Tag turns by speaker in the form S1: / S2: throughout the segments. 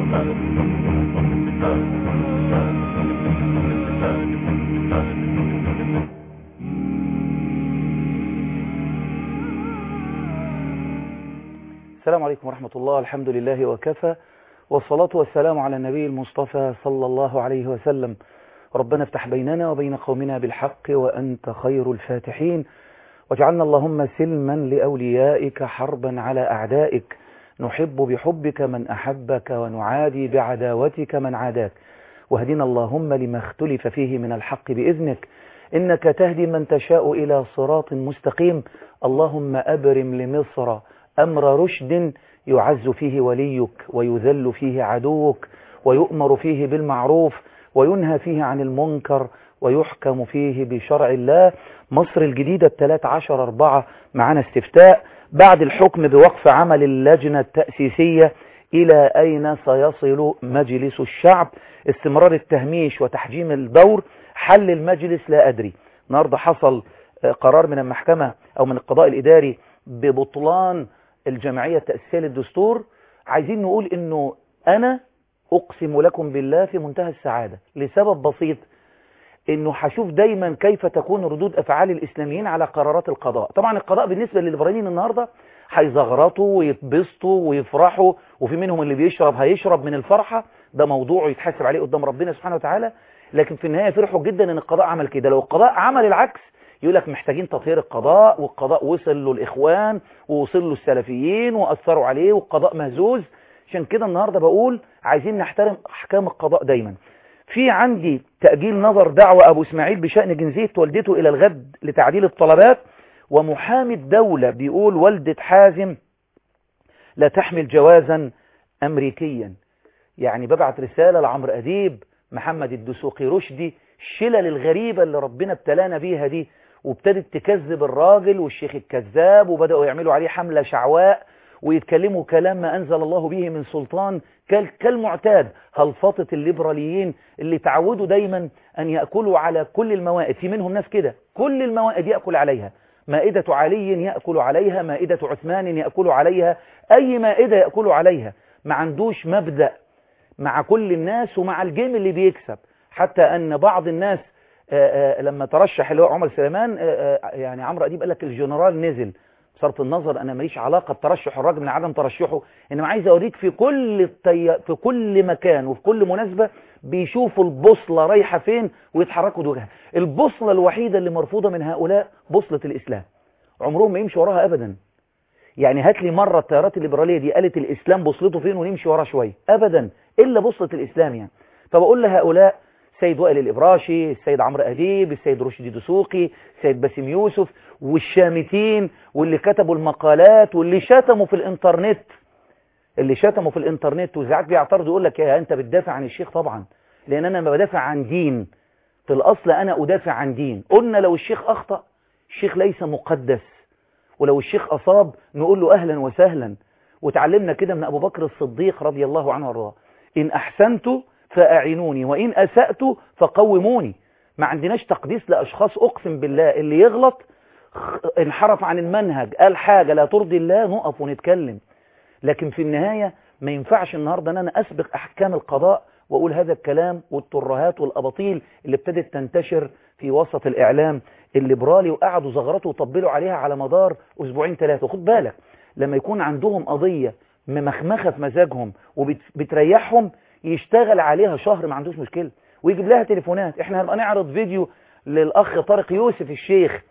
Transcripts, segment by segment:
S1: السلام عليكم ورحمة الله الحمد لله وكفى والصلاة والسلام على النبي المصطفى صلى الله عليه وسلم ربنا افتح بيننا وبين قومنا بالحق وأنت خير الفاتحين واجعلنا اللهم سلما لأوليائك حربا على أعدائك نحب بحبك من أحبك ونعادي بعداوتك من عاداك واهدنا اللهم لما اختلف فيه من الحق بإذنك إنك تهدي من تشاء إلى صراط مستقيم اللهم أبرم لمصر أمر رشد يعز فيه وليك ويذل فيه عدوك ويؤمر فيه بالمعروف وينهى فيه عن المنكر ويحكم فيه بشرع الله مصر الجديدة الثلاث عشر أربعة معنا استفتاء بعد الحكم بوقف عمل اللجنة التأسيسية إلى أين سيصل مجلس الشعب استمرار التهميش وتحجيم الدور حل المجلس لا أدري النهاردة حصل قرار من المحكمة أو من القضاء الإداري ببطلان الجمعية التأسيسية للدستور عايزين نقول انه انا اقسم لكم بالله في منتهى السعادة لسبب بسيط انه هشوف دايما كيف تكون ردود افعال الاسلاميين على قرارات القضاء طبعا القضاء بالنسبة للليبراليين النهاردة هيزغرطوا ويتبسطوا ويفرحوا وفي منهم اللي بيشرب هيشرب من الفرحة ده موضوع يتحاسب عليه قدام ربنا سبحانه وتعالى لكن في النهاية فرحوا جدا ان القضاء عمل كده لو القضاء عمل العكس يقول لك محتاجين تطهير القضاء والقضاء وصل له الإخوان ووصل له السلفيين وأثروا عليه والقضاء مهزوز عشان كده النهاردة بقول عايزين نحترم أحكام القضاء دايما في عندي تأجيل نظر دعوة أبو إسماعيل بشأن جنسية والدته إلى الغد لتعديل الطلبات ومحامي الدولة بيقول والدة حازم لا تحمل جوازا أمريكيا يعني ببعت رسالة لعمرو أديب محمد الدسوقي رشدي الشلل الغريبة اللي ربنا ابتلانا بيها دي وابتدت تكذب الراجل والشيخ الكذاب وبدأوا يعملوا عليه حملة شعواء ويتكلموا كلام ما أنزل الله به من سلطان كالمعتاد هلفطة الليبراليين اللي تعودوا دايما أن يأكلوا على كل الموائد في منهم ناس كده كل الموائد يأكل عليها مائدة علي يأكل عليها مائدة عثمان يأكل عليها أي مائدة يأكل عليها ما عندوش مبدأ مع كل الناس ومع الجيم اللي بيكسب حتى أن بعض الناس آآ آآ لما ترشح اللي هو عمر سليمان آآ يعني عمرو أديب قال لك الجنرال نزل بصرف النظر أنا ماليش علاقة بترشح الراجل من عدم ترشحه إنما عايز أوريك في كل الطي... في كل مكان وفي كل مناسبة بيشوفوا البوصلة رايحة فين ويتحركوا دوجها البوصلة الوحيدة اللي مرفوضة من هؤلاء بوصلة الإسلام عمرهم ما يمشي وراها أبدا يعني هات لي مرة التيارات الليبرالية دي قالت الإسلام بوصلته فين ونمشي وراه شوية أبدا إلا بوصلة الإسلام يعني فبقول لهؤلاء السيد وائل الإبراشي السيد عمرو أديب السيد رشدي دسوقي السيد باسم يوسف والشامتين واللي كتبوا المقالات واللي شتموا في الانترنت اللي شتموا في الانترنت وساعات بيعترضوا يقول لك يا انت بتدافع عن الشيخ طبعا لان انا ما بدافع عن دين في الاصل انا ادافع عن دين قلنا لو الشيخ اخطأ الشيخ ليس مقدس ولو الشيخ اصاب نقول له اهلا وسهلا وتعلمنا كده من ابو بكر الصديق رضي الله عنه وارضاه ان احسنت فأعينوني وإن أسأت فقوموني ما عندناش تقديس لأشخاص أقسم بالله اللي يغلط انحرف عن المنهج قال حاجة لا ترضي الله نقف ونتكلم لكن في النهاية ما ينفعش النهاردة أن أنا أسبق أحكام القضاء وأقول هذا الكلام والترهات والأباطيل اللي ابتدت تنتشر في وسط الإعلام الليبرالي وقعدوا زغرتوا وطبلوا عليها على مدار أسبوعين ثلاثة خد بالك لما يكون عندهم قضية ممخمخة في مزاجهم وبتريحهم يشتغل عليها شهر ما عندوش مشكلة ويجيب لها تليفونات احنا هنبقى نعرض فيديو للأخ طارق يوسف الشيخ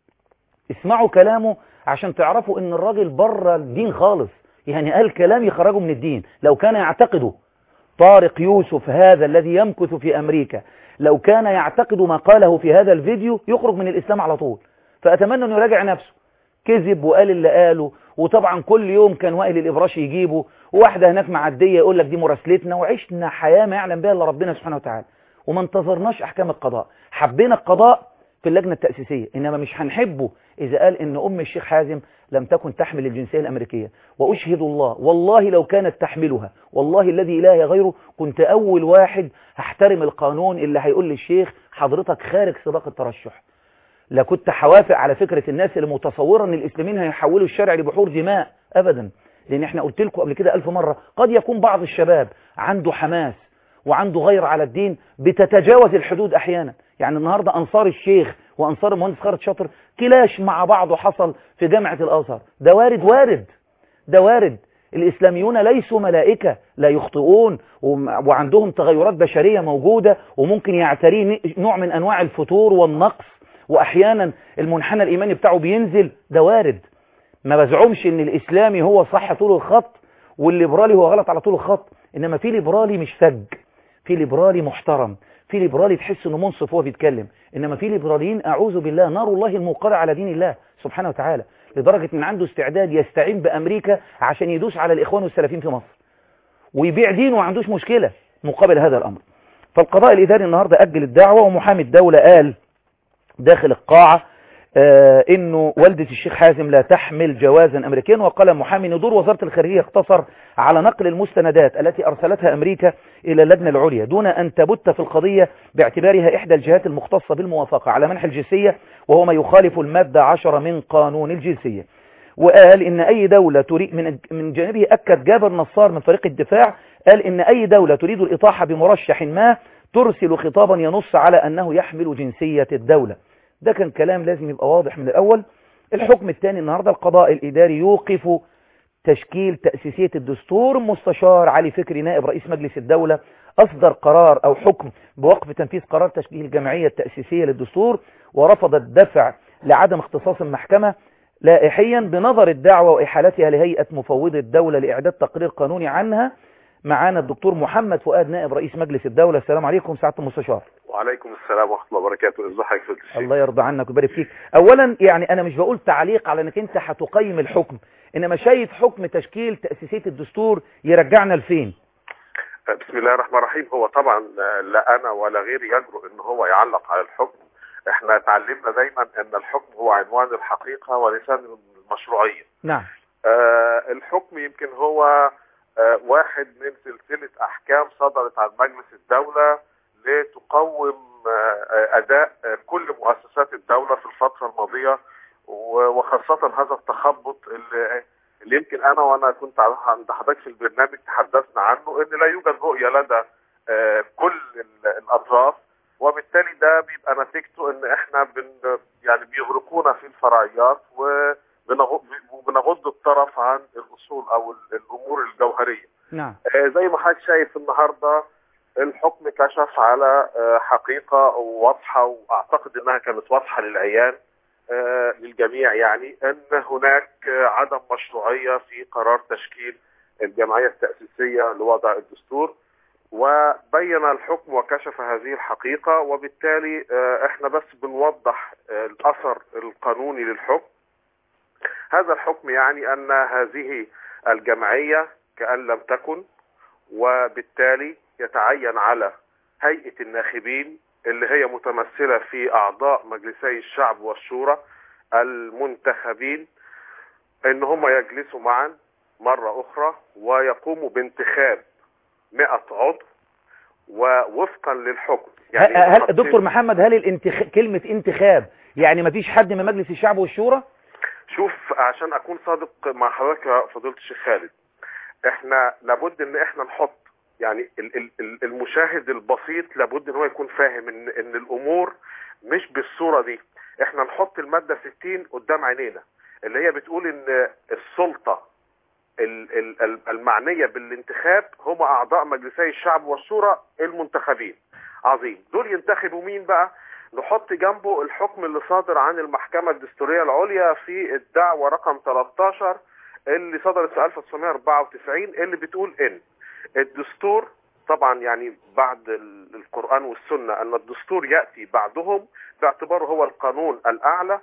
S1: اسمعوا كلامه عشان تعرفوا ان الراجل بره الدين خالص يعني قال كلام يخرجه من الدين لو كان يعتقده طارق يوسف هذا الذي يمكث في أمريكا لو كان يعتقد ما قاله في هذا الفيديو يخرج من الإسلام على طول فأتمنى أنه يراجع نفسه كذب وقال اللي قاله وطبعا كل يوم كان وائل الإبراشي يجيبه وواحدة هناك معدية يقول لك دي مراسلتنا وعشنا حياة ما يعلم بها إلا ربنا سبحانه وتعالى وما انتظرناش أحكام القضاء حبينا القضاء في اللجنة التأسيسية إنما مش هنحبه إذا قال إن أم الشيخ حازم لم تكن تحمل الجنسية الأمريكية وأشهد الله والله لو كانت تحملها والله الذي إله غيره كنت أول واحد هحترم القانون اللي هيقول للشيخ حضرتك خارج سباق الترشح لا كنت حوافق على فكرة الناس اللي متصورة ان الاسلاميين هيحولوا الشارع لبحور دماء ابدا لان احنا قلت لكم قبل كده الف مرة قد يكون بعض الشباب عنده حماس وعنده غير على الدين بتتجاوز الحدود احيانا يعني النهاردة انصار الشيخ وانصار المهندس خالد شاطر كلاش مع بعض حصل في جامعة الازهر ده وارد وارد ده وارد الإسلاميون ليسوا ملائكة لا يخطئون وعندهم تغيرات بشرية موجودة وممكن يعتريه نوع من أنواع الفتور والنقص وأحيانا المنحنى الإيماني بتاعه بينزل ده وارد ما بزعمش ان الإسلامي هو صح طول الخط والليبرالي هو غلط على طول الخط إنما في ليبرالي مش فج في ليبرالي محترم في ليبرالي تحس انه منصف وهو بيتكلم انما في ليبراليين اعوذ بالله نار الله الموقرة على دين الله سبحانه وتعالى لدرجة ان عنده استعداد يستعين بامريكا عشان يدوس على الاخوان والسلفيين في مصر ويبيع دينه وما عندوش مشكلة مقابل هذا الامر فالقضاء الاداري النهاردة اجل الدعوة ومحامي الدولة قال داخل القاعة آه انه والدة الشيخ حازم لا تحمل جوازا امريكيا وقال محامي ان دور وزارة الخارجية اقتصر على نقل المستندات التي ارسلتها امريكا الى اللجنة العليا دون ان تبت في القضية باعتبارها احدى الجهات المختصة بالموافقة على منح الجنسية وهو ما يخالف المادة 10 من قانون الجنسية وقال ان اي دولة تريد من من جانبه اكد جابر نصار من فريق الدفاع قال ان اي دولة تريد الاطاحة بمرشح ما ترسل خطابا ينص على انه يحمل جنسية الدولة ده كان كلام لازم يبقى واضح من الأول الحكم الثاني النهاردة القضاء الإداري يوقف تشكيل تأسيسية الدستور مستشار علي فكري نائب رئيس مجلس الدولة أصدر قرار أو حكم بوقف تنفيذ قرار تشكيل الجمعية التأسيسية للدستور ورفض الدفع لعدم اختصاص المحكمة لائحيا بنظر الدعوة وإحالتها لهيئة مفوض الدولة لإعداد تقرير قانوني عنها معانا الدكتور محمد فؤاد نائب رئيس مجلس الدولة السلام عليكم سعادة المستشار
S2: وعليكم السلام ورحمة الله وبركاته ازي حضرتك يا الشيخ
S1: الله يرضى عنك ويبارك فيك اولا يعني انا مش بقول تعليق على انك انت هتقيم الحكم انما شايف حكم تشكيل تأسيسية الدستور يرجعنا لفين
S2: بسم الله الرحمن الرحيم هو طبعا لا انا ولا غيري يجرؤ ان هو يعلق على الحكم احنا اتعلمنا دايما ان الحكم هو عنوان الحقيقة ولسان المشروعية
S1: نعم
S2: آه الحكم يمكن هو آه واحد من سلسلة احكام صدرت عن مجلس الدولة لتقوم اداء كل مؤسسات الدولة في الفترة الماضية وخاصة هذا التخبط اللي, اللي يمكن انا وانا كنت عند حضرتك في البرنامج تحدثنا عنه ان لا يوجد رؤية لدى كل الاطراف وبالتالي ده بيبقى نتيجته ان احنا بن يعني بيغرقونا في الفرعيات وبنغض الطرف عن الاصول او الامور الجوهرية
S1: نعم
S2: زي ما حضرتك شايف النهارده الحكم كشف على حقيقة واضحة واعتقد انها كانت واضحة للعيان للجميع يعني ان هناك عدم مشروعية في قرار تشكيل الجمعية التأسيسية لوضع الدستور وبين الحكم وكشف هذه الحقيقة وبالتالي احنا بس بنوضح الاثر القانوني للحكم هذا الحكم يعني ان هذه الجمعية كأن لم تكن وبالتالي يتعين على هيئة الناخبين اللي هي متمثلة في أعضاء مجلسي الشعب والشورى المنتخبين ان هم يجلسوا معا مرة أخرى ويقوموا بانتخاب 100 عضو ووفقا للحكم
S1: يعني هل دكتور محمد هل الانتخ... كلمة انتخاب يعني ما فيش حد من مجلس الشعب والشورى
S2: شوف عشان أكون صادق مع حضرتك يا فضيلة الشيخ خالد احنا لابد ان احنا نحط يعني المشاهد البسيط لابد ان هو يكون فاهم ان ان الامور مش بالصوره دي احنا نحط الماده 60 قدام عينينا اللي هي بتقول ان السلطه المعنيه بالانتخاب هم اعضاء مجلسي الشعب والشورى المنتخبين عظيم دول ينتخبوا مين بقى نحط جنبه الحكم اللي صادر عن المحكمه الدستوريه العليا في الدعوه رقم 13 اللي صدرت في 1994 اللي بتقول ان الدستور طبعا يعني بعد القرآن والسنة أن الدستور يأتي بعدهم باعتباره هو القانون الأعلى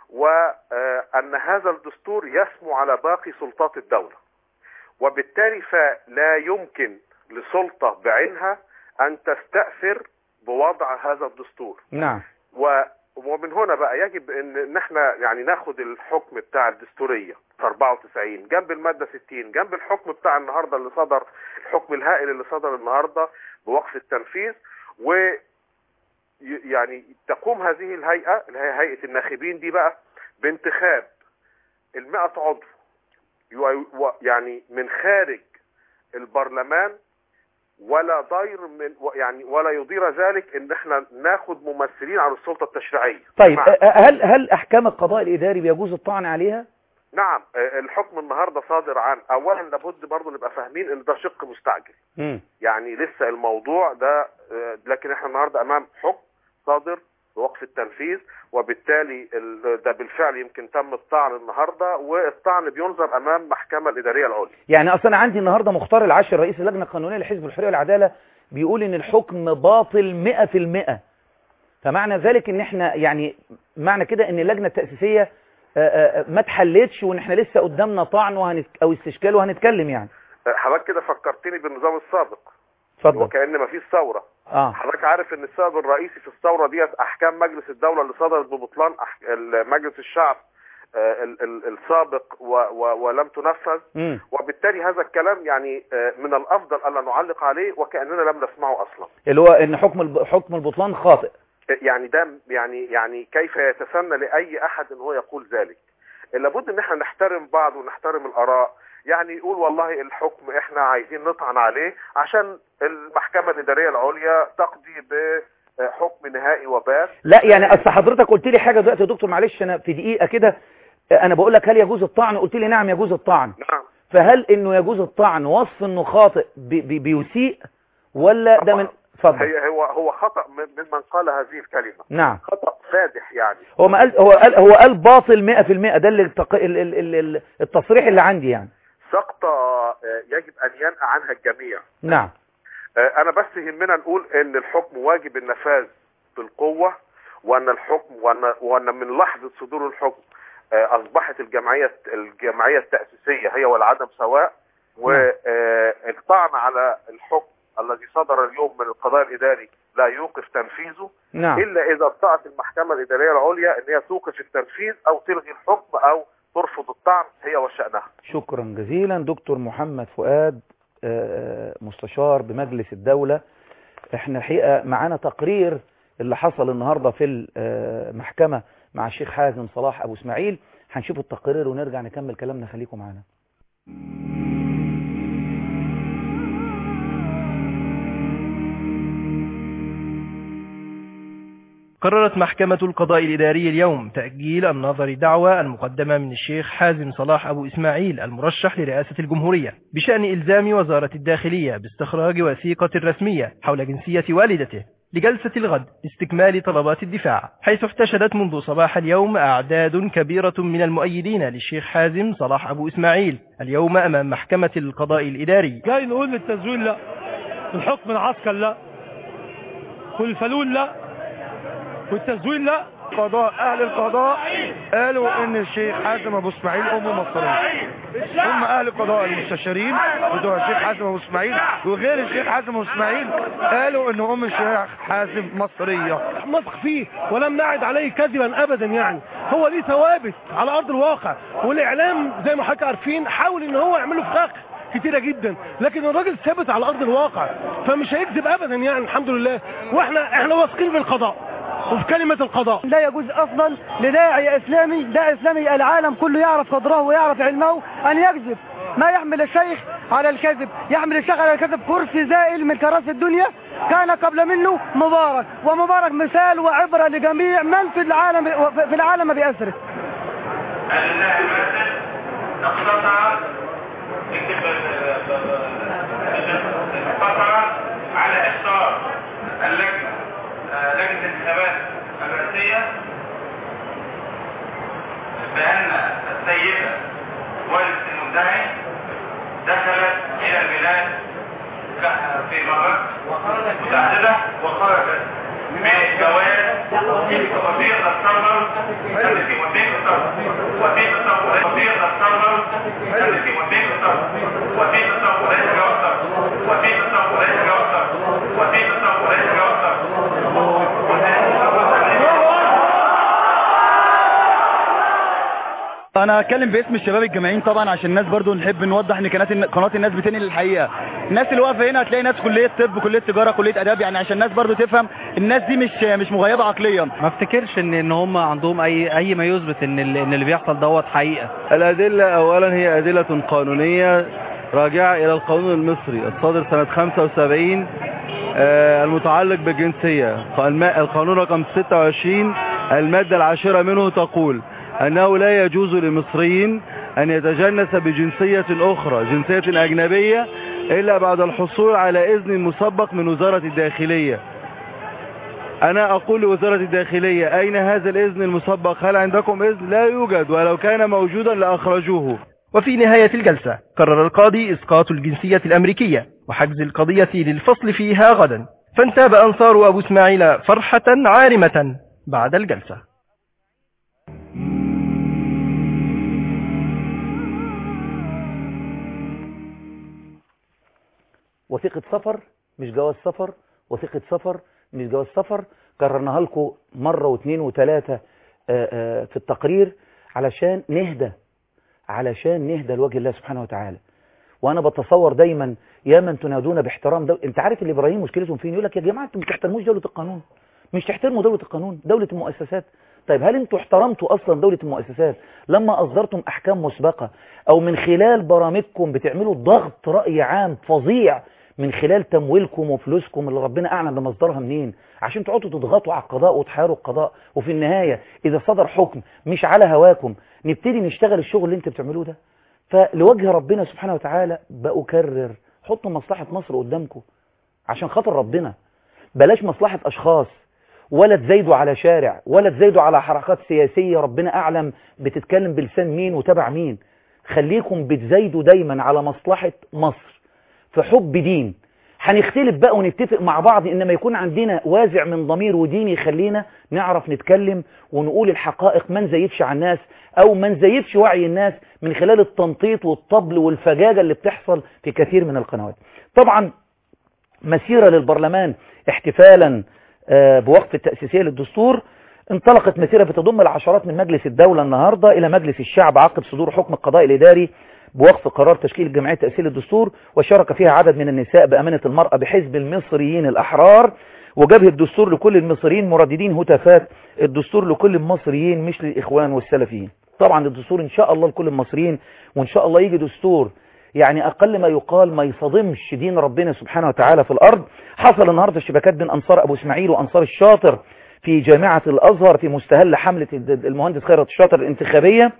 S2: وأن هذا الدستور يسمو على باقي سلطات الدولة وبالتالي فلا يمكن لسلطة بعينها أن تستأثر بوضع هذا الدستور
S1: نعم
S2: و ومن هنا بقى يجب ان احنا يعني ناخد الحكم بتاع الدستوريه في 94 جنب الماده 60 جنب الحكم بتاع النهارده اللي صدر الحكم الهائل اللي صدر النهارده بوقف التنفيذ و يعني تقوم هذه الهيئه اللي هي هيئه الناخبين دي بقى بانتخاب ال 100 عضو يعني من خارج البرلمان ولا ضير من يعني ولا يضير ذلك ان احنا ناخد ممثلين عن السلطه التشريعيه
S1: طيب
S2: بمعنى-
S1: أ- هل هل احكام القضاء الاداري بيجوز الطعن عليها
S2: نعم آه، الحكم النهارده صادر عن اولا لابد برضه نبقى فاهمين ان ده شق مستعجل
S1: امم
S2: يعني لسه الموضوع ده آه، لكن احنا النهارده امام حكم صادر بوقف التنفيذ وبالتالي ال- ده بالفعل يمكن تم الطعن النهارده والطعن بينظر امام المحكمه الاداريه العليا
S1: يعني اصلا عندي النهارده مختار العاشر رئيس اللجنه القانونيه لحزب الحريه والعداله بيقول ان الحكم باطل 100% فمعنى ذلك ان احنا يعني معنى كده ان اللجنه التاسيسيه آه، آه، ما اتحلتش وان احنا لسه قدامنا طعن وهنت... او استشكال وهنتكلم يعني
S2: آه، حضرتك كده فكرتني بالنظام السابق
S1: اتفضل
S2: وكأن ما فيش ثوره
S1: اه
S2: حضرتك عارف ان السبب الرئيسي في الثوره ديت احكام مجلس الدوله اللي صدرت ببطلان أح... ال- مجلس الشعب آه، ال- ال- السابق و... و... ولم تنفذ
S1: امم
S2: وبالتالي هذا الكلام يعني آه، من الافضل الا نعلق عليه وكاننا لم نسمعه اصلا
S1: اللي هو ان حكم الب... حكم البطلان خاطئ
S2: يعني ده يعني يعني كيف يتسنى لاي احد ان هو يقول ذلك لابد ان احنا نحترم بعض ونحترم الاراء يعني يقول والله الحكم احنا عايزين نطعن عليه عشان المحكمه الاداريه العليا تقضي بحكم نهائي وبات
S1: لا يعني اصل حضرتك قلت لي حاجه دلوقتي يا دكتور معلش انا في دقيقه كده انا بقول لك هل يجوز الطعن قلت لي نعم يجوز الطعن
S2: نعم
S1: فهل انه يجوز الطعن وصف انه خاطئ بي بي بيسيء ولا ده من اتفضل
S2: هي هو هو خطا من ممن قال هذه الكلمه
S1: نعم
S2: خطا فادح يعني
S1: هو ما قال هو قال هو قال باطل 100% ده اللي التق... ال... ال... ال... ال... التصريح اللي عندي يعني
S2: سقطه آه، يجب ان ينأى عنها الجميع
S1: نعم
S2: آه، انا بس يهمنا نقول ان الحكم واجب النفاذ بالقوة وان الحكم وان, وأن من لحظة صدور الحكم آه، اصبحت الجمعية الجمعية التأسيسية هي والعدم سواء والطعن على الحكم الذي صدر اليوم من القضاء الاداري لا يوقف تنفيذه
S1: نعم
S2: الا اذا استطاعت المحكمة الادارية العليا ان هي توقف التنفيذ او تلغي الحكم او ترفض الطعن هي وشأنها
S1: شكرا جزيلا دكتور محمد فؤاد آه، مستشار بمجلس الدولة احنا الحقيقة معانا تقرير اللي حصل النهاردة في المحكمة مع الشيخ حازم صلاح أبو اسماعيل هنشوف التقرير ونرجع نكمل كلامنا خليكم معانا
S3: قررت محكمة القضاء الإداري اليوم تأجيل النظر دعوى المقدمة من الشيخ حازم صلاح أبو إسماعيل المرشح لرئاسة الجمهورية بشأن إلزام وزارة الداخلية باستخراج وثيقة رسمية حول جنسية والدته لجلسة الغد لاستكمال طلبات الدفاع حيث احتشدت منذ صباح اليوم أعداد كبيرة من المؤيدين للشيخ حازم صلاح أبو إسماعيل اليوم أمام محكمة القضاء الإداري
S4: جاي نقول للتزوير لا الحكم العسكر لا والفلول لا والتزوير لا
S5: قضاء اهل القضاء قالوا ان الشيخ حازم ابو اسماعيل امه مصريه هم اهل القضاء المستشارين بتوع الشيخ حازم ابو اسماعيل وغير الشيخ حازم ابو اسماعيل قالوا ان ام الشيخ حازم مصريه
S4: نثق فيه ولم نعد عليه كذبا ابدا يعني هو ليه ثوابت على ارض الواقع والاعلام زي ما حضرتك عارفين حاول ان هو يعمله فخاخ كتيرة جدا لكن الراجل ثابت على ارض الواقع فمش هيكذب ابدا يعني الحمد لله واحنا احنا واثقين بالقضاء وفي كلمة القضاء
S6: لا يجوز اصلا لداعي اسلامي دا اسلامي العالم كله يعرف قدره ويعرف علمه ان يكذب ما يحمل الشيخ على الكذب يحمل الشيخ على الكذب كرسي زائل من كراسي الدنيا كان قبل منه مبارك ومبارك مثال وعبرة لجميع من في العالم في العالم بأسره
S7: لله المسجد اقتطع اكتب اقتطع على اختار اللجنه آه، لجنه الانتخابات الرئاسيه بان السيده والد المدعي دخلت الى البلاد ك- في مرات متعدده وخرجت بجواز وثيقه السفر التي وثيقه السفر وثيقه السفر وثيقه السفر التي وثيقه السفر وثيقه السفر ليس جواز سفر وثيقه السفر ليس جواز سفر وثيقه السفر ليس جواز سفر
S5: انا هتكلم باسم الشباب الجامعيين طبعا عشان الناس برضو نحب نوضح ان قناه قناه الناس بتنقل الحقيقه الناس اللي واقفه هنا هتلاقي ناس كليه طب كليه تجاره كليه اداب يعني عشان الناس برضو تفهم الناس دي مش مش مغيبه عقليا
S8: ما افتكرش ان ان هم عندهم اي اي ما يثبت ان ال- ان اللي بيحصل دوت حقيقه
S9: الأدلة أولا هي أدلة قانونية راجعة إلى القانون المصري الصادر سنة 75 آه، المتعلق بالجنسية الم- القانون رقم 26 المادة العاشرة منه تقول أنه لا يجوز لمصريين أن يتجنس بجنسية أخرى جنسية أجنبية إلا بعد الحصول على إذن مسبق من وزارة الداخلية أنا أقول لوزارة الداخلية أين هذا الإذن المسبق هل عندكم إذن لا يوجد ولو كان موجودا لأخرجوه
S3: وفي نهاية الجلسة قرر القاضي إسقاط الجنسية الأمريكية وحجز القضية للفصل فيها غدا فانتاب أنصار أبو إسماعيل فرحة عارمة بعد الجلسة
S1: وثيقة سفر مش جواز سفر وثيقة سفر مش جواز سفر كررناها لكم مرة واثنين وثلاثة آه، آه، في التقرير علشان نهدى علشان نهدى لوجه الله سبحانه وتعالى وانا بتصور دايما يا من تنادون باحترام دول... انت عارف الابراهيم مشكلتهم فين يقول لك يا جماعه انتوا ما بتحترموش دوله القانون مش تحترموا دوله القانون دوله المؤسسات طيب هل انتوا احترمتوا اصلا دوله المؤسسات لما اصدرتم احكام مسبقه او من خلال برامجكم بتعملوا ضغط راي عام فظيع من خلال تمويلكم وفلوسكم اللي ربنا اعلم بمصدرها منين عشان تقعدوا تضغطوا على القضاء وتحاروا القضاء وفي النهايه اذا صدر حكم مش على هواكم نبتدي نشتغل الشغل اللي انت بتعملوه ده فلوجه ربنا سبحانه وتعالى بأكرر حطوا مصلحة مصر قدامكم عشان خاطر ربنا بلاش مصلحة أشخاص ولا تزايدوا على شارع ولا تزايدوا على حركات سياسية ربنا أعلم بتتكلم بلسان مين وتبع مين خليكم بتزايدوا دايما على مصلحة مصر في حب دين هنختلف بقى ونتفق مع بعض إنما يكون عندنا وازع من ضمير ودين يخلينا نعرف نتكلم ونقول الحقائق ما نزيفش على الناس أو ما نزيفش وعي الناس من خلال التنطيط والطبل والفجاجة اللي بتحصل في كثير من القنوات طبعا مسيرة للبرلمان احتفالا آه، بوقف التأسيسية للدستور انطلقت مسيرة بتضم العشرات من مجلس الدولة النهاردة إلى مجلس الشعب عقب صدور حكم القضاء الإداري بوقف قرار تشكيل الجمعية تأسيس الدستور وشارك فيها عدد من النساء بأمانة المرأة بحزب المصريين الأحرار وجبهة الدستور لكل المصريين مرددين هتافات الدستور لكل المصريين مش للإخوان والسلفيين طبعا الدستور إن شاء الله لكل المصريين وإن شاء الله يجي دستور يعني أقل ما يقال ما يصدمش دين ربنا سبحانه وتعالى في الأرض حصل النهاردة اشتباكات بين أنصار أبو إسماعيل وأنصار الشاطر في جامعة الأزهر في مستهل حملة المهندس خيرت الشاطر الانتخابية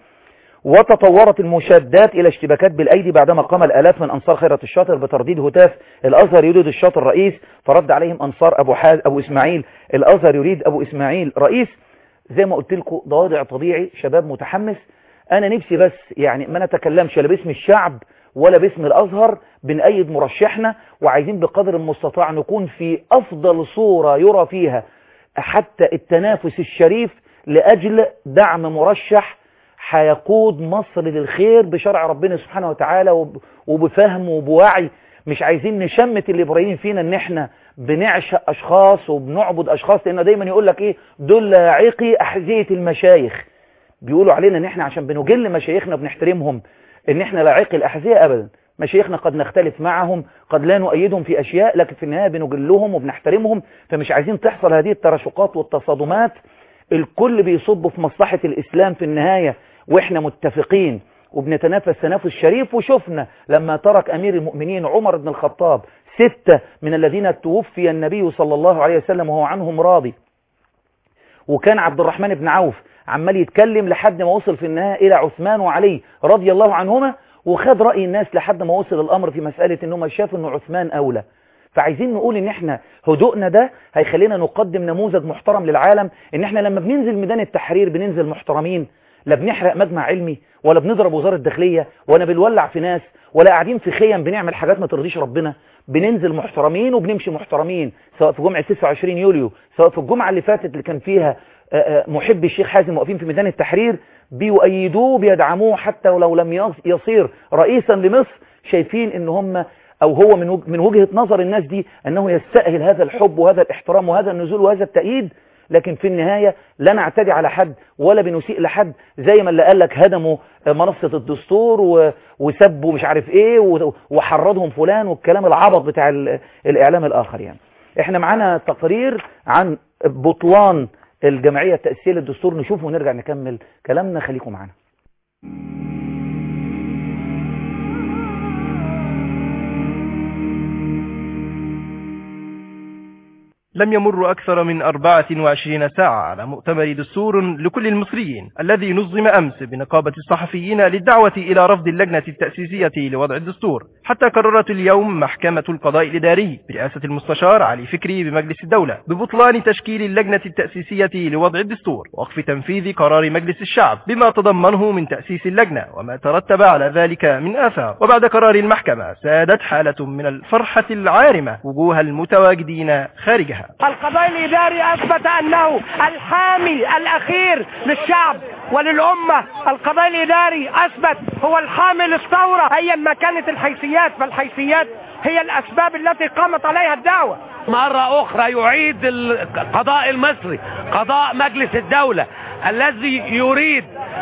S1: وتطورت المشادات إلى اشتباكات بالأيدي بعدما قام الآلاف من أنصار خيرت الشاطر بترديد هتاف الأزهر يريد الشاطر رئيس فرد عليهم أنصار أبو, حاز أبو إسماعيل الأزهر يريد أبو إسماعيل رئيس زي ما قلت لكم ده وضع طبيعي شباب متحمس أنا نفسي بس يعني ما نتكلمش لا باسم الشعب ولا باسم الأزهر بنأيد مرشحنا وعايزين بقدر المستطاع نكون في أفضل صورة يرى فيها حتى التنافس الشريف لأجل دعم مرشح هيقود مصر للخير بشرع ربنا سبحانه وتعالى وب- وبفهم وبوعي مش عايزين نشمت الإبراهيم فينا ان احنا بنعشق اشخاص وبنعبد اشخاص لان دايما يقول لك ايه دول عقي احذية المشايخ بيقولوا علينا ان احنا عشان بنجل مشايخنا وبنحترمهم ان احنا لا عقي الاحذية ابدا مشايخنا قد نختلف معهم قد لا نؤيدهم في اشياء لكن في النهاية بنجلهم وبنحترمهم فمش عايزين تحصل هذه التراشقات والتصادمات الكل بيصب في مصلحة الاسلام في النهاية واحنا متفقين وبنتنافس تنافس شريف وشفنا لما ترك أمير المؤمنين عمر بن الخطاب ستة من الذين توفي النبي صلى الله عليه وسلم وهو عنهم راضي وكان عبد الرحمن بن عوف عمال يتكلم لحد ما وصل في النهاية إلى عثمان وعلي رضي الله عنهما وخد رأي الناس لحد ما وصل الأمر في مسألة إنهم شافوا إن عثمان أولى فعايزين نقول ان احنا هدوءنا ده هيخلينا نقدم نموذج محترم للعالم ان احنا لما بننزل ميدان التحرير بننزل محترمين لا بنحرق مجمع علمي ولا بنضرب وزارة الداخلية ولا بنولع في ناس ولا قاعدين في خيم بنعمل حاجات ما ترضيش ربنا بننزل محترمين وبنمشي محترمين سواء في جمعة 29 يوليو سواء في الجمعة اللي فاتت اللي كان فيها آه، آه، محبي الشيخ حازم واقفين في ميدان التحرير بيؤيدوه بيدعموه حتى ولو لم يص- يصير رئيسا لمصر شايفين ان هم او هو من وج- من وجهة نظر الناس دي انه يستأهل هذا الحب وهذا الاحترام وهذا النزول وهذا التأييد لكن في النهاية لا نعتدي على حد ولا بنسيء لحد زي ما اللي قال لك هدموا منصة الدستور و- وسبوا مش عارف ايه و- وحرضهم فلان والكلام العبط بتاع ال- الاعلام الاخر يعني احنا معانا تقرير عن بطلان الجمعية التأسيسية للدستور نشوفه ونرجع نكمل كلامنا خليكم معانا
S3: لم يمر أكثر من 24 ساعة على مؤتمر دستور لكل المصريين الذي نظم أمس بنقابة الصحفيين للدعوة إلى رفض اللجنة التأسيسية لوضع الدستور حتى قررت اليوم محكمة القضاء الإداري برئاسة المستشار علي فكري بمجلس الدولة ببطلان تشكيل اللجنة التأسيسية لوضع الدستور ووقف تنفيذ قرار مجلس الشعب بما تضمنه من تأسيس اللجنة وما ترتب على ذلك من آثار وبعد قرار المحكمة سادت حالة من الفرحة العارمة وجوه المتواجدين خارجها
S10: القضاء الإداري أثبت أنه الحامي الأخير للشعب وللأمة القضاء الإداري أثبت هو الحامي للثورة أيا ما كانت الحيثيات فالحيثيات هي الأسباب التي قامت عليها الدعوة
S11: مرة أخرى يعيد القضاء المصري قضاء مجلس الدولة الذي يريد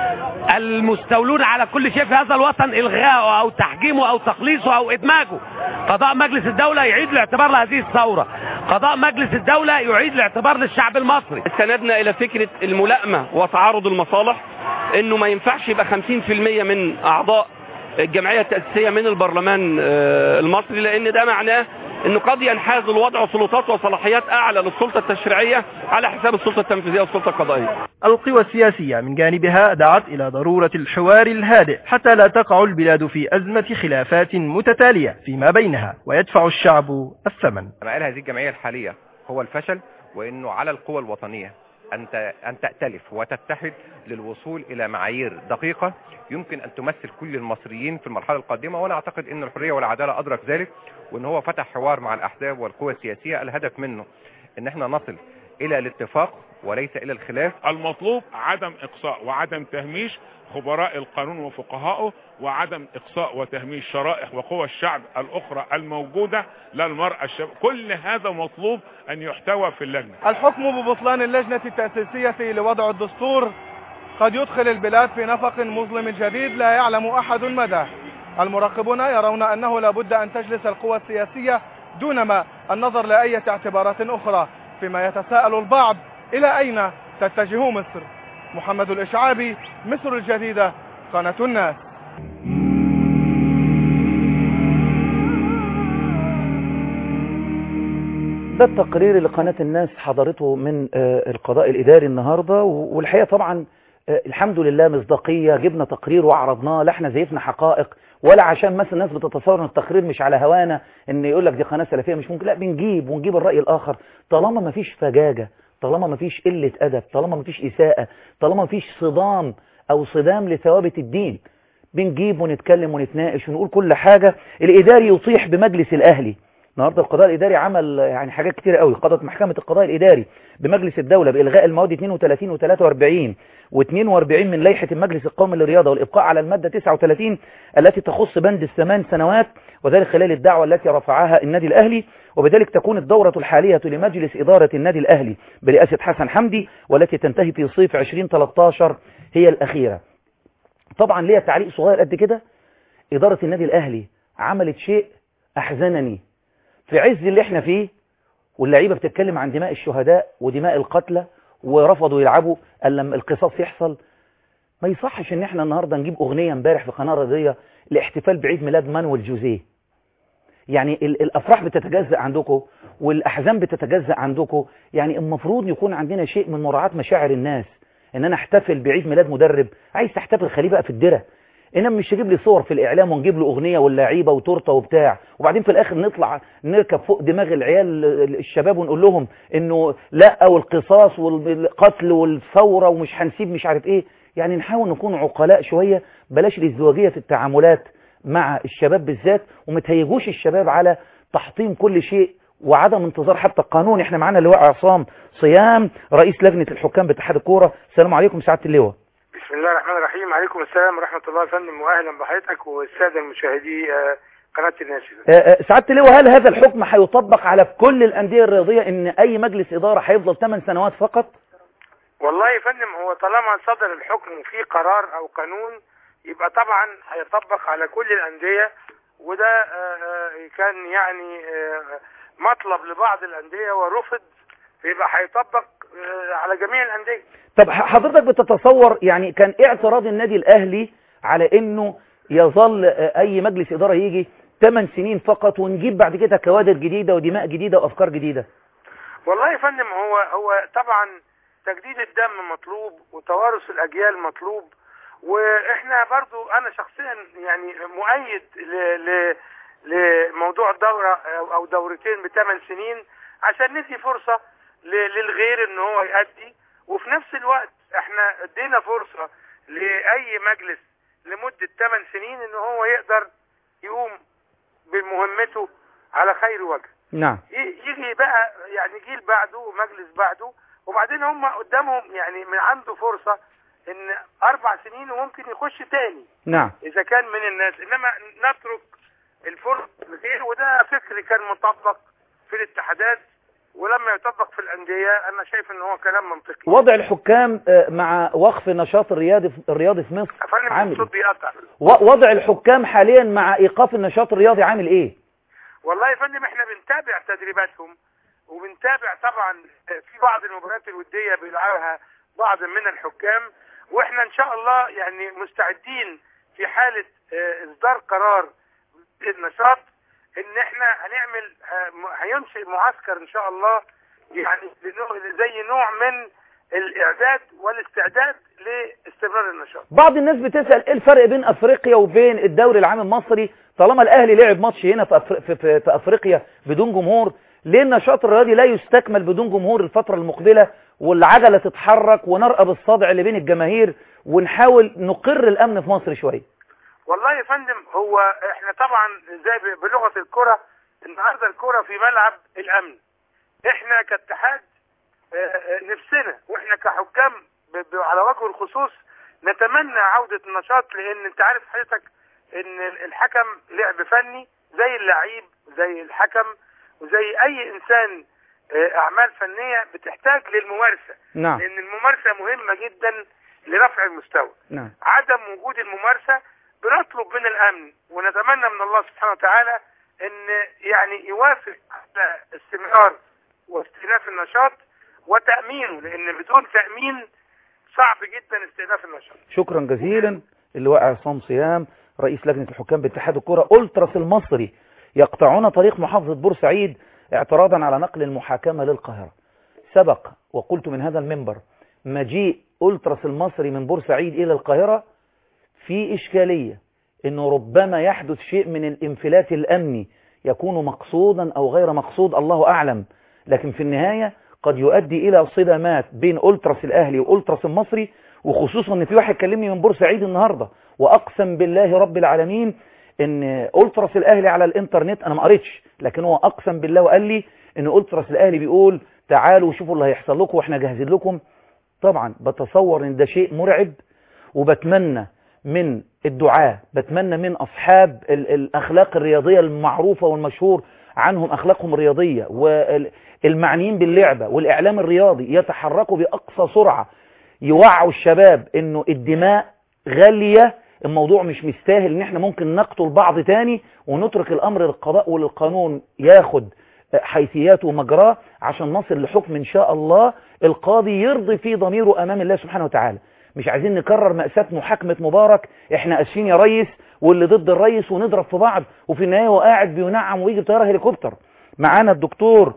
S11: المستولون على كل شيء في هذا الوطن إلغاءه أو تحجيمه أو تخليصه أو إدماجه قضاء مجلس الدولة يعيد الاعتبار لهذه الثورة قضاء مجلس الدولة يعيد الاعتبار للشعب المصري
S12: استندنا إلى فكرة الملائمة وتعارض المصالح إنه ما ينفعش يبقى 50% من أعضاء الجمعية التأسيسية من البرلمان المصري لأن ده معناه انه قد ينحاز الوضع سلطات وصلاحيات اعلى للسلطه التشريعيه على حساب السلطه التنفيذيه والسلطه القضائيه.
S3: القوى السياسيه من جانبها دعت الى ضروره الحوار الهادئ حتى لا تقع البلاد في ازمه خلافات متتاليه فيما بينها ويدفع الشعب الثمن.
S13: ما قال هذه الجمعيه الحاليه هو الفشل وانه على القوى الوطنيه أن أن تأتلف وتتحد للوصول إلى معايير دقيقة يمكن أن تمثل كل المصريين في المرحلة القادمة وأنا أعتقد أن الحرية والعدالة أدرك ذلك وأن هو فتح حوار مع الأحزاب والقوى السياسية الهدف منه أن احنا نصل إلى الاتفاق وليس إلى الخلاف
S14: المطلوب عدم إقصاء وعدم تهميش خبراء القانون وفقهائه وعدم إقصاء وتهميش شرائح وقوى الشعب الأخرى الموجودة للمرأة الشاب كل هذا مطلوب أن يحتوى في اللجنة
S15: الحكم ببطلان اللجنة التأسيسية لوضع الدستور قد يدخل البلاد في نفق مظلم جديد لا يعلم أحد مدى المراقبون يرون أنه لا بد أن تجلس القوى السياسية دونما النظر لأي اعتبارات أخرى فيما يتساءل البعض إلى أين تتجه مصر محمد الإشعابي مصر الجديدة قناة الناس
S1: ده التقرير اللي قناة الناس حضرته من القضاء الإداري النهاردة والحقيقة طبعا الحمد لله مصداقية جبنا تقرير وعرضناه لا احنا زيفنا حقائق ولا عشان مثلا الناس بتتصور ان التقرير مش على هوانا ان يقول لك دي قناة سلفية مش ممكن لا بنجيب ونجيب الرأي الآخر طالما ما فيش فجاجة طالما ما فيش قلة أدب طالما ما فيش إساءة طالما ما فيش صدام أو صدام لثوابت الدين بنجيب ونتكلم ونتناقش ونقول كل حاجة الإداري يطيح بمجلس الأهلي النهارده القضاء الإداري عمل يعني حاجات كتير قوي قضت محكمة القضاء الإداري بمجلس الدولة بإلغاء المواد 32 و43 و42 من لائحة المجلس القومي للرياضة والإبقاء على المادة 39 التي تخص بند الثمان سنوات وذلك خلال الدعوة التي رفعها النادي الأهلي وبذلك تكون الدورة الحالية لمجلس إدارة النادي الأهلي برئاسة حسن حمدي والتي تنتهي في صيف 2013 هي الأخيرة طبعا ليا تعليق صغير قد كده إدارة النادي الأهلي عملت شيء أحزنني في عز اللي احنا فيه واللعيبة بتتكلم عن دماء الشهداء ودماء القتلى ورفضوا يلعبوا قال لما القصاص يحصل ما يصحش ان احنا النهاردة نجيب اغنية امبارح في قناة رياضية لاحتفال بعيد ميلاد مانويل جوزيه يعني الافراح بتتجزأ عندكم والاحزان بتتجزأ عندكم يعني المفروض يكون عندنا شيء من مراعاة مشاعر الناس ان انا احتفل بعيد ميلاد مدرب عايز تحتفل خليه بقى في الدره انما مش تجيب لي صور في الاعلام ونجيب له اغنيه واللعيبه وتورته وبتاع وبعدين في الاخر نطلع نركب فوق دماغ العيال الشباب ونقول لهم انه لا والقصاص والقتل والثوره ومش هنسيب مش عارف ايه يعني نحاول نكون عقلاء شويه بلاش الازدواجيه في التعاملات مع الشباب بالذات وما تهيجوش الشباب على تحطيم كل شيء وعدم انتظار حتى القانون احنا معانا اللواء عصام صيام رئيس لجنه الحكام باتحاد الكوره السلام عليكم سعاده اللواء
S16: بسم الله الرحمن الرحيم عليكم السلام ورحمة الله يا فندم وأهلا بحضرتك والسادة المشاهدي قناة الناس
S1: سعادة اللواء هل هذا الحكم هيطبق على كل الأندية الرياضية إن أي مجلس إدارة هيفضل 8 سنوات فقط؟
S16: والله يا فندم هو طالما صدر الحكم في قرار أو قانون يبقى طبعا هيطبق على كل الأندية وده كان يعني مطلب لبعض الأندية ورفض يبقى هيطبق على جميع الأندية
S1: طب حضرتك بتتصور يعني كان اعتراض النادي الأهلي على انه يظل اي مجلس ادارة يجي 8 سنين فقط ونجيب بعد كده كوادر جديدة ودماء جديدة وافكار جديدة
S16: والله يا فندم هو هو طبعا تجديد الدم مطلوب وتوارث الاجيال مطلوب واحنا برضو انا شخصيا يعني مؤيد ل ل لموضوع الدوره او أو دورتين بثمان سنين عشان ندي فرصه ل- للغير ان هو يأدي وفي نفس الوقت احنا ادينا فرصه لاي مجلس لمده 8 سنين ان هو يقدر يقوم بمهمته على خير وجه
S1: نعم
S16: ي- يجي بقى يعني جيل بعده ومجلس بعده وبعدين هم قدامهم يعني من عنده فرصة ان اربع سنين وممكن يخش تاني
S1: نعم
S16: اذا كان من الناس انما نترك الفرصة لغير وده فكر كان مطبق في الاتحادات ولما يطبق في الاندية انا شايف ان هو كلام منطقي
S1: وضع الحكام آه، مع وقف النشاط الرياضي الرياضي في مصر
S16: فندم
S1: عامل
S16: الصوت
S1: إيه؟
S16: بيقطع
S1: و- وضع الحكام حاليا مع ايقاف النشاط الرياضي عامل ايه
S16: والله يا فندم احنا بنتابع تدريباتهم وبنتابع طبعا في بعض المباريات الوديه بيلعبها بعض من الحكام واحنا ان شاء الله يعني مستعدين في حاله آه، اصدار قرار النشاط ان احنا هنعمل آه، م- هينشئ معسكر ان شاء الله يعني لنوع- زي نوع من الاعداد والاستعداد لاستمرار النشاط
S1: بعض الناس بتسأل ايه الفرق بين افريقيا وبين الدوري العام المصري طالما الاهلي لعب ماتش هنا في, أفر... في, في, في افريقيا بدون جمهور ليه النشاط الرياضي لا يستكمل بدون جمهور الفترة المقبلة والعجلة تتحرك ونرقب الصدع اللي بين الجماهير ونحاول نقر الامن في مصر شوية
S16: والله يا فندم هو احنا طبعا زي ب- بلغه الكره النهارده الكره في ملعب الامن احنا كاتحاد آه، آه، نفسنا واحنا كحكام ب- ب- على وجه الخصوص نتمنى عوده النشاط لان انت عارف حضرتك ان ال- الحكم لعب فني زي اللعيب زي الحكم وزي اي انسان آه، اعمال فنيه بتحتاج للممارسه
S1: نعم.
S16: لان الممارسه مهمه جدا لرفع المستوى
S1: نعم
S16: عدم وجود الممارسة بنطلب من الأمن ونتمنى من الله سبحانه وتعالى أن يعني يوافق على استمرار واستئناف النشاط وتأمينه لأن بدون تأمين صعب جدا استئناف النشاط
S1: شكرا جزيلا اللواء عصام صيام رئيس لجنة الحكام باتحاد الكرة ألتراس المصري يقطعون طريق محافظة بورسعيد اعتراضا على نقل المحاكمة للقاهرة سبق وقلت من هذا المنبر مجيء ألتراس المصري من بورسعيد إلى القاهرة في إشكالية أنه ربما يحدث شيء من الانفلات الأمني يكون مقصودا أو غير مقصود الله أعلم لكن في النهاية قد يؤدي إلى صدامات بين ألتراس الأهلي وألتراس المصري وخصوصا أن في واحد كلمني من بورسعيد النهاردة وأقسم بالله رب العالمين أن ألتراس الأهلي على الإنترنت أنا ما قريتش لكن هو أقسم بالله وقال لي أن ألتراس الأهلي بيقول تعالوا شوفوا اللي هيحصل لكم وإحنا جاهزين لكم طبعا بتصور أن ده شيء مرعب وبتمنى من الدعاة بتمنى من أصحاب ال- الأخلاق الرياضية المعروفة والمشهور عنهم أخلاقهم الرياضية والمعنيين باللعبة والإعلام الرياضي يتحركوا بأقصى سرعة يوعوا الشباب إنه الدماء غالية الموضوع مش مستاهل إن إحنا ممكن نقتل بعض تاني ونترك الأمر للقضاء وللقانون ياخد حيثياته ومجراه عشان نصل لحكم إن شاء الله القاضي يرضي فيه ضميره أمام الله سبحانه وتعالى مش عايزين نكرر مأساة محاكمة مبارك احنا اسفين يا ريس واللي ضد الريس ونضرب في بعض وفي النهاية هو قاعد بينعم ويجي بطيارة هليكوبتر معانا الدكتور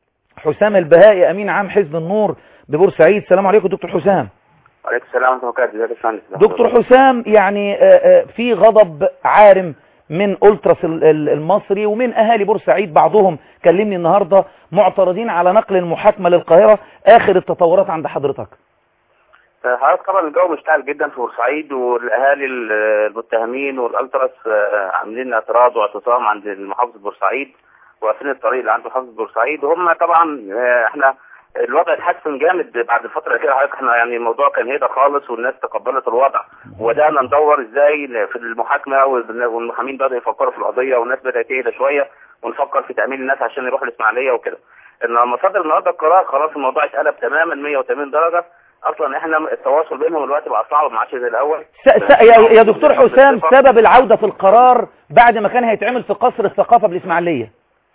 S1: حسام البهائي امين عام حزب النور ببورسعيد السلام عليكم دكتور حسام
S17: عليكم السلام ورحمة الله وبركاته ازيك يا باشمهندس
S1: دكتور حسام يعني آه، آه، في غضب عارم من ألتراس ال- ال- المصري ومن أهالي بورسعيد بعضهم كلمني النهاردة معترضين على نقل المحاكمة للقاهرة آخر التطورات عند حضرتك
S17: حضرتك طبعا الجو مشتعل جدا في بورسعيد والاهالي ال- المتهمين والالتراس آه، عاملين اعتراض واعتصام عند محافظه بورسعيد واقفين الطريق اللي عند محافظه بورسعيد وهم طبعا آه، احنا الوضع اتحسن جامد بعد الفتره الاخيره حضرتك احنا يعني الموضوع كان هدى خالص والناس تقبلت الوضع وبدانا ندور ازاي في المحاكمه وال- والمحامين بداوا يفكروا في القضيه والناس بدات تهدى شويه ونفكر في تامين الناس عشان يروحوا الاسماعيليه وكده ان لما صدر النهارده القرار خلاص الموضوع اتقلب تماما 180 درجه اصلا احنا التواصل بينهم دلوقتي بقى صعب ما عادش زي الاول
S1: س س يا, يا دكتور حسام سبب العودة في القرار بعد ما كان هيتعمل في قصر الثقافة بالإسماعيلية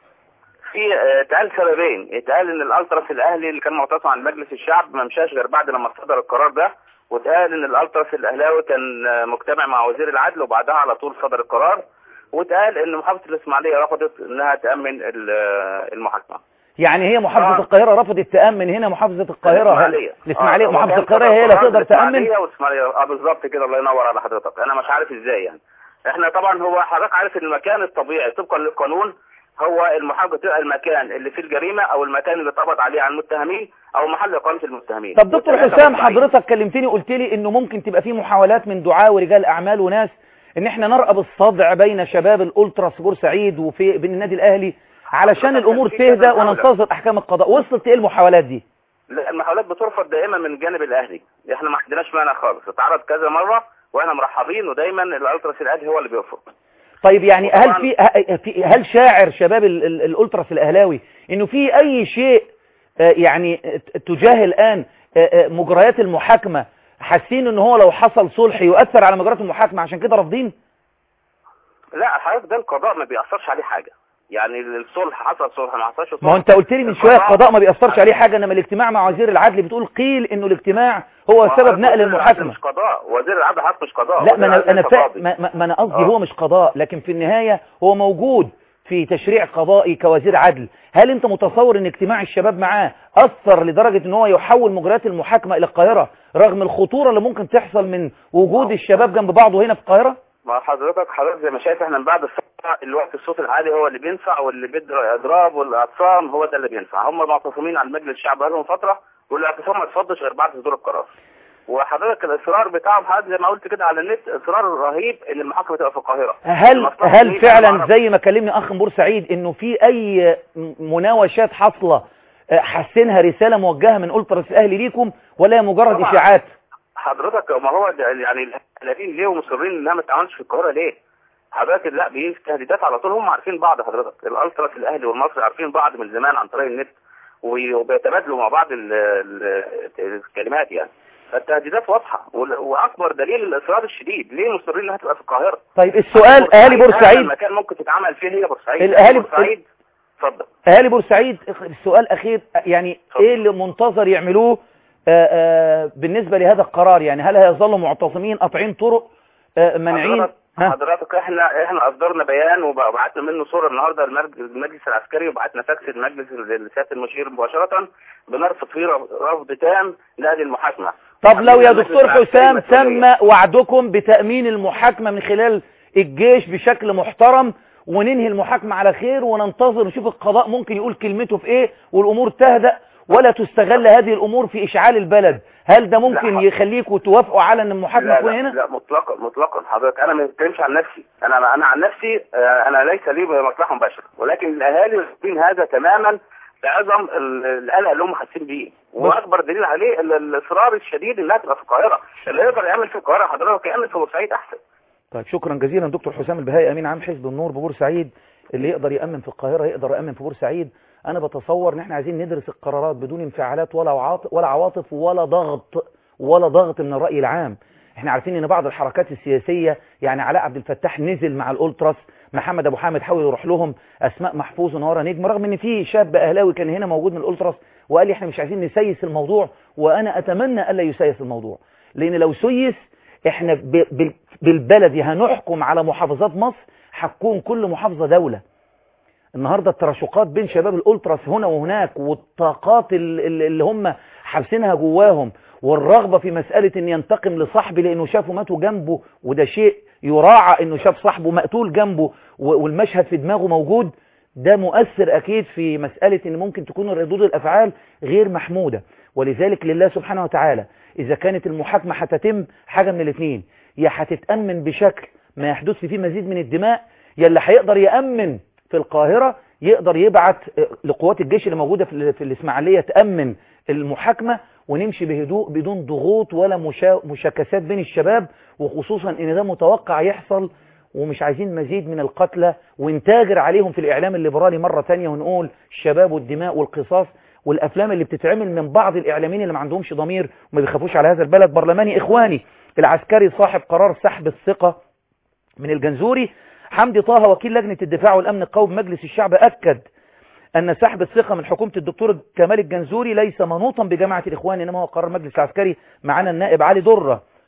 S17: في آه، اتقال سببين اتقال ان الالتراس الاهلي اللي كان معتصم عن مجلس الشعب ما مشاش غير بعد لما صدر القرار ده واتقال ان الالتراس الاهلاوي كان آه، مجتمع مع وزير العدل وبعدها على طول صدر القرار واتقال ان محافظه الاسماعيليه رفضت انها تامن ال- آه، المحاكمه
S1: يعني هي محافظة
S17: آه.
S1: القاهرة رفضت تأمن هنا محافظة القاهرة
S17: الإسماعيلية.
S1: الإسماعيلية
S17: آه،
S1: محافظة
S17: هو كان
S1: القاهرة هي اللي
S17: قرار
S1: تقدر تأمن
S17: الإسماعيلية والإسماعيلية اه بالظبط كده الله ينور على حضرتك انا مش عارف ازاي يعني احنا طبعا هو حضرتك عارف ان المكان الطبيعي طبقا للقانون هو المحافظة تبقى المكان اللي فيه الجريمة او المكان اللي اتقبض عليه عن المتهمين او محل اقامة المتهمين
S1: طب دكتور
S17: والثلاثة
S1: حسام
S17: مصرعين.
S1: حضرتك كلمتني قلت لي انه ممكن تبقى في محاولات من دعاة ورجال اعمال وناس ان احنا نرقب الصدع بين شباب الالتراس في بورسعيد وفي بين النادي الاهلي علشان الامور تهدى وننتظر احكام القضاء وصلت ايه المحاولات دي
S17: لا المحاولات بترفض دائما من الجانب الاهلي احنا ما عندناش مانع خالص اتعرض كذا مرة واحنا مرحبين ودايما الالتراس الاهلي هو اللي بيرفض
S1: طيب يعني هل في ه- في- هل شاعر شباب ال- ال- الالتراس الاهلاوي انه في اي شيء آه، يعني ت- تجاه الان آه، آه، مجريات المحاكمة حاسين ان هو لو حصل صلح يؤثر على مجريات المحاكمة عشان كده رافضين
S17: لا حضرتك ده القضاء ما بيأثرش عليه حاجة يعني الصلح حصل صلح ما حصلش صلح
S1: ما هو انت قلت لي من شويه القضاء ما بيأثرش عليه حاجه انما الاجتماع مع وزير العدل بتقول قيل انه الاجتماع هو سبب نقل
S17: وزير العدل
S1: المحاكمه
S17: مش قضاء وزير العدل حضرتك مش قضاء
S1: لا
S17: وزير
S1: ما انا
S17: العدل
S1: انا
S17: ليس
S1: فا...
S17: قاضي.
S1: ما, ما- ما انا قصدي
S17: آه.
S1: هو مش قضاء لكن في النهايه هو موجود في تشريع قضائي كوزير عدل هل انت متصور ان اجتماع الشباب معاه اثر لدرجه ان هو يحول مجريات المحاكمه الى القاهره رغم الخطوره اللي ممكن تحصل من وجود الشباب جنب بعضه هنا في القاهره
S17: ما حضرتك حضرتك زي ما شايف احنا من بعد الثوره الوقت الصوت العالي هو اللي بينفع واللي بيدي اضراب والاعتصام هو ده اللي بينفع هم معتصمين على مجلس الشعب بقالهم فتره والاعتصام ما اتفضش غير بعد صدور القرار وحضرتك الاصرار بتاعهم حضرتك زي ما قلت كده على النت اصرار رهيب ان المحاكمه تبقى في القاهره
S1: هل
S17: المصلحة
S1: هل
S17: دي
S1: فعلا
S17: أنا
S1: زي ما كلمني اخ من بورسعيد انه في اي مناوشات حاصله آه، حاسينها رساله موجهه من التراس الاهلي ليكم ولا هي مجرد
S17: طبعاً.
S1: اشاعات
S17: حضرتك ما هو ده يعني الهلالين ليه ومصرين انها ما تتعملش في القاهره ليه؟ حضرتك لا في تهديدات على طول هم عارفين بعض حضرتك الالتراس الاهلي والمصري عارفين بعض من زمان عن طريق النت وبي- وبيتبادلوا مع بعض ال- ال- الكلمات يعني فالتهديدات واضحه وال- واكبر دليل الاصرار الشديد ليه مصرين انها تبقى في القاهره؟
S1: طيب السؤال اهالي بورسعيد
S17: المكان ممكن تتعمل فيه هي بورسعيد
S1: الأهالي-
S17: بورسعيد اتفضل
S1: اهالي بورسعيد السؤال اخير يعني ايه اللي منتظر يعملوه آه، آه، بالنسبه لهذا القرار يعني هل هيظلوا معتصمين قاطعين طرق آه، مانعين
S17: حضرتك-
S1: ها
S17: حضرتك احنا احنا اصدرنا بيان وبعتنا منه صوره النهارده للمرج- للمجلس العسكري وبعتنا فاكس المجلس لسياده المشير مباشره بنرفض فيه رف- رفض تام لهذه المحاكمه
S1: طب لو يا
S17: المجلس
S1: دكتور
S17: العسكري
S1: حسام
S17: مسؤولية.
S1: تم وعدكم بتأمين المحاكمة من خلال الجيش بشكل محترم وننهي المحاكمة على خير وننتظر نشوف القضاء ممكن يقول كلمته في ايه والامور تهدأ ولا تستغل هذه الامور في اشعال البلد هل ده ممكن
S17: لا.
S1: يخليكم توافقوا على ان المحاكمة
S17: لا
S1: تكون
S17: لا,
S1: هنا
S17: لا مطلقا مطلقا حضرتك انا ما بتكلمش عن نفسي انا انا عن نفسي آه، انا ليس لي مصلحه مباشره ولكن الاهالي واخدين هذا تماما بعظم ال- القلق اللي هم حاسين بيه واكبر دليل عليه ال- الاصرار الشديد انها تبقى في القاهره اللي يقدر يعمل في القاهره حضرتك يعمل في بورسعيد احسن
S1: طيب شكرا جزيلا دكتور حسام البهائي امين عام حزب النور ببورسعيد اللي يقدر يأمن في القاهرة يقدر يأمن في بورسعيد انا بتصور ان احنا عايزين ندرس القرارات بدون انفعالات ولا عواطف ولا عواطف ولا ضغط ولا ضغط من الرأي العام احنا عارفين ان بعض الحركات السياسية يعني علاء عبد الفتاح نزل مع الالتراس محمد ابو حامد حاول يروح لهم اسماء محفوظ ونهارة نجم رغم ان في شاب اهلاوي كان هنا موجود من الالتراس وقال لي احنا مش عايزين نسيس الموضوع وانا اتمنى الا يسيس الموضوع لان لو سيس احنا ب- بال- بالبلدي هنحكم على محافظات مصر هتكون كل محافظة دولة النهاردة التراشقات بين شباب الالتراس هنا وهناك والطاقات ال- ال- اللي هم حابسينها جواهم والرغبة في مسألة ان ينتقم لصاحبي لانه شافه ماتوا جنبه وده شيء يراعى انه شاف صاحبه مقتول جنبه و- والمشهد في دماغه موجود ده مؤثر اكيد في مسألة ان ممكن تكون ردود الافعال غير محمودة ولذلك لله سبحانه وتعالى اذا كانت المحاكمة هتتم حاجة من الاثنين يا هتتأمن بشكل ما يحدث فيه مزيد من الدماء يا اللي هيقدر يأمن في القاهرة يقدر يبعت لقوات الجيش اللي موجودة في ال- في الإسماعيلية تأمن المحاكمة ونمشي بهدوء بدون ضغوط ولا مشا- مشاكسات بين الشباب وخصوصا ان ده متوقع يحصل ومش عايزين مزيد من القتلى ونتاجر عليهم في الإعلام الليبرالي مرة تانية ونقول الشباب والدماء والقصاص والأفلام اللي بتتعمل من بعض الإعلاميين اللي ما عندهمش ضمير وما بيخافوش على هذا البلد برلماني إخواني العسكري صاحب قرار سحب الثقة من الجنزوري حمدي طه وكيل لجنة الدفاع والأمن القومي بمجلس الشعب أكد أن سحب الثقة من حكومة الدكتور كمال الجنزوري ليس منوطا بجماعة الإخوان إنما هو قرار مجلس عسكري معنا النائب علي درة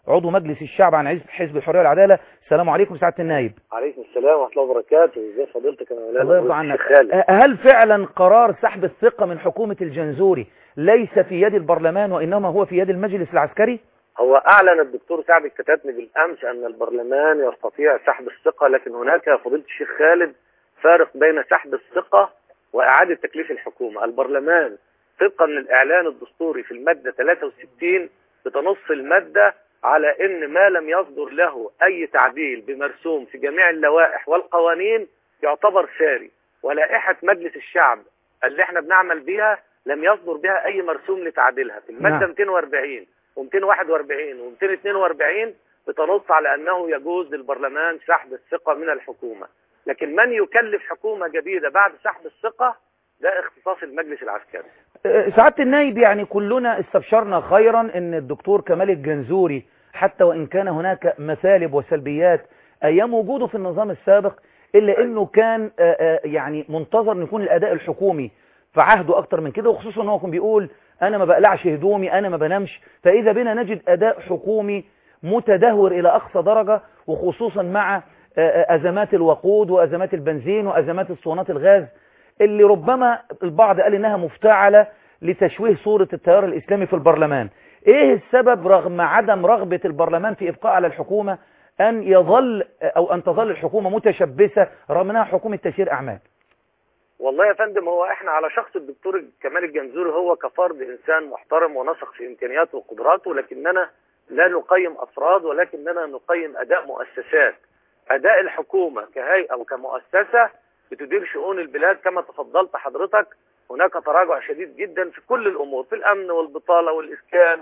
S1: عضو مجلس الشعب عن حزب حزب الحرية والعدالة السلام عليكم سعادة النائب
S18: عليكم السلام ورحمة الله وبركاته ازي فضيلتك يا مولانا
S1: الله يرضى عنك
S18: الشيخ خالد.
S1: هل فعلا قرار سحب الثقة من حكومة الجنزوري ليس في يد البرلمان وإنما هو في يد المجلس العسكري
S18: هو أعلن الدكتور سعد الكتاتني بالأمس أن البرلمان يستطيع سحب الثقة لكن هناك يا فضيلة الشيخ خالد فارق بين سحب الثقة وإعادة تكليف الحكومة البرلمان طبقا للإعلان الدستوري في المادة 63 بتنص المادة على ان ما لم يصدر له اي تعديل بمرسوم في جميع اللوائح والقوانين يعتبر ساري ولائحة مجلس الشعب اللي احنا بنعمل بيها لم يصدر بها اي مرسوم لتعديلها في المادة
S1: نعم.
S18: 240 و241 و242 بتنص على انه يجوز للبرلمان سحب الثقة من الحكومة لكن من يكلف حكومة جديدة بعد سحب الثقة ده اختصاص المجلس العسكري
S1: أه، سعادة النائب يعني كلنا استبشرنا خيرا ان الدكتور كمال الجنزوري حتى وان كان هناك مثالب وسلبيات ايام وجوده في النظام السابق الا انه كان أه، أه، يعني منتظر ان يكون الاداء الحكومي في عهده اكتر من كده وخصوصا ان هو كان بيقول انا ما بقلعش هدومي انا ما بنامش فاذا بنا نجد اداء حكومي متدهور الى اقصى درجة وخصوصا مع أه، أه، ازمات الوقود وازمات البنزين وازمات اسطوانات الغاز اللي ربما البعض قال انها مفتعلة لتشويه صورة التيار الاسلامي في البرلمان ايه السبب رغم عدم رغبة البرلمان في ابقاء على الحكومة ان يظل او ان تظل الحكومة متشبثة رغم انها حكومة تسيير اعمال
S18: والله يا فندم هو احنا على شخص الدكتور كمال الجنزوري هو كفرد انسان محترم ونثق في امكانياته وقدراته لكننا لا نقيم افراد ولكننا نقيم اداء مؤسسات اداء الحكومة كهيئة وكمؤسسة بتدير شؤون البلاد كما تفضلت حضرتك هناك تراجع شديد جدا في كل الامور في الامن والبطالة والاسكان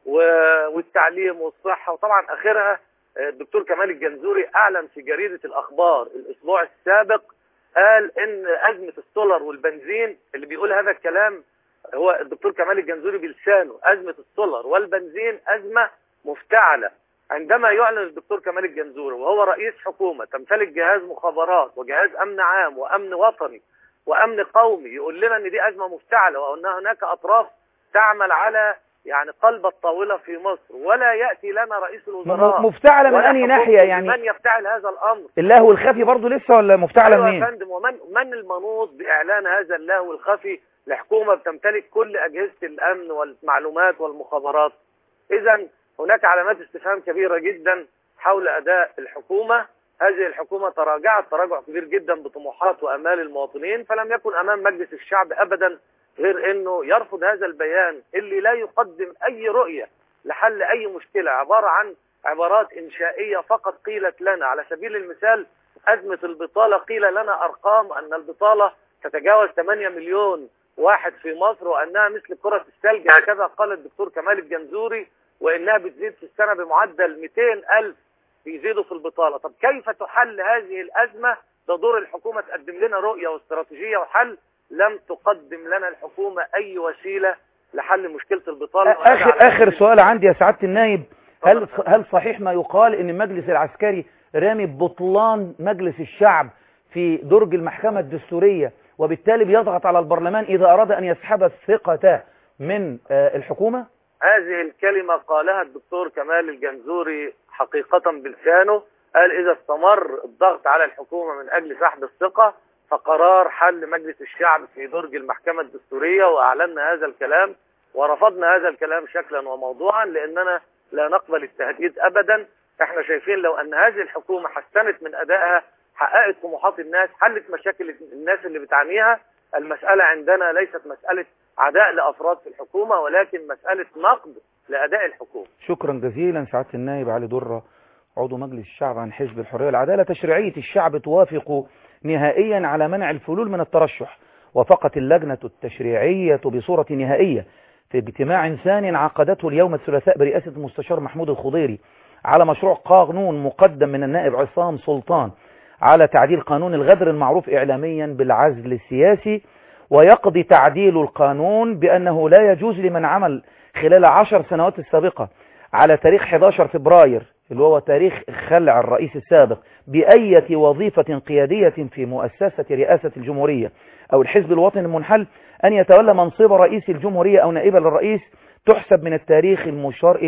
S18: و- والتعليم والصحة وطبعا اخرها آه، الدكتور كمال الجنزوري اعلن في جريدة الاخبار الاسبوع السابق قال ان ازمة السولر والبنزين اللي بيقول هذا الكلام هو الدكتور كمال الجنزوري بلسانه ازمة السولر والبنزين ازمة مفتعلة عندما يعلن الدكتور كمال الجنزوري وهو رئيس حكومة تمتلك جهاز مخابرات وجهاز امن عام وامن وطني وامن قومي يقول لنا ان دي ازمة مفتعلة وان هناك اطراف تعمل على يعني قلب الطاولة في مصر ولا يأتي لنا رئيس الوزراء
S1: م- مفتعلة من
S18: ولا
S1: أنهي
S18: حكومة
S1: ناحية يعني؟
S18: من يفتعل هذا الأمر
S1: اللهو الخفي برضه لسه ولا مفتعلة
S18: أيوة يا
S1: منين
S18: فندم ومن من المنوط بإعلان هذا اللهو الخفي لحكومة بتمتلك كل أجهزة الأمن والمعلومات والمخابرات إذا هناك علامات استفهام كبيرة جدا حول أداء الحكومة هذه الحكومة تراجعت تراجع كبير جدا بطموحات وأمال المواطنين فلم يكن أمام مجلس الشعب أبدا غير أنه يرفض هذا البيان اللي لا يقدم أي رؤية لحل أي مشكلة عبارة عن عبارات إنشائية فقط قيلت لنا على سبيل المثال أزمة البطالة قيل لنا أرقام أن البطالة تتجاوز 8 مليون واحد في مصر وأنها مثل كرة الثلج هكذا قال الدكتور كمال الجنزوري وإنها بتزيد في السنة بمعدل 200 ألف بيزيدوا في البطالة طب كيف تحل هذه الأزمة ده دور الحكومة تقدم لنا رؤية واستراتيجية وحل لم تقدم لنا الحكومة أي وسيلة لحل مشكلة البطالة
S1: آخر, آخر سؤال عندي يا سعادة النائب هل هل صحيح ما يقال ان المجلس العسكري رامي ببطلان مجلس الشعب في درج المحكمة الدستورية وبالتالي بيضغط على البرلمان إذا أراد أن يسحب الثقة من آه، الحكومة
S18: هذه الكلمة قالها الدكتور كمال الجنزوري حقيقة بلسانه قال إذا استمر الضغط على الحكومة من أجل سحب الثقة فقرار حل مجلس الشعب في درج المحكمة الدستورية وأعلنا هذا الكلام ورفضنا هذا الكلام شكلا وموضوعا لأننا لا نقبل التهديد أبدا احنا شايفين لو أن هذه الحكومة حسنت من أدائها حققت طموحات الناس حلت مشاكل الناس اللي بتعانيها المسألة عندنا ليست مسألة عداء لأفراد في الحكومة ولكن مسألة نقد لأداء الحكومة
S1: شكرا جزيلا سعادة النائب علي درة عضو مجلس الشعب عن حزب الحرية والعدالة تشريعية الشعب توافق نهائيا على منع الفلول من الترشح وفقت اللجنة التشريعية بصورة نهائية في اجتماع ثان عقدته اليوم الثلاثاء برئاسة المستشار محمود الخضيري على مشروع قانون مقدم من النائب عصام سلطان على تعديل قانون الغدر المعروف إعلاميا بالعزل السياسي ويقضي تعديل القانون بأنه لا يجوز لمن عمل خلال عشر سنوات السابقة على تاريخ 11 فبراير اللي هو تاريخ خلع الرئيس السابق بأية وظيفة قيادية في مؤسسة رئاسة الجمهورية أو الحزب الوطني المنحل أن يتولى منصب رئيس الجمهورية أو نائبا للرئيس تحسب من التاريخ المشار إليه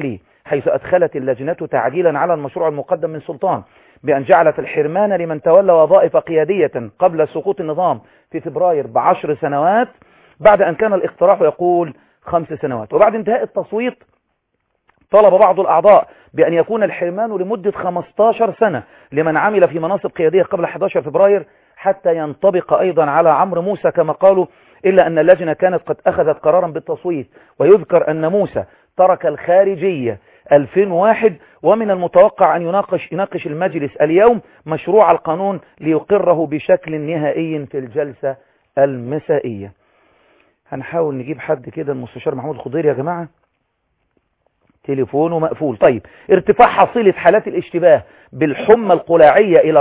S1: حيث أدخلت اللجنة تعديلا على المشروع المقدم من سلطان بأن جعلت الحرمان لمن تولى وظائف قيادية قبل سقوط النظام في فبراير بعشر سنوات بعد أن كان الاقتراح يقول خمس سنوات وبعد انتهاء التصويت طلب بعض الأعضاء بأن يكون الحرمان لمدة 15 سنة لمن عمل في مناصب قيادية قبل 11 فبراير حتى ينطبق أيضا على عمرو موسى كما قالوا إلا أن اللجنة كانت قد أخذت قرارا بالتصويت ويذكر أن موسى ترك الخارجية 2001 ومن المتوقع أن يناقش, يناقش المجلس اليوم مشروع القانون ليقره بشكل نهائي في الجلسة المسائية هنحاول نجيب حد كده المستشار محمود الخضير يا جماعة تليفونه مقفول طيب ارتفاع حصيلة حالات الاشتباه بالحمى القلاعية إلى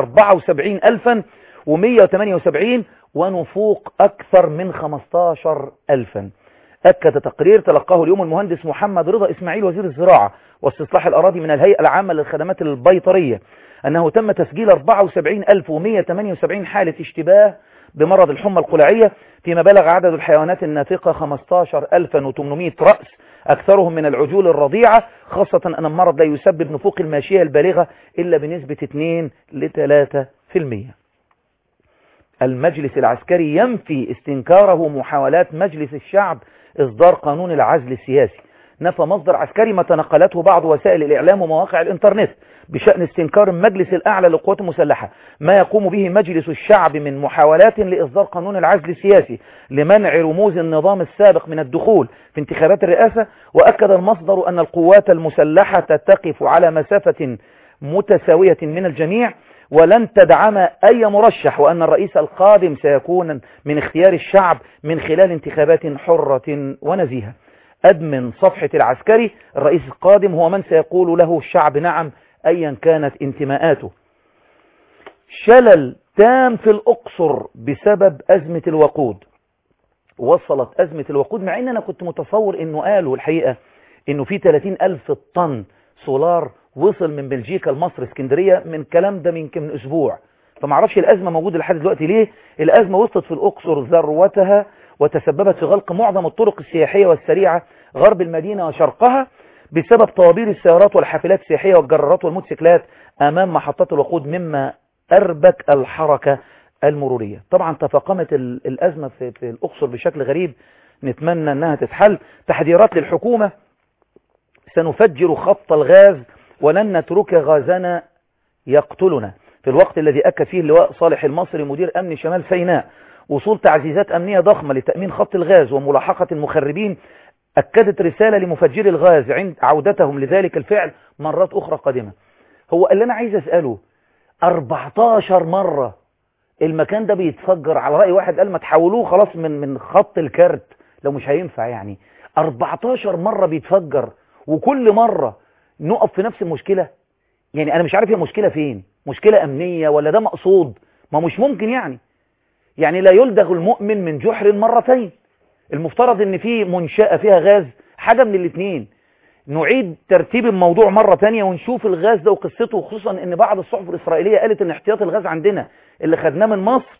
S1: 74178 ونفوق أكثر من 15000 أكد تقرير تلقاه اليوم المهندس محمد رضا إسماعيل وزير الزراعة واستصلاح الأراضي من الهيئة العامة للخدمات البيطرية أنه تم تسجيل 74178 حالة اشتباه بمرض الحمى القلاعية فيما بلغ عدد الحيوانات النافقة 15800 رأس أكثرهم من العجول الرضيعة خاصة أن المرض لا يسبب نفوق الماشية البالغة إلا بنسبة 2 ل 3%. المجلس العسكري ينفي استنكاره محاولات مجلس الشعب إصدار قانون العزل السياسي نفى مصدر عسكري ما تنقلته بعض وسائل الإعلام ومواقع الإنترنت بشأن استنكار المجلس الأعلى للقوات المسلحة ما يقوم به مجلس الشعب من محاولات لإصدار قانون العزل السياسي لمنع رموز النظام السابق من الدخول في انتخابات الرئاسة وأكد المصدر أن القوات المسلحة تقف على مسافة متساوية من الجميع ولن تدعم أي مرشح وأن الرئيس القادم سيكون من اختيار الشعب من خلال انتخابات حرة ونزيهة أدمن صفحة العسكري الرئيس القادم هو من سيقول له الشعب نعم أيا كانت انتماءاته شلل تام في الأقصر بسبب أزمة الوقود وصلت أزمة الوقود مع أن أنا كنت متصور أنه قالوا الحقيقة أنه في 30 ألف طن سولار وصل من بلجيكا لمصر اسكندرية من كلام ده من من أسبوع فما اعرفش الأزمة موجودة لحد دلوقتي ليه الأزمة وصلت في الأقصر ذروتها وتسببت في غلق معظم الطرق السياحية والسريعة غرب المدينة وشرقها بسبب طوابير السيارات والحافلات السياحية والجرارات والموتوسيكلات أمام محطات الوقود مما أربك الحركة المرورية طبعا تفاقمت الأزمة في, في الأقصر بشكل غريب نتمنى أنها تتحل تحذيرات للحكومة سنفجر خط الغاز ولن نترك غازنا يقتلنا في الوقت الذي أكد فيه اللواء صالح المصري مدير أمن شمال سيناء وصول تعزيزات أمنية ضخمة لتأمين خط الغاز وملاحقة المخربين أكدت رسالة لمفجري الغاز عند عودتهم لذلك الفعل مرات أخرى قادمة هو اللي أنا عايز أسأله 14 مرة المكان ده بيتفجر على رأي واحد قال ما تحولوه خلاص من من خط الكارت لو مش هينفع يعني 14 مرة بيتفجر وكل مرة نقف في نفس المشكلة يعني أنا مش عارف هي مشكلة فين مشكلة أمنية ولا ده مقصود ما مش ممكن يعني يعني لا يلدغ المؤمن من جحر مرتين المفترض ان في منشأة فيها غاز حاجة من الاثنين نعيد ترتيب الموضوع مرة تانية ونشوف الغاز ده وقصته خصوصا ان بعض الصحف الإسرائيلية قالت ان احتياط الغاز عندنا اللي خدناه من مصر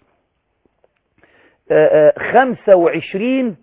S1: آآ آآ 25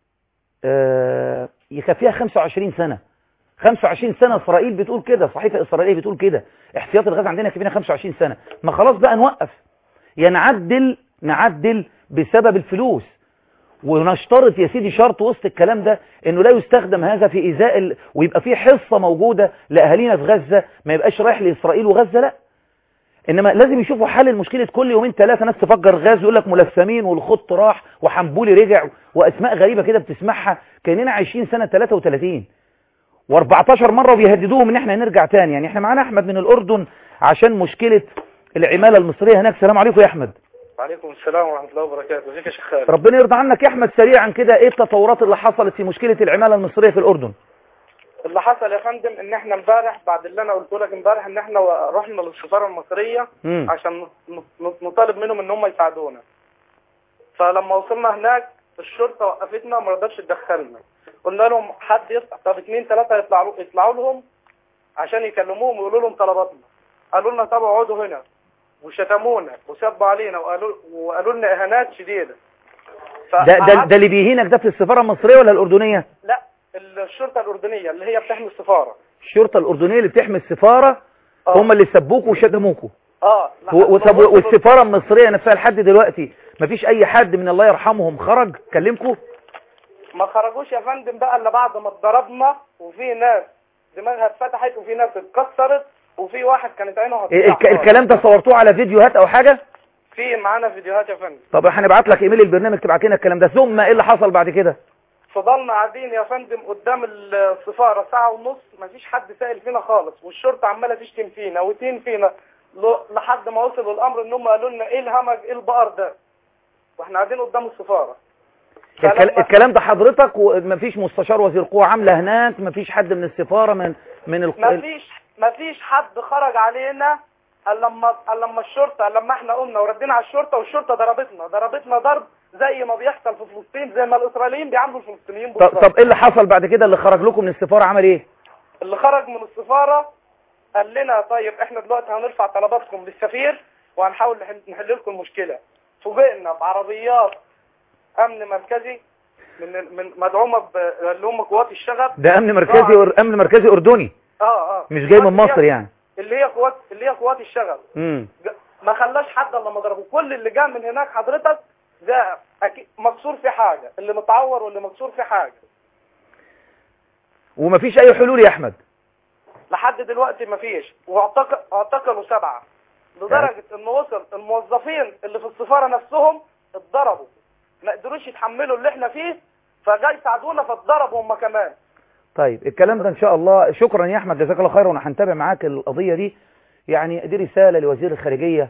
S1: يكفيها 25 سنة 25 سنة إسرائيل بتقول كده صحيفة إسرائيلية بتقول كده احتياط الغاز عندنا يكفينا 25 سنة ما خلاص بقى نوقف يا نعدل نعدل بسبب الفلوس ونشترط يا سيدي شرط وسط الكلام ده انه لا يستخدم هذا في ازاء ال... ويبقى في حصة موجودة لاهالينا في غزة ما يبقاش رايح لاسرائيل وغزة لا انما لازم يشوفوا حل المشكلة كل يومين ثلاثة ناس تفجر غاز يقول لك ملثمين والخط راح وحنبولي رجع واسماء غريبة كده بتسمعها كاننا عايشين سنة 33 و14 مرة وبيهددوهم ان احنا نرجع تاني يعني احنا معانا احمد من الاردن عشان مشكلة العمالة المصرية هناك السلام عليكم يا احمد
S19: وعليكم السلام ورحمة الله وبركاته ازيك يا شيخ خالد
S1: ربنا يرضى عنك يا احمد سريعا كده ايه التطورات اللي حصلت في مشكلة العمالة المصرية في الاردن
S19: اللي حصل يا فندم ان احنا امبارح بعد اللي انا قلته لك امبارح ان احنا رحنا للسفارة المصرية
S1: مم.
S19: عشان نطالب منهم ان هم يساعدونا فلما وصلنا هناك الشرطة وقفتنا وما رضتش تدخلنا قلنا لهم حد يطلع طب اثنين ثلاثة يطلعوا يطلعوا لهم عشان يكلموهم ويقولوا لهم طلباتنا قالوا لنا طب اقعدوا هنا وشتمونا وسبوا علينا وقالوا وقالوا لنا اهانات شديده
S1: ده ده, ده اللي بيهينك ده في السفارة المصرية ولا الأردنية
S19: لا الشرطه الاردنيه اللي هي بتحمي السفاره
S1: الشرطة الأردنية اللي بتحمي السفارة هم اللي سبوكوا وشتموكوا
S19: اه
S1: و- وطب والسفارة المصرية نفسها لحد دلوقتي مفيش أي حد من الله يرحمهم خرج كلمكوا
S19: ما خرجوش يا فندم بقى الا بعد ما اتضربنا وفي ناس دماغها اتفتحت وفي ناس اتكسرت وفي واحد كانت عينه هتطلع
S1: الك- الكلام ده صورتوه على فيديوهات أو حاجة
S19: في معانا فيديوهات يا فندم
S1: طب هنبعت لك ايميل البرنامج تبعت لنا الكلام ده ثم ايه اللي حصل بعد كده
S19: فضلنا قاعدين يا فندم قدام السفارة ساعة ونص مفيش حد سائل فينا خالص والشرطة عمالة تشتم فينا وتين فينا ل- لحد ما وصلوا الأمر إن هم قالوا لنا إيه الهمج إيه البقر ده واحنا قاعدين قدام السفارة
S1: الكل- الكلام ده حضرتك ومفيش مستشار وزير قوة عاملة هناك مفيش حد من السفارة من من الق...
S19: مفيش مفيش حد خرج علينا الا لما الا لما الشرطه الا لما احنا قمنا وردينا على الشرطه والشرطه ضربتنا ضربتنا ضرب زي ما بيحصل في فلسطين زي ما الاسرائيليين بيعاملوا الفلسطينيين
S1: طب,
S19: بالظبط
S1: طب ايه اللي حصل بعد كده اللي خرج لكم من السفارة عمل ايه
S19: اللي خرج من السفاره قال لنا طيب احنا دلوقتي هنرفع طلباتكم للسفير وهنحاول نحل, نحل لكم المشكله فوجئنا بعربيات امن مركزي من من مدعومه ب- اللي هم قوات الشغب
S1: ده امن مركزي أر... امن مركزي اردني
S19: اه اه
S1: مش جاي من
S19: اللي هي-
S1: مصر يعني
S19: اللي هي قوات اللي هي قوات الشغب
S1: امم
S19: ما خلاش حد الا ما ضربه كل اللي جاء من هناك حضرتك ده اكيد مكسور في حاجه اللي متعور واللي مكسور في حاجه
S1: ومفيش اي حلول يا احمد
S19: لحد دلوقتي ما فيش واعتقل اعتقلوا سبعه لدرجه ان وصل الموظفين اللي في السفاره نفسهم اتضربوا ما قدروش يتحملوا اللي احنا فيه فجاي يساعدونا فاتضربوا هم كمان
S1: طيب الكلام ده ان شاء الله شكرا يا احمد جزاك الله خير وانا هنتابع معاك القضية دي يعني دي رسالة لوزير الخارجية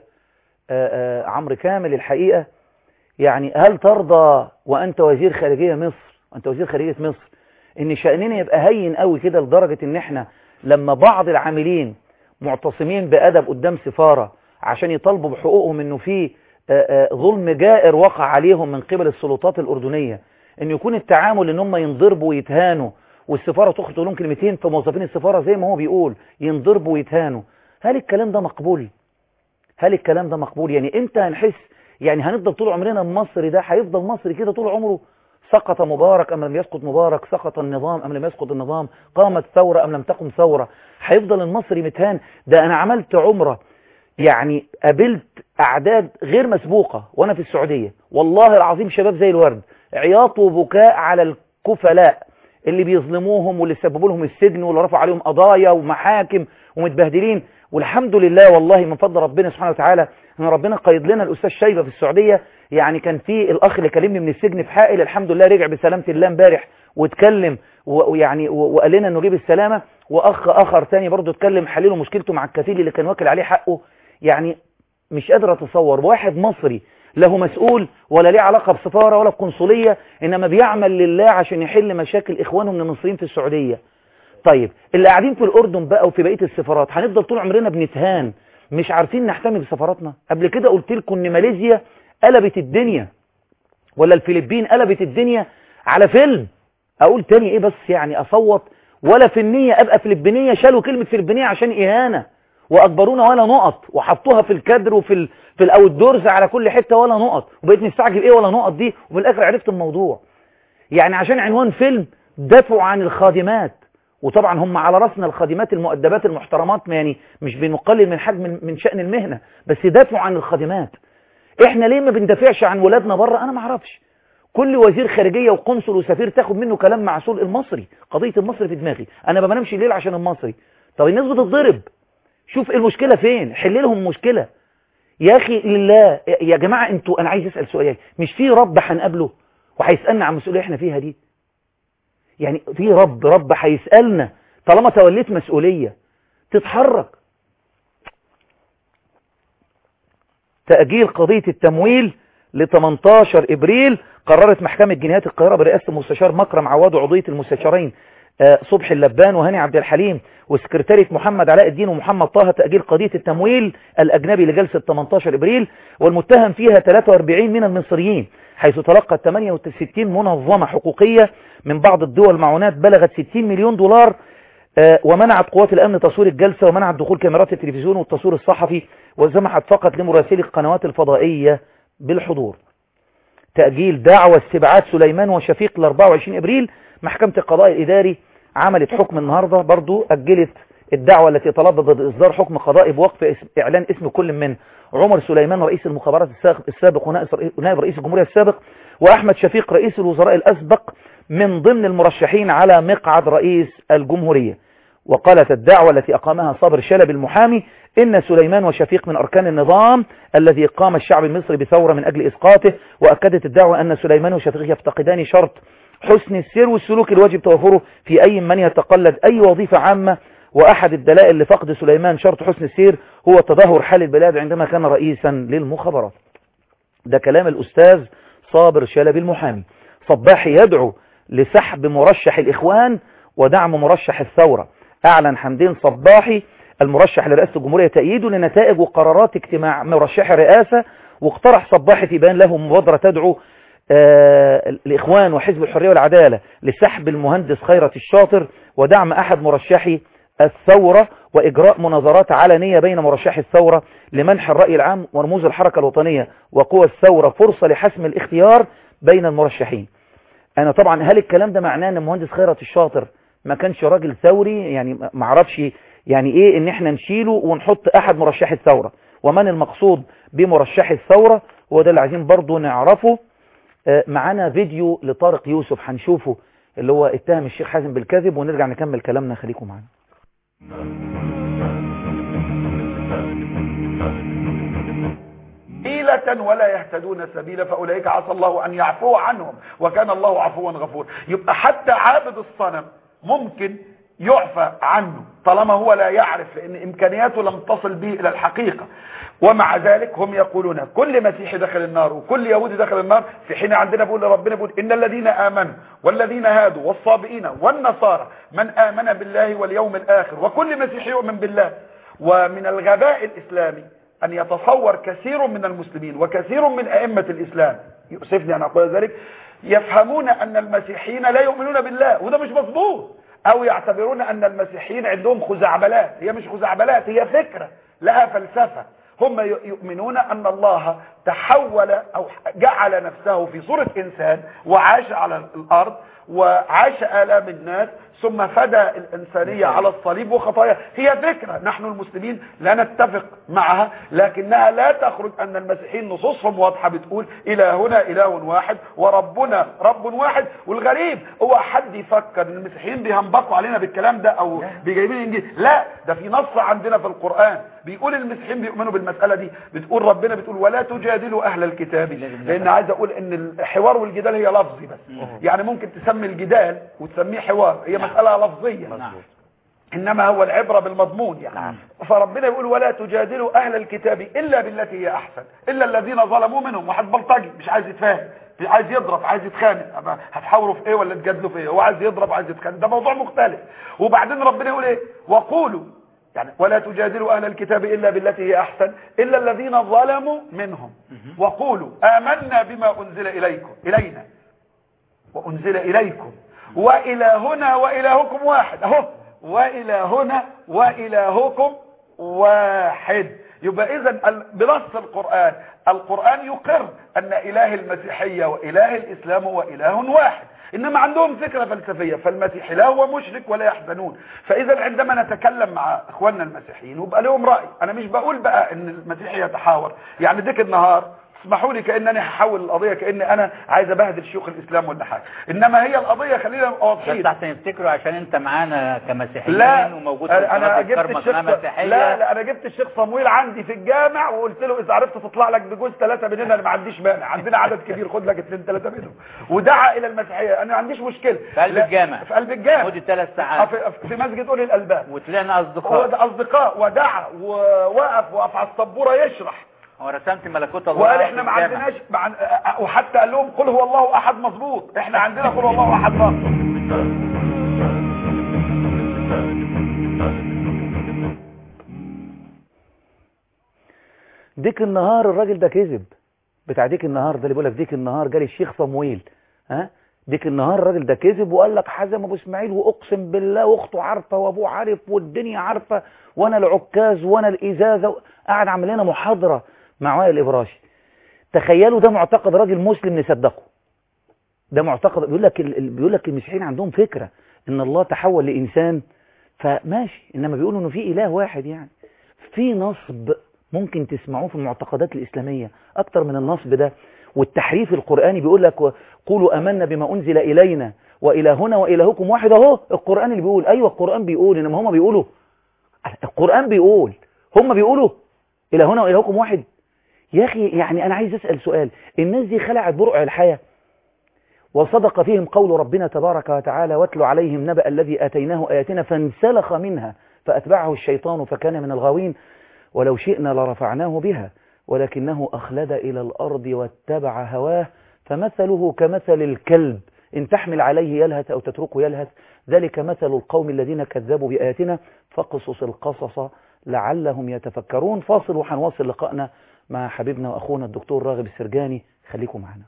S1: آه، آه، عمرو كامل الحقيقة يعني هل ترضى وانت وزير خارجية مصر انت وزير خارجية مصر ان شأننا يبقى هين قوي كده لدرجة ان احنا لما بعض العاملين معتصمين بأدب قدام سفارة عشان يطالبوا بحقوقهم انه في آه، آه، ظلم جائر وقع عليهم من قبل السلطات الأردنية ان يكون التعامل ان هم ينضربوا ويتهانوا والسفارة تخرج تقول لهم كلمتين في موظفين السفارة زي ما هو بيقول ينضربوا ويتهانوا هل الكلام ده مقبول هل الكلام ده مقبول يعني انت هنحس يعني هنفضل طول عمرنا المصري ده هيفضل مصري كده طول عمره سقط مبارك أم لم يسقط مبارك سقط النظام أم لم يسقط النظام قامت ثورة أم لم تقم ثورة هيفضل المصري متهان ده أنا عملت عمرة يعني قابلت أعداد غير مسبوقة وأنا في السعودية والله العظيم شباب زي الورد عياط وبكاء على الكفلاء اللي بيظلموهم واللي سببوا لهم السجن واللي رفعوا عليهم قضايا ومحاكم ومتبهدلين والحمد لله والله من فضل ربنا سبحانه وتعالى ان ربنا قيد لنا الاستاذ شيبه في السعوديه يعني كان في الاخ اللي كلمني من السجن في حائل الحمد لله رجع بسلامه الله امبارح واتكلم و- ويعني و- وقال لنا انه جه بالسلامه واخ اخر تاني برضه اتكلم حلله مشكلته مع الكفيل اللي كان واكل عليه حقه يعني مش قادر اتصور واحد مصري له مسؤول ولا ليه علاقة بسفارة ولا بقنصلية إنما بيعمل لله عشان يحل مشاكل إخوانه من المصريين في السعودية طيب اللي قاعدين في الأردن بقى وفي بقية السفارات هنفضل طول عمرنا بنتهان مش عارفين نحتمي بسفاراتنا قبل كده قلت لكم إن ماليزيا قلبت الدنيا ولا الفلبين قلبت الدنيا على فيلم أقول تاني إيه بس يعني أصوت ولا في النية أبقى فلبينية شالوا كلمة فلبينية عشان إهانة واجبرونا ولا نقط وحطوها في الكادر وفي ال... في الاوت دورز على كل حته ولا نقط وبقيت مستعجب ايه ولا نقط دي وفي الاخر عرفت الموضوع يعني عشان عنوان فيلم دافعوا عن الخادمات وطبعا هم على راسنا الخادمات المؤدبات المحترمات يعني مش بنقلل من حجم من شأن المهنة بس دافعوا عن الخادمات احنا ليه ما بندافعش عن ولادنا بره انا ما اعرفش كل وزير خارجية وقنصل وسفير تاخد منه كلام معسول المصري قضية المصري في دماغي انا ما بنامش الليل عشان المصري طب الناس بتتضرب شوف ايه المشكلة فين حل لهم مشكلة يا اخي لله يا جماعة انتوا انا عايز اسأل سؤال مش في رب هنقابله وهيسألنا عن المسؤولية احنا فيها دي يعني في رب رب هيسألنا طالما توليت مسؤولية تتحرك تأجيل قضية التمويل ل 18 ابريل قررت محكمة جنايات القاهرة برئاسة المستشار مكرم عواد وعضوية المستشارين آه، صبحي اللبان وهاني عبد الحليم وسكرتارية محمد علاء الدين ومحمد طه تأجيل قضية التمويل الأجنبي لجلسة 18 إبريل والمتهم فيها 43 من المصريين حيث تلقت 68 منظمة حقوقية من بعض الدول معونات بلغت 60 مليون دولار آه، ومنعت قوات الأمن تصوير الجلسة ومنعت دخول كاميرات التلفزيون والتصوير الصحفي وسمحت فقط لمراسلي القنوات الفضائية بالحضور تأجيل دعوى استبعاد سليمان وشفيق ل 24 إبريل محكمة القضاء الإداري عملت حكم النهاردة برضو أجلت الدعوة التي طلبت بإصدار حكم قضائي بوقف اسم إعلان اسم كل من عمر سليمان رئيس المخابرات السابق- السابق ونائب رئيس الجمهورية السابق وأحمد شفيق رئيس الوزراء الأسبق من ضمن المرشحين على مقعد رئيس الجمهورية وقالت الدعوة التي أقامها صابر شلبي المحامي إن سليمان وشفيق من أركان النظام الذي قام الشعب المصري بثورة من أجل إسقاطه وأكدت الدعوة أن سليمان وشفيق يفتقدان شرط حسن السير والسلوك الواجب توفره في أي من يتقلد أي وظيفة عامة وأحد الدلائل لفقد سليمان شرط حسن السير هو تدهور حال البلاد عندما كان رئيسا للمخابرات ده كلام الأستاذ صابر شلبي المحامي صباحي يدعو لسحب مرشح الإخوان ودعم مرشح الثورة أعلن حمدين صباحي المرشح لرئاسة الجمهورية تأييده لنتائج وقرارات اجتماع مرشح الرئاسة واقترح صباحي في بيان له مبادرة تدعو آه الإخوان وحزب الحرية والعدالة لسحب المهندس خيرت الشاطر ودعم أحد مرشحي الثورة وإجراء مناظرات علنية بين مرشحي الثورة لمنح الرأي العام ورموز الحركة الوطنية وقوى الثورة فرصة لحسم الاختيار بين المرشحين أنا طبعا هل الكلام ده معناه أن المهندس خيرت الشاطر ما كانش راجل ثوري يعني ما اعرفش يعني ايه ان احنا نشيله ونحط احد مرشحي الثورة ومن المقصود بمرشحي الثورة هو ده اللي عايزين برضو نعرفه آه، معانا فيديو لطارق يوسف هنشوفه اللي هو اتهم الشيخ حازم بالكذب ونرجع نكمل كلامنا خليكم معانا
S20: حيلة ولا يهتدون سبيلا فأولئك عسى الله أن يعفو عنهم وكان الله عفوا غفورا يبقى حتى عابد الصنم ممكن يعفى عنه طالما هو لا يعرف لأن إمكانياته لم تصل به إلى الحقيقة ومع ذلك هم يقولون كل مسيحي دخل النار وكل يهودي دخل النار في حين عندنا بيقول ربنا بيقول إن الذين آمنوا والذين هادوا والصابئين والنصارى من آمن بالله واليوم الآخر وكل مسيحي يؤمن بالله ومن الغباء الإسلامي أن يتصور كثير من المسلمين وكثير من أئمة الإسلام يؤسفني أن أقول ذلك يفهمون أن المسيحيين لا يؤمنون بالله وده مش مظبوط أو يعتبرون أن المسيحيين عندهم خزعبلات هي مش خزعبلات هي فكرة لها فلسفة هم يؤمنون أن الله تحول أو جعل نفسه في صورة إنسان وعاش على الأرض وعاش آلام الناس ثم فدى الإنسانية على الصليب وخطايا هي فكرة نحن المسلمين لا نتفق معها لكنها لا تخرج أن المسيحيين نصوصهم واضحة بتقول إلهنا إله واحد وربنا رب واحد والغريب هو حد يفكر ان المسيحيين بيهنبقوا علينا بالكلام ده أو بيجايبين الإنجيل لا ده في نص عندنا في القرآن بيقول المسيحيين بيؤمنوا بالمسألة دي بتقول ربنا بتقول ولا تجادلوا أهل الكتاب لأن عايز أقول أن الحوار والجدال هي لفظي بس يعني ممكن تسمي الجدال وتسميه حوار هي مسألة لفظية إنما هو العبرة بالمضمون يعني فربنا يقول ولا تجادلوا أهل الكتاب إلا بالتي هي أحسن إلا الذين ظلموا منهم واحد بلطجي مش عايز يتفاهم عايز يضرب عايز يتخانق هتحاوروا في ايه ولا تجادلوا في ايه هو عايز يضرب عايز يتخانق ده موضوع مختلف وبعدين ربنا يقول ايه وقولوا يعني ولا تجادلوا أهل الكتاب إلا بالتي هي أحسن إلا الذين ظلموا منهم وقولوا آمنا بما أنزل إليكم إلينا وأنزل إليكم وإلهنا وإلهكم واحد أهو وإلهنا وإلهكم واحد يبقى إذا بنص القرآن القرآن يقر أن إله المسيحية وإله الإسلام هو إله واحد إنما عندهم فكرة فلسفية فالمسيحي لا هو مشرك ولا يحزنون فإذا عندما نتكلم مع إخواننا المسيحيين وبقى لهم رأي أنا مش بقول بقى أن المسيحي يتحاور يعني ديك النهار اسمحوا لي كأنني هحول القضية كأن أنا عايز أبهدل شيوخ الإسلام ولا حاجة إنما هي القضية خلينا نبقى واضحين
S21: بس عشان يفتكروا عشان أنت معانا كمسيحيين
S20: لا
S21: وموجود في
S20: أنا
S21: قناة
S20: جبت
S21: الكرمة
S20: الشيخ
S21: قناة مسيحية
S20: لا لا أنا جبت الشيخ صمويل عندي في الجامع وقلت له إذا عرفت تطلع لك بجوز ثلاثة مننا أنا ما عنديش مانع عندنا عدد كبير خد لك اثنين ثلاثة منهم ودعا إلى المسيحية أنا ما عنديش مشكلة
S21: في قلب
S20: لا،
S21: الجامع
S20: في قلب الجامع
S21: مدة ثلاث
S20: آه،
S21: ساعات
S20: في, في مسجد أولي الألباب
S21: وطلعنا
S20: هو
S21: أصدقاء
S20: ده أصدقاء ودعا ووقف وقف على السبورة يشرح
S21: ورسمت ملكوت الله
S20: وقال
S21: في
S20: احنا ما
S21: الجامع.
S20: عندناش مع... وحتى قال لهم قل هو الله احد مظبوط احنا عندنا قل هو الله احد مظبوط
S1: ديك النهار الراجل ده كذب بتاع ديك النهار ده اللي بيقول لك ديك النهار جالي الشيخ صمويل ها ديك النهار الراجل ده كذب وقال لك حزم ابو اسماعيل واقسم بالله واخته عارفه وابوه عارف والدنيا عارفه وانا العكاز وانا الازازه قاعد عامل لنا محاضره مع وائل الابراشي تخيلوا ده معتقد راجل مسلم نصدقه ده معتقد بيقول لك ال- ال- بيقول لك المسيحيين عندهم فكره ان الله تحول لانسان فماشي انما بيقولوا انه في اله واحد يعني في نصب ممكن تسمعوه في المعتقدات الاسلاميه اكتر من النصب ده والتحريف القراني بيقول لك قولوا امنا بما انزل الينا والهنا والهكم واحد اهو القران اللي بيقول ايوه القران بيقول انما هم بيقولوا القران بيقول هم بيقولوا الهنا والهكم واحد يا اخي يعني انا عايز اسال سؤال الناس دي خلعت برقع الحياه وصدق فيهم قول ربنا تبارك وتعالى واتل عليهم نبأ الذي آتيناه آياتنا فانسلخ منها فأتبعه الشيطان فكان من الغاوين ولو شئنا لرفعناه بها ولكنه أخلد إلى الأرض واتبع هواه فمثله كمثل الكلب إن تحمل عليه يلهث أو تتركه يلهث ذلك مثل القوم الذين كذبوا بآياتنا فاقصص القصص لعلهم يتفكرون فاصل وحنواصل لقائنا مع حبيبنا وأخونا الدكتور راغب السرجاني خليكم معنا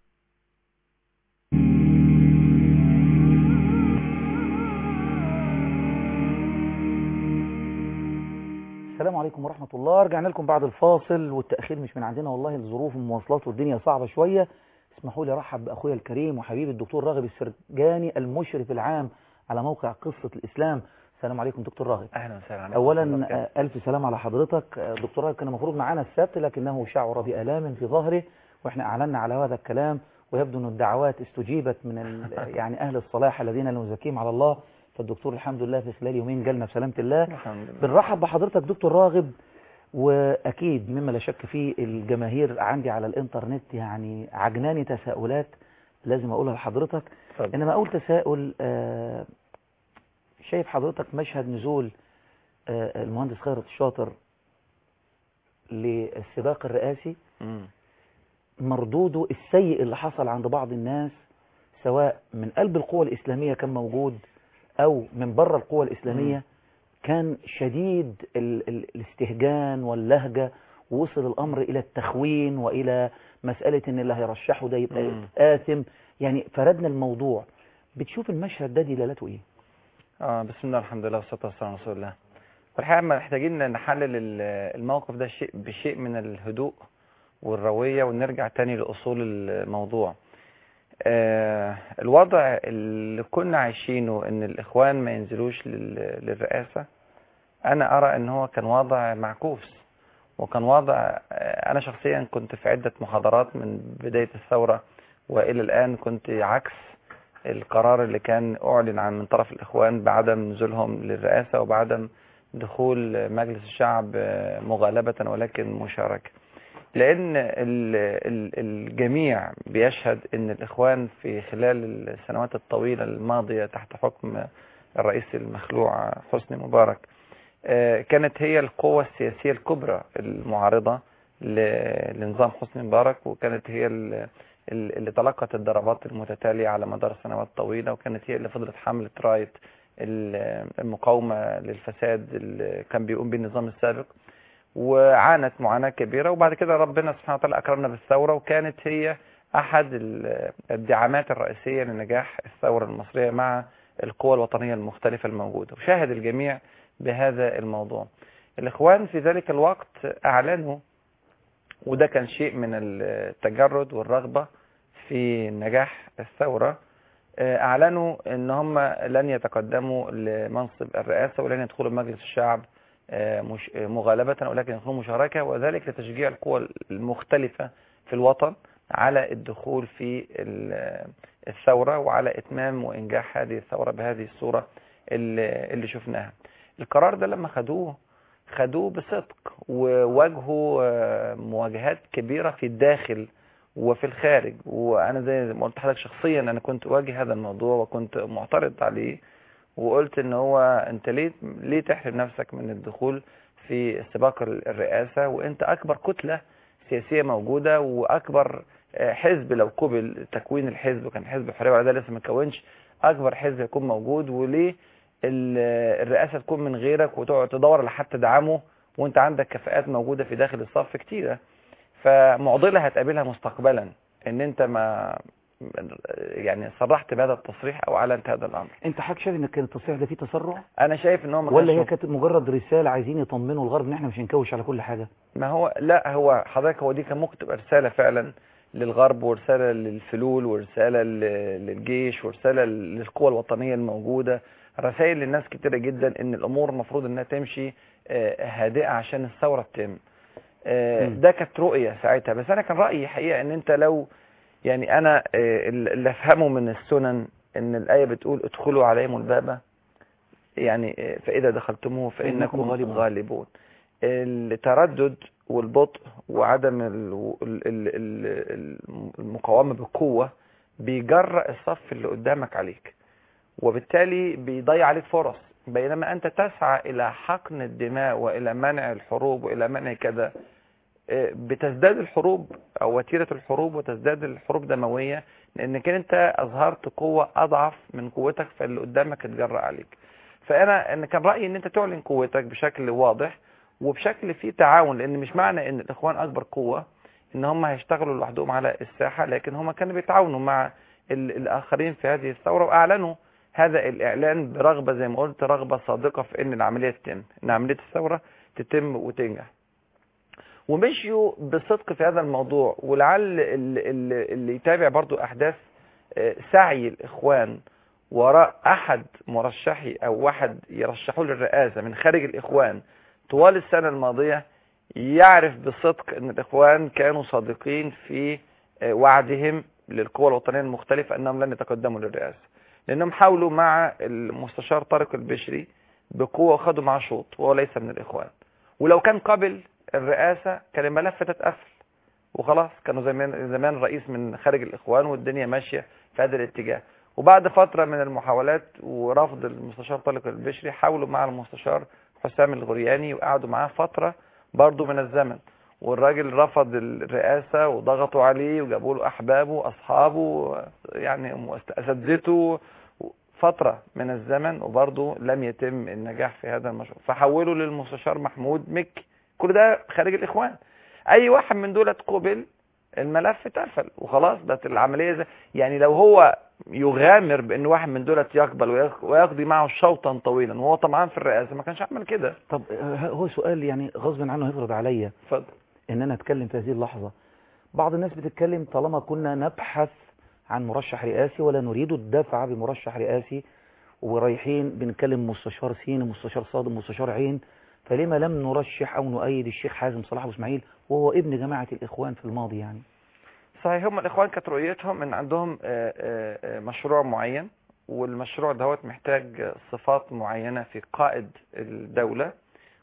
S1: السلام عليكم ورحمة الله رجعنا لكم بعد الفاصل والتأخير مش من عندنا والله الظروف المواصلات والدنيا صعبة شوية اسمحوا لي ارحب بأخويا الكريم وحبيبي الدكتور راغب السرجاني المشرف العام على موقع قصة الإسلام السلام عليكم دكتور راغب
S2: اهلا وسهلا
S1: أولا آه، ألف سلام على حضرتك آه، دكتور راغب كان المفروض معانا السبت لكنه شعر بآلام في ظهره وإحنا أعلنا على هذا الكلام ويبدو أن الدعوات استجيبت من ال- يعني أهل الصلاح الذين لا نزكيهم على الله فالدكتور الحمد لله في خلال يومين جالنا بسلامة الله
S2: الحمد لله
S1: بنرحب بحضرتك دكتور راغب واكيد مما لا شك فيه الجماهير عندي على الانترنت يعني عجناني تساؤلات لازم اقولها لحضرتك
S2: اتفضل.
S1: انما اقول تساؤل آه، شايف حضرتك مشهد نزول آه، المهندس خيرت الشاطر للسباق الرئاسي
S2: مم.
S1: مردوده السيء اللي حصل عند بعض الناس سواء من قلب القوى الإسلامية كان موجود أو من بره القوى الإسلامية كان شديد ال ال الاستهجان واللهجة ووصل الأمر إلى التخوين وإلى مسألة إن اللي هيرشحه ده يبقى
S2: مم.
S1: آثم يعني فردنا الموضوع بتشوف المشهد ده دلالته إيه؟
S2: اه بسم الله الحمد لله والصلاه والسلام على رسول الله والحقيقه محتاجين نحلل ال- الموقف ده شيء بشيء من الهدوء والرويه ونرجع تاني لاصول الموضوع آه الوضع اللي كنا عايشينه ان الاخوان ما ينزلوش لل- للرئاسه انا ارى ان هو كان وضع معكوس وكان وضع آه، انا شخصيا كنت في عده محاضرات من بدايه الثوره والى الان كنت عكس القرار اللي كان أعلن عن من طرف الإخوان بعدم نزولهم للرئاسة وبعدم دخول مجلس الشعب مغالبة ولكن مشاركة لأن ال- ال- الجميع بيشهد أن الإخوان في خلال السنوات الطويلة الماضية تحت حكم الرئيس المخلوع حسني مبارك آه، كانت هي القوة السياسية الكبرى المعارضة ل- لنظام حسني مبارك وكانت هي ال- ال- اللي تلقت الضربات المتتالية على مدار سنوات طويلة وكانت هي اللي فضلت حملة راية ال- المقاومة للفساد اللي كان بيقوم به النظام السابق وعانت معاناة كبيرة وبعد كده ربنا سبحانه وتعالى أكرمنا بالثورة وكانت هي أحد ال- الدعامات الرئيسية لنجاح الثورة المصرية مع القوى الوطنية المختلفة الموجودة وشاهد الجميع بهذا الموضوع الإخوان في ذلك الوقت أعلنوا وده كان شيء من التجرد والرغبة في نجاح الثورة آه، أعلنوا أن هم لن يتقدموا لمنصب الرئاسة ولن يدخلوا مجلس الشعب آه، مش- آه، مغالبة ولكن يدخلوا مشاركة وذلك لتشجيع القوى المختلفة في الوطن على الدخول في ال- الثورة وعلى إتمام وإنجاح هذه الثورة بهذه الصورة اللي اللي شفناها القرار ده لما خدوه خدوه بصدق وواجهوا آه، مواجهات كبيرة في الداخل وفي الخارج وانا زي ما قلت لحضرتك شخصيا انا كنت اواجه هذا الموضوع وكنت معترض عليه وقلت ان هو انت ليه ليه تحرم نفسك من الدخول في سباق الرئاسة وانت اكبر كتلة سياسية موجودة واكبر آه، حزب لو قبل تكوين الحزب وكان حزب الحرية ولا ده لسه ما اتكونش اكبر حزب يكون موجود وليه ال- الرئاسة تكون من غيرك وتقعد تدور على حد تدعمه وانت عندك كفاءات موجودة في داخل الصف كتيرة فمعضلة هتقابلها مستقبلا ان انت ما يعني صرحت بهذا التصريح او اعلنت هذا الامر
S1: انت حضرتك شايف ان كان التصريح ده فيه تسرع
S2: انا شايف ان هو ما
S1: ولا هي
S2: كانش
S1: كانت مجرد رسالة عايزين يطمنوا الغرب ان احنا مش هنكوش على كل حاجة
S2: ما هو لا هو حضرتك هو دي كان ممكن تبقى رسالة فعلا للغرب ورسالة للفلول ورسالة ل- للجيش ورسالة للقوى الوطنية الموجودة رسائل للناس كتيرة جدا ان الامور المفروض انها تمشي آه، هادئة عشان الثورة تتم آه،
S1: مم.
S2: ده كانت رؤية ساعتها بس انا كان رأيي حقيقة ان انت لو يعني انا آه، اللي افهمه من السنن ان الاية بتقول ادخلوا عليهم الباب يعني آه، فاذا دخلتموه فانكم
S1: فإنكم غالبون.
S2: غالبون التردد والبطء وعدم ال- ال- ال- ال- المقاومة بقوة بيجرأ الصف اللي قدامك عليك وبالتالي بيضيع عليك فرص بينما أنت تسعى إلى حقن الدماء وإلى منع الحروب وإلى منع كذا آه، بتزداد الحروب أو وتيرة الحروب وتزداد الحروب دموية لأنك أنت أظهرت قوة أضعف من قوتك فاللي قدامك اتجرأ عليك فأنا أنا كان رأيي أن أنت تعلن قوتك بشكل واضح وبشكل فيه تعاون لأن مش معنى أن الإخوان أكبر قوة ان هم هيشتغلوا لوحدهم على الساحة لكن هم كانوا بيتعاونوا مع ال- الآخرين في هذه الثورة وأعلنوا هذا الإعلان برغبة زي ما قلت رغبة صادقة في أن العملية تتم أن عملية الثورة تتم وتنجح ومشيوا بصدق في هذا الموضوع ولعل اللي, اللي اللي يتابع برضو أحداث آه، سعي الإخوان وراء أحد مرشحي أو واحد يرشحوا للرئاسة من خارج الإخوان طوال السنة الماضية يعرف بصدق ان الاخوان كانوا صادقين في آه، وعدهم للقوى الوطنيه المختلفه انهم لن يتقدموا للرئاسه لانهم حاولوا مع المستشار طارق البشري بقوه وخدوا معاه شوط وهو ليس من الاخوان ولو كان قبل الرئاسه كان الملف تتقفل وخلاص كانوا زمان زمان رئيس من خارج الاخوان والدنيا ماشيه في هذا الاتجاه وبعد فتره من المحاولات ورفض المستشار طارق البشري حاولوا مع المستشار حسام الغرياني وقعدوا معاه فتره برضه من الزمن والراجل رفض الرئاسة وضغطوا عليه وجابوا له أحبابه وأصحابه يعني أساتذته فترة من الزمن وبرضه لم يتم النجاح في هذا المشروع فحولوا للمستشار محمود مكي كل ده خارج الإخوان أي واحد من دولت قبل الملف اتقفل وخلاص بقت العملية زي يعني لو هو يغامر بأن واحد من دولت يقبل ويق- ويقضي معه شوطا طويلا وهو طمعان في الرئاسة ما كانش عمل كده
S1: طب آه، هو سؤال يعني غصب عنه هيفرض عليا
S2: اتفضل
S1: ان انا اتكلم في هذه اللحظة بعض الناس بتتكلم طالما كنا نبحث عن مرشح رئاسي ولا نريد الدفع بمرشح رئاسي ورايحين بنتكلم مستشار سين مستشار صاد مستشار عين فلما لم نرشح او نؤيد الشيخ حازم صلاح ابو اسماعيل وهو ابن جماعة الاخوان في الماضي يعني
S2: صحيح هم الاخوان كانت رؤيتهم ان عندهم آه، آه، آه، مشروع معين والمشروع دوت محتاج صفات معينة في قائد الدولة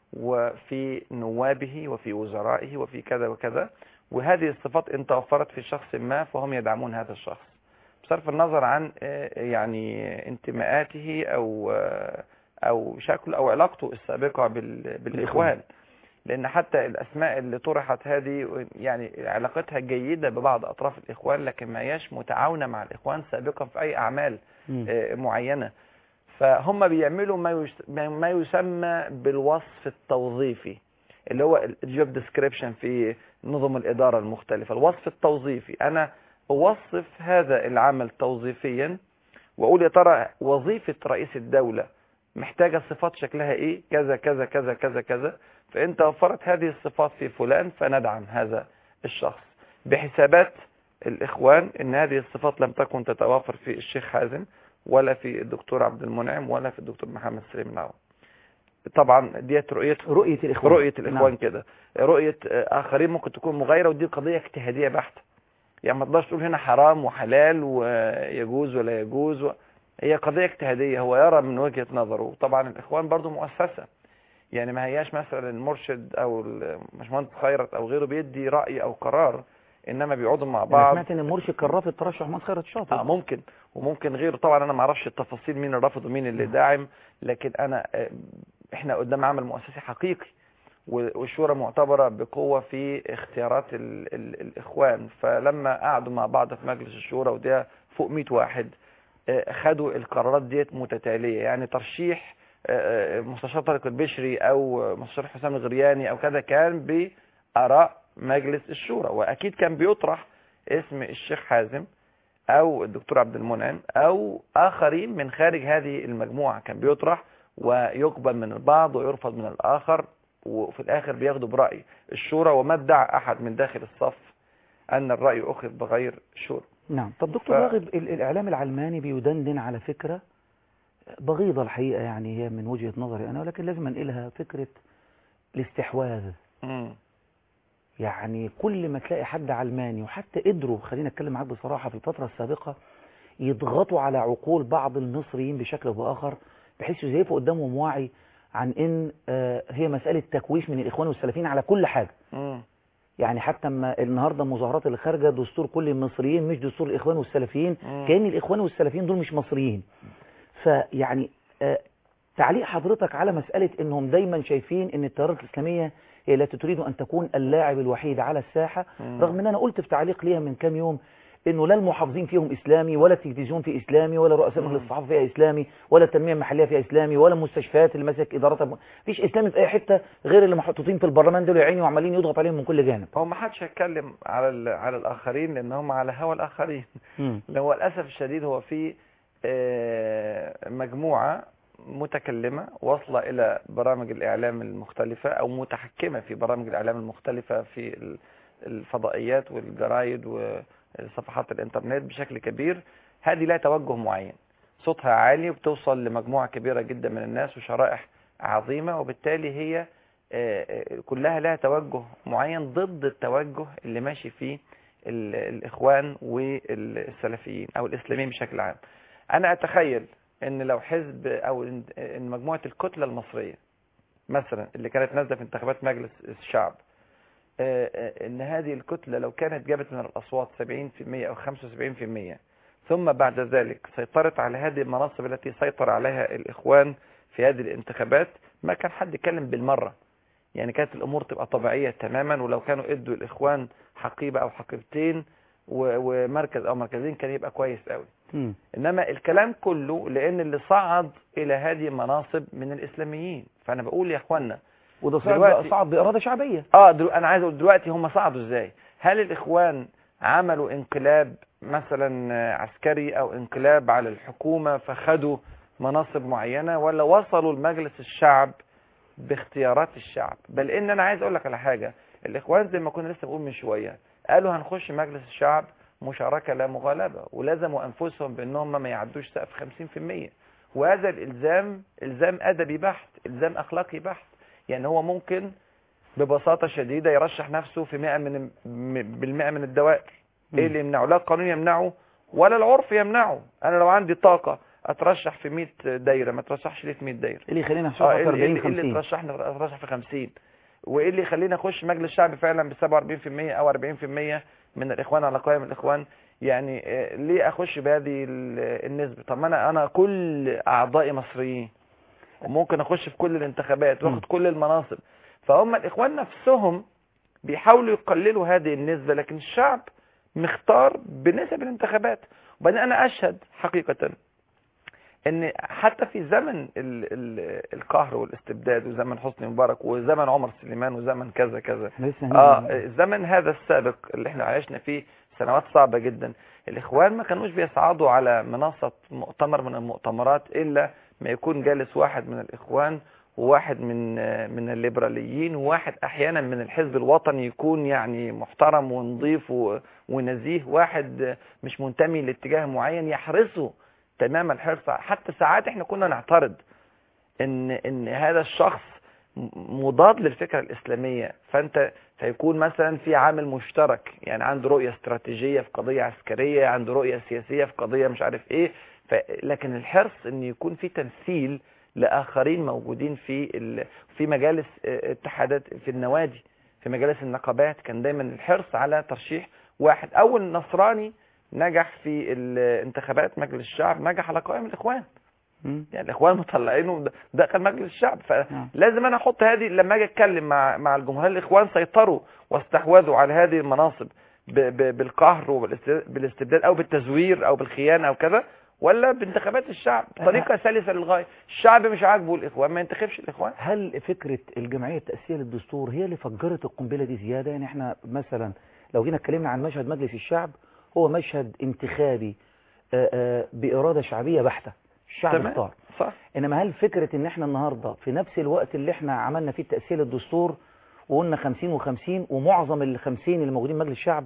S2: وفي نوابه وفي وزرائه وفي كذا وكذا وهذه الصفات ان توفرت في شخص ما فهم يدعمون هذا الشخص بصرف النظر عن آه، يعني انتماءاته او آه، او شكله او علاقته السابقة بال- بالاخوان لان حتى الاسماء اللي طرحت هذه يعني علاقتها جيدة ببعض اطراف الاخوان لكن ما هياش متعاونة مع الاخوان سابقا في اي اعمال آه، معينة فهم بيعملوا ما يس- ما يسمى بالوصف التوظيفي اللي هو الجوب ديسكريبشن في نظم الإدارة المختلفة الوصف التوظيفي أنا أوصف هذا العمل توظيفيا وأقول يا ترى وظيفة رئيس الدولة محتاجة صفات شكلها إيه كذا كذا كذا كذا كذا فإن توفرت هذه الصفات في فلان فندعم هذا الشخص بحسابات الإخوان إن هذه الصفات لم تكن تتوافر في الشيخ حازم ولا في الدكتور عبد المنعم ولا في الدكتور محمد سليم العوض طبعا ديت رؤية
S1: رؤية الإخوان
S2: رؤية الإخوان
S1: نعم.
S2: كده رؤية آه، آخرين ممكن تكون مغايرة ودي قضية اجتهادية بحتة يعني ما تقدرش تقول هنا حرام وحلال ويجوز ولا يجوز و... هي قضية اجتهادية هو يرى من وجهة نظره طبعا الإخوان برضو مؤسسة يعني ما هياش مثلا المرشد أو المهندس خيرت أو غيره بيدي رأي أو قرار إنما بيقعدوا مع
S1: انا
S2: بعض
S1: سمعت ان المرشد كان رافض ترشح محمد خيرت شاطر
S2: اه ممكن وممكن غيره طبعا انا ما اعرفش التفاصيل مين الرافض ومين اللي داعم لكن انا آه، احنا قدام عمل مؤسسي حقيقي و- والشورى معتبرة بقوة في اختيارات ال ال الإخوان فلما قعدوا مع بعض في مجلس الشورى وده فوق 100 واحد آه، خدوا القرارات ديت متتالية يعني ترشيح آه، آه، مستشار طارق البشري أو مستشار حسام الغرياني أو كذا كان بآراء مجلس الشورى وأكيد كان بيطرح اسم الشيخ حازم او الدكتور عبد المنعم او اخرين من خارج هذه المجموعة كان بيطرح ويقبل من البعض ويرفض من الاخر وفي الاخر بياخدوا برأي الشورى وما ادعى احد من داخل الصف ان الراي اخذ بغير شور
S1: نعم طب دكتور
S2: ف-
S1: راغب ال- الإعلام العلماني بيدندن على فكرة بغيضة الحقيقة يعني هي من وجهة نظري أنا ولكن لازم أنقلها فكرة الاستحواذ
S2: مم.
S1: يعني كل ما تلاقي حد علماني وحتى قدروا خلينا اتكلم معاك بصراحة في الفترة السابقة يضغطوا على عقول بعض المصريين بشكل او بآخر بحيث يزيفوا قدامهم وعي عن ان آه، هي مسألة تكويش من الإخوان والسلفيين على كل حاجة
S2: مم.
S1: يعني حتى ما النهارده المظاهرات اللي خارجه دستور كل المصريين مش دستور الاخوان والسلفيين
S2: مم.
S1: كان الاخوان والسلفيين دول مش مصريين فيعني آه، تعليق حضرتك على مساله انهم دايما شايفين ان التيارات الاسلاميه هي التي تريد ان تكون اللاعب الوحيد على الساحه
S2: مم.
S1: رغم ان انا قلت في تعليق ليها من كام يوم انه لا المحافظين فيهم اسلامي ولا التلفزيون فيه اسلامي ولا رؤساء مجلس الصحافه فيها اسلامي ولا التنميه المحليه فيها اسلامي ولا المستشفيات اللي ماسك ادارتها مفيش اسلامي في اي حته غير اللي محطوطين في البرلمان دول يا عيني وعمالين يضغط عليهم من كل جانب
S2: هو ما حدش هيتكلم على ال- على الاخرين لان هم على هوى الاخرين
S1: مم.
S2: اللي هو للاسف الشديد هو في آه، مجموعه متكلمه واصله الى برامج الاعلام المختلفه او متحكمه في برامج الاعلام المختلفه في ال- الفضائيات والجرايد وصفحات الانترنت بشكل كبير هذه لها توجه معين صوتها عالي وبتوصل لمجموعه كبيره جدا من الناس وشرائح عظيمه وبالتالي هي آه، آه، كلها لها توجه معين ضد التوجه اللي ماشي فيه ال- الإخوان والسلفيين أو الإسلاميين بشكل عام أنا أتخيل أن لو حزب أو إن إن مجموعة الكتلة المصرية مثلا اللي كانت نازلة في انتخابات مجلس الشعب آه، آه، أن هذه الكتلة لو كانت جابت من الأصوات 70% أو 75% ثم بعد ذلك سيطرت على هذه المناصب التي سيطر عليها الإخوان في هذه الانتخابات ما كان حد يتكلم بالمرة يعني كانت الامور تبقى طبيعيه تماما ولو كانوا ادوا الاخوان حقيبه او حقيبتين و- ومركز او مركزين كان يبقى كويس قوي
S1: مم.
S2: انما الكلام كله لان اللي صعد الى هذه المناصب من الاسلاميين فانا بقول يا اخوانا
S1: وده صعب
S2: دلوقتي-
S1: صعب بإرادة شعبية
S2: اه دلو... انا عايز اقول دلوقتي هم صعدوا ازاي هل الاخوان عملوا انقلاب مثلا آه، عسكري او انقلاب على الحكومة فخدوا مناصب معينة ولا وصلوا لمجلس الشعب باختيارات الشعب بل ان انا عايز اقول لك على حاجة الاخوان زي ما كنا لسه بنقول من شوية قالوا هنخش مجلس الشعب مشاركة لا مغالبة ولزموا انفسهم بانهم ما يعدوش سقف 50% وهذا الالزام الزام ادبي بحت الزام اخلاقي بحت يعني هو ممكن ببساطة شديدة يرشح نفسه في 100 من م- بالمئة من الدوائر ايه اللي يمنعه لا القانون يمنعه ولا العرف يمنعه انا لو عندي طاقة اترشح في 100 دايرة ما اترشحش ليه في 100 دايرة
S1: اللي يخلينا
S2: اه
S1: نشوف
S2: ايه
S1: 40
S2: اللي, إيه اللي
S1: 50
S2: ترشحني اترشح في 50 وايه اللي يخليني اخش مجلس شعب فعلا ب 47% او 40% من الاخوان على قائمة الاخوان يعني آه، ليه اخش بهذه ال- النسبة طب ما انا انا كل اعضائي مصريين وممكن اخش في كل الانتخابات واخد كل المناصب فهم الاخوان نفسهم بيحاولوا يقللوا هذه النسبة لكن الشعب مختار بنسب الانتخابات وبعدين انا اشهد حقيقة ان حتى في زمن ال ال القهر والاستبداد وزمن حسني مبارك وزمن عمر سليمان وزمن كذا كذا
S1: احنا لسه
S2: اه
S1: هنيجي.
S2: الزمن هذا السابق اللي احنا عايشنا فيه سنوات صعبة جدا الاخوان ما كانوش بيصعدوا على منصة مؤتمر من المؤتمرات الا ما يكون جالس واحد من الاخوان وواحد من آه، من الليبراليين وواحد احيانا من الحزب الوطني يكون يعني محترم ونظيف و- ونزيه واحد آه، مش منتمي لاتجاه معين يحرصه تمام الحرص حتى ساعات احنا كنا نعترض ان ان هذا الشخص م- مضاد للفكره الاسلاميه فانت فيكون مثلا في عامل مشترك يعني عنده رؤيه استراتيجيه في قضيه عسكريه عنده رؤيه سياسيه في قضيه مش عارف ايه ف لكن الحرص ان يكون في تمثيل لاخرين موجودين في ال... في مجالس آه، اتحادات في النوادي في مجالس النقابات كان دايما الحرص على ترشيح واحد اول نصراني نجح في الانتخابات مجلس الشعب نجح على قائمة الاخوان
S1: مم.
S2: يعني الاخوان مطلعينه د- دخل مجلس الشعب فلازم انا احط هذه لما اجي اتكلم مع مع الجمهور الاخوان سيطروا واستحوذوا على هذه المناصب ب ب بالقهر وبالاستبداد او بالتزوير او بالخيانه او كذا ولا بانتخابات الشعب طريقه سلسه للغايه الشعب مش عاجبه الاخوان ما ينتخبش الاخوان
S1: هل فكرة الجمعية التأسيسية للدستور هي اللي فجرت القنبلة دي زيادة يعني احنا مثلا لو جينا اتكلمنا عن مشهد مجلس الشعب هو مشهد انتخابي آه، آه، بإرادة شعبية بحتة الشعب
S2: تمام.
S1: اختار
S2: صح
S1: انما هل فكرة ان احنا النهاردة في نفس الوقت اللي احنا عملنا فيه التأسيسية للدستور وقلنا 50 و50 ومعظم ال 50 اللي موجودين في مجلس الشعب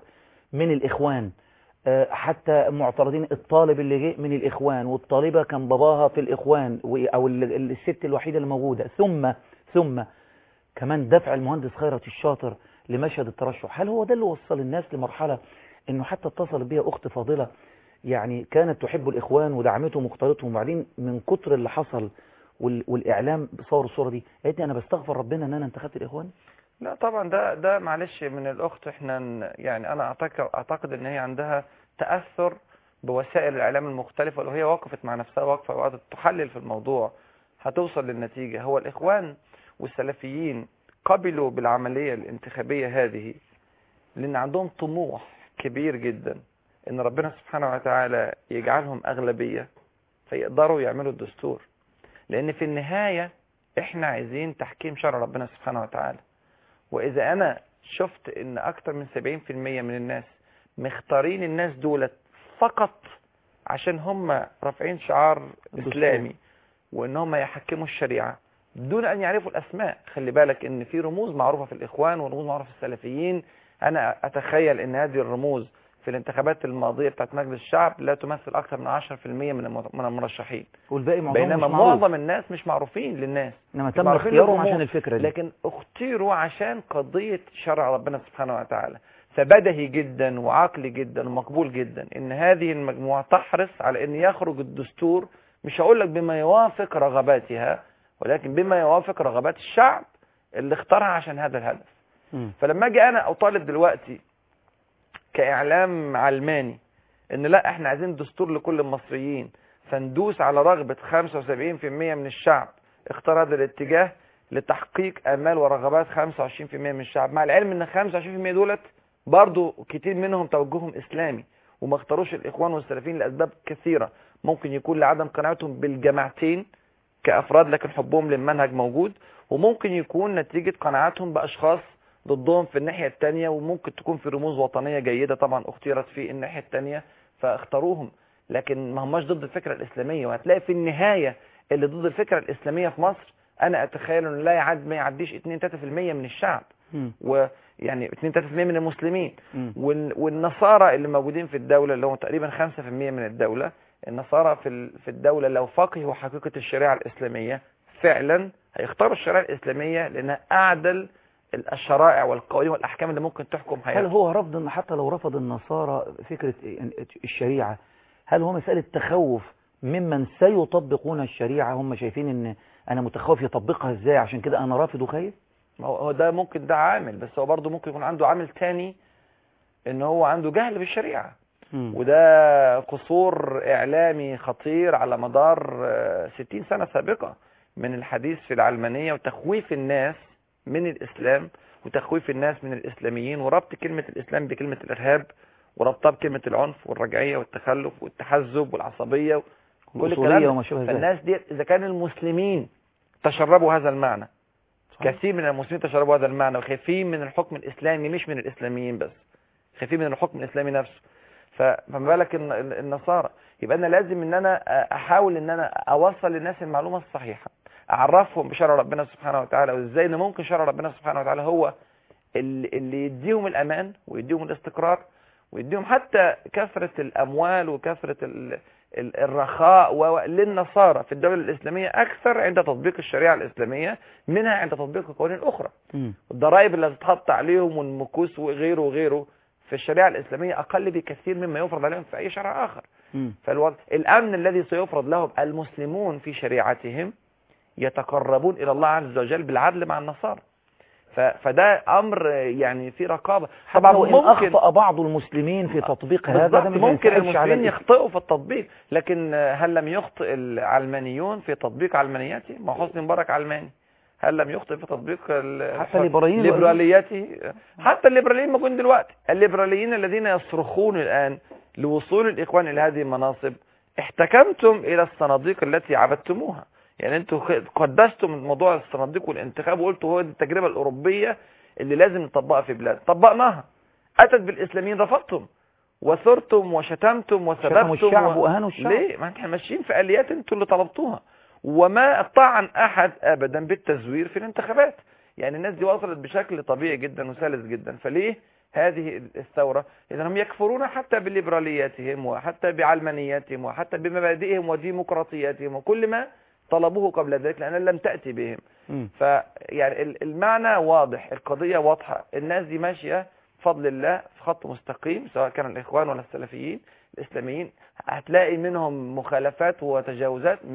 S1: من الإخوان آه، حتى معترضين الطالب اللي جه من الإخوان والطالبة كان باباها في الإخوان و- أو ال- ال- الست الوحيدة الموجودة ثم ثم كمان دفع المهندس خيرت الشاطر لمشهد الترشح هل هو ده اللي وصل الناس لمرحلة انه حتى اتصل بيها اخت فاضلة يعني كانت تحب الاخوان ودعمتهم واختارتهم وبعدين من كتر اللي حصل وال- والاعلام بصور الصورة دي قالت لي انا بستغفر ربنا ان انا انتخبت الاخوان
S2: لا طبعا ده ده معلش من الاخت احنا ن- يعني انا اعتقد اعتقد ان هي عندها تاثر بوسائل الاعلام المختلفه لو هي وقفت مع نفسها وقفه وقعدت تحلل في الموضوع هتوصل للنتيجه هو الاخوان والسلفيين قبلوا بالعمليه الانتخابيه هذه لان عندهم طموح كبير جدا ان ربنا سبحانه وتعالى يجعلهم اغلبيه فيقدروا يعملوا الدستور لان في النهايه احنا عايزين تحكيم شرع ربنا سبحانه وتعالى واذا انا شفت ان اكتر من 70% من الناس مختارين الناس دولت فقط عشان هم رافعين شعار اسلامي وان هم يحكموا الشريعه دون ان يعرفوا الاسماء خلي بالك ان في رموز معروفه في الاخوان ورموز معروفه في السلفيين انا اتخيل ان هذه الرموز في الانتخابات الماضيه بتاعت مجلس الشعب لا تمثل اكثر من 10% من الم- من المرشحين
S1: والباقي معظمهم
S2: بينما
S1: مش معروف.
S2: معظم الناس مش معروفين للناس
S1: انما
S2: مش
S1: تم
S2: معروفين
S1: اختيارهم
S2: للجمهور.
S1: عشان الفكرة دي
S2: لكن اختيروا عشان قضية شرع ربنا سبحانه وتعالى فبدهي جدا وعقلي جدا ومقبول جدا ان هذه المجموعة تحرص على ان يخرج الدستور مش هقول لك بما يوافق رغباتها ولكن بما يوافق رغبات الشعب اللي اختارها عشان هذا الهدف
S1: مم.
S2: فلما اجي انا اطالب دلوقتي كاعلام علماني ان لا احنا عايزين دستور لكل المصريين فندوس على رغبة 75% من الشعب اختار هذا الاتجاه لتحقيق امال ورغبات 25% من الشعب مع العلم ان 25% دولت برضو كتير منهم توجههم اسلامي وما اختاروش الاخوان والسلفيين لاسباب كثيرة ممكن يكون لعدم قناعتهم بالجماعتين كافراد لكن حبهم للمنهج موجود وممكن يكون نتيجة قناعاتهم باشخاص ضدهم في الناحية التانية وممكن تكون في رموز وطنية جيدة طبعا اختيرت في الناحية التانية فاختاروهم لكن ما هماش ضد الفكرة الإسلامية وهتلاقي في النهاية اللي ضد الفكرة الإسلامية في مصر أنا أتخيل أنه لا يعد ما يعديش 2-3% من الشعب
S1: مم.
S2: ويعني 2-3% من المسلمين
S1: مم.
S2: وال- والنصارى اللي موجودين في الدولة اللي هم تقريبا 5% من الدولة النصارى في ال- في الدولة لو فقهوا حقيقة الشريعة الإسلامية فعلا هيختاروا الشريعة الإسلامية لأنها أعدل الشرائع والقوانين والأحكام اللي ممكن تحكم
S1: هل
S2: حياتهم
S1: هو رفض ان حتى لو رفض النصارى فكرة الشريعة هل هو مسألة تخوف ممن سيطبقون الشريعة هم شايفين ان انا متخوف يطبقها ازاي عشان كده انا رافض وخايف
S2: ما هو هو ده ممكن ده عامل بس هو برضه ممكن يكون عنده عامل تاني ان هو عنده جهل بالشريعة وده قصور اعلامي خطير على مدار آه، 60 سنة سابقة من الحديث في العلمانية وتخويف الناس من الاسلام وتخويف الناس من الاسلاميين وربط كلمة الاسلام بكلمة الارهاب وربطها بكلمة العنف والرجعية والتخلف والتحزب والعصبية كل
S1: والأصولية
S2: الكلام ده.
S1: وما شابه ذلك.
S2: فالناس دي اذا كان المسلمين تشربوا هذا المعنى كثير من المسلمين تشربوا هذا المعنى وخايفين من الحكم الإسلامي مش من الإسلاميين بس خايفين من الحكم الإسلامي نفسه ف- فما بالك الن- ال- النصارى يبقى أنا لازم إن أنا أ- أحاول إن أنا أوصل للناس المعلومة الصحيحة أعرفهم بشرع ربنا سبحانه وتعالى وإزاي إن ممكن شرع ربنا سبحانه وتعالى هو اللي اللي يديهم الأمان ويديهم الاستقرار ويديهم حتى كثرة الأموال وكثرة ال- ال- الرخاء و- للنصارى في الدولة الإسلامية أكثر عند تطبيق الشريعة الإسلامية منها عند تطبيق القوانين الأخرى الضرائب اللي هتتحط عليهم والمكوس وغيره وغيره في الشريعة الإسلامية أقل بكثير مما يفرض عليهم في أي شرع آخر فالوضع الأمن الذي سيفرض لهم المسلمون في شريعتهم يتقربون إلى الله عز وجل بالعدل مع النصارى ف- فده أمر يعني في رقابة
S1: طبعا وإن أخطأ بعض المسلمين في تطبيق هذا ده
S2: بالضبط
S1: ما
S2: ممكن
S1: ينسحبش على
S2: المسلمين
S1: الإثم.
S2: يخطئوا في التطبيق لكن هل لم يخطئ العلمانيون في تطبيق علمانياته ما حسني مبارك علماني هل لم يخطئ في تطبيق ال-
S1: حتى الليبراليين
S2: ليبرالياته حتى الليبراليين موجودين دلوقتي الليبراليين الذين يصرخون الآن لوصول الإخوان إلى هذه المناصب احتكمتم إلى الصناديق التي عبدتموها يعني انتوا خ- قدستم موضوع الصناديق والانتخاب وقلتوا هو دي التجربة الأوروبية اللي لازم نطبقها في بلاد طبقناها أتت بالإسلاميين رفضتم وثرتم وشتمتم وسببتم
S1: شتموا الشعب
S2: و-
S1: وأهانوا الشعب.
S2: ليه ما احنا ماشيين في آليات انتوا اللي طلبتوها وما طعن أحد أبدا بالتزوير في الانتخابات يعني الناس دي وصلت بشكل طبيعي جدا وسلس جدا فليه هذه الثورة إذا هم يكفرون حتى بليبرالياتهم وحتى بعلمانياتهم وحتى بمبادئهم وديمقراطياتهم وكل ما طلبوه قبل ذلك لأن لم تأتي بهم فيعني ال- المعنى واضح القضية واضحة الناس دي ماشية بفضل الله في خط مستقيم سواء كان الإخوان ولا السلفيين الإسلاميين هتلاقي منهم مخالفات وتجاوزات 100%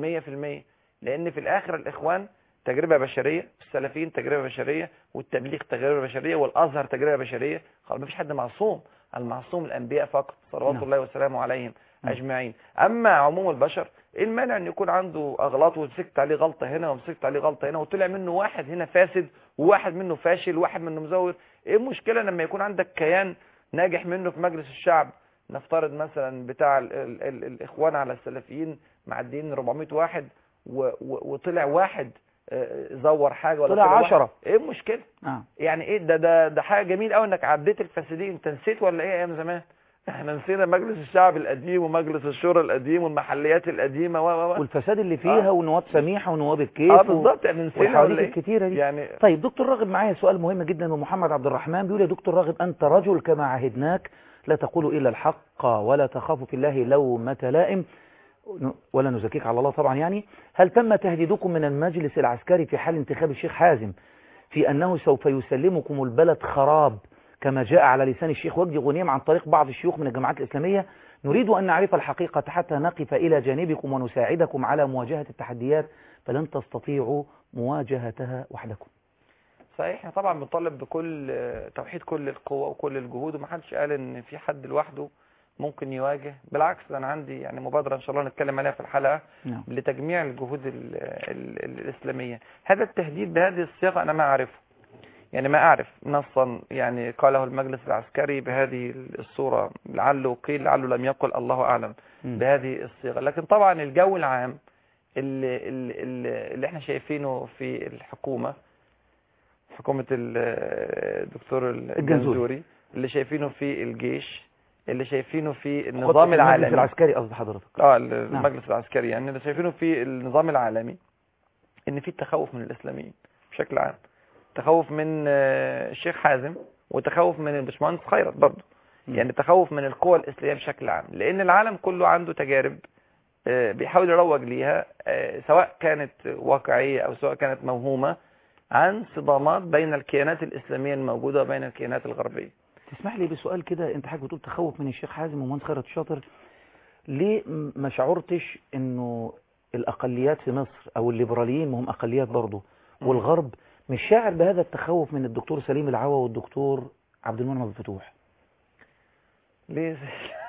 S2: لأن في الآخر الإخوان تجربة بشرية السلفيين تجربة بشرية والتبليغ تجربة بشرية والأزهر تجربة بشرية خلاص مفيش حد معصوم المعصوم الأنبياء فقط صلوات
S1: نعم.
S2: الله وسلامه عليهم
S1: نعم.
S2: أجمعين أما عموم البشر ايه المانع ان يكون عنده اغلاط ومسكت عليه غلطه هنا ومسكت عليه غلطه هنا وطلع منه واحد هنا فاسد وواحد منه فاشل وواحد منه مزور ايه المشكله لما يكون عندك كيان ناجح منه في مجلس الشعب نفترض مثلا بتاع ال ال ال الاخوان على السلفيين معديين 400 واحد و و وطلع واحد آه، زور حاجه ولا
S1: طلع
S2: واحد.
S1: عشرة.
S2: ايه المشكله
S1: نعم
S2: يعني ايه ده ده ده حاجه جميل قوي انك عديت الفاسدين انت نسيت ولا ايه ايام زمان احنا نسينا مجلس الشعب القديم ومجلس الشورى القديم والمحليات القديمه و و و
S1: والفساد اللي فيها ونواب سميحه ونواب الكيف
S2: اه بالظبط يعني نسينا
S1: والحواديت
S2: ولا ايه
S1: الكتيره دي
S2: يعني
S1: طيب دكتور راغب معايا سؤال مهم جدا ومحمد عبد الرحمن بيقول يا دكتور راغب أنت رجل كما عهدناك لا تقول إلا الحق ولا تخاف في الله لومة لائم ولا نزكيك على الله طبعا يعني هل تم تهديدكم من المجلس العسكري في حال انتخاب الشيخ حازم في أنه سوف يسلمكم البلد خراب كما جاء على لسان الشيخ وجدي غنيم عن طريق بعض الشيوخ من الجماعات الإسلامية نريد أن نعرف الحقيقة حتى نقف إلى جانبكم ونساعدكم على مواجهة التحديات فلن تستطيعوا مواجهتها وحدكم
S2: صحيح احنا طبعا بنطالب بكل توحيد كل القوة وكل الجهود ومحدش قال ان في حد لوحده ممكن يواجه بالعكس ده انا عندي يعني مبادرة ان شاء الله نتكلم عليها في الحلقة
S1: نعم.
S2: لتجميع الجهود ال ال ال الإسلامية هذا التهديد بهذه الصيغة أنا ما أعرفه يعني ما أعرف نصا يعني قاله المجلس العسكري بهذه الصورة لعله قيل لعله لم يقل الله أعلم
S1: مم.
S2: بهذه الصيغة لكن طبعا الجو العام اللي, اللي, اللي احنا شايفينه في الحكومة حكومة ال- الدكتور الجنزوري اللي شايفينه في الجيش اللي شايفينه في النظام
S1: خطة المجلس
S2: العالمي
S1: العسكري قصد حضرتك
S2: اه
S1: نعم.
S2: المجلس العسكري يعني اللي شايفينه في النظام العالمي ان في تخوف من الاسلاميين بشكل عام تخوف من آه، الشيخ حازم وتخوف من الباشمهندس خيرت برضه يعني تخوف من القوى الاسلاميه بشكل عام لان العالم كله عنده تجارب آه، بيحاول يروج ليها آه، سواء كانت واقعيه او سواء كانت موهومه عن صدامات بين الكيانات الاسلاميه الموجوده وبين الكيانات الغربيه
S1: تسمح لي بسؤال كده انت حضرتك بتقول تخوف من الشيخ حازم ومهندس خيرت الشاطر ليه م- ما شعرتش انه الاقليات في مصر او الليبراليين ما هم اقليات برضه والغرب مش شاعر بهذا التخوف من الدكتور سليم العوا والدكتور عبد المنعم عبد الفتوح
S2: ليه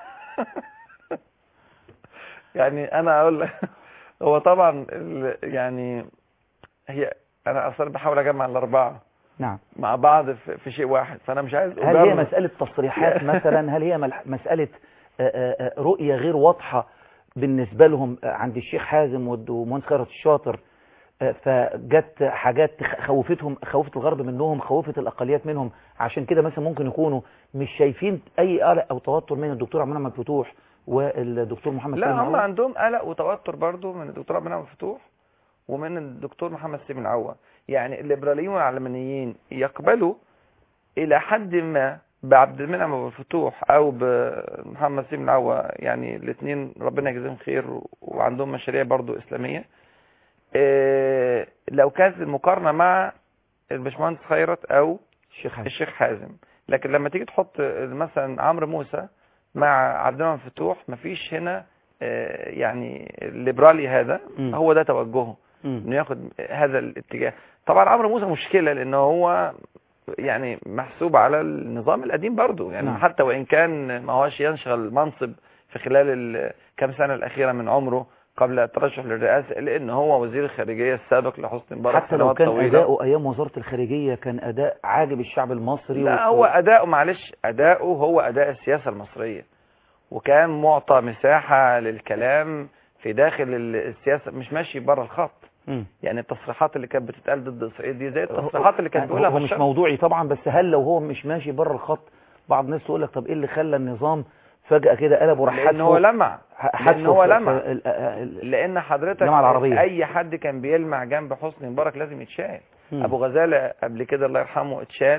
S2: يعني انا اقول لك هو طبعا ال- يعني هي انا اصلا بحاول اجمع الاربعه
S1: نعم
S2: مع بعض في في شيء واحد فانا مش عايز
S1: هل هي
S2: أجرب.
S1: مسألة تصريحات مثلا هل هي مل- مسألة آه، آه، آه، رؤية غير واضحة بالنسبة لهم آه، عند الشيخ حازم والد- ومهندس خيرت الشاطر آه، فجت حاجات تخ- خوفتهم خوفت الغرب منهم خوفت الأقليات منهم عشان كده مثلا ممكن يكونوا مش شايفين أي قلق أو توتر من الدكتور عبد المنعم الفتوح والدكتور محمد
S2: لا
S1: سليم
S2: هم
S1: العوا؟
S2: عندهم قلق وتوتر برضو من الدكتور عبد المنعم الفتوح ومن الدكتور محمد سليم العوا يعني الليبراليين والعلمانيين يقبلوا الى حد ما بعبد المنعم ابو الفتوح او بمحمد سليم العوا يعني الاثنين ربنا يجزيهم خير وعندهم مشاريع برضو اسلاميه إيه لو كانت المقارنه مع الباشمهندس خيرت او
S1: الشيخ حازم
S2: الشيخ حازم لكن لما تيجي تحط مثلا عمرو موسى مع عبد المنعم فتوح مفيش هنا آه، يعني الليبرالي هذا
S1: مم.
S2: هو ده توجهه
S1: مم.
S2: انه ياخد هذا الاتجاه طبعا عمرو موسى مشكله لانه هو يعني محسوب على النظام القديم برضه يعني
S1: نعم.
S2: حتى وان كان ما هوش ينشغل منصب في خلال الكام سنه الاخيره من عمره قبل الترشح للرئاسه لان هو وزير الخارجيه السابق لحسني مبارك
S1: حتى لو
S2: سنوات
S1: كان
S2: طويلة.
S1: أداؤه أيام وزارة الخارجية كان أداء عاجب الشعب المصري
S2: لا
S1: و-
S2: هو أداؤه معلش أداؤه هو أداء السياسة المصرية وكان معطى مساحة للكلام في داخل ال- السياسة مش ماشي بره الخط
S1: مم.
S2: يعني التصريحات اللي كانت بتتقال ضد إسرائيل دي زي التصريحات اللي كانت
S1: هو-
S2: بيقولها
S1: هو مش
S2: بشار.
S1: موضوعي طبعا بس هل لو هو مش ماشي بره الخط بعض الناس تقول لك طب ايه اللي خلى النظام فجأة كده قلب وراح
S2: لأن هو لمع لأن هو لمع
S1: ال-
S2: لأن حضرتك
S1: الجامعة العربية.
S2: أي حد كان بيلمع جنب حسني مبارك لازم يتشال
S1: مم.
S2: أبو غزالة قبل كده الله يرحمه اتشال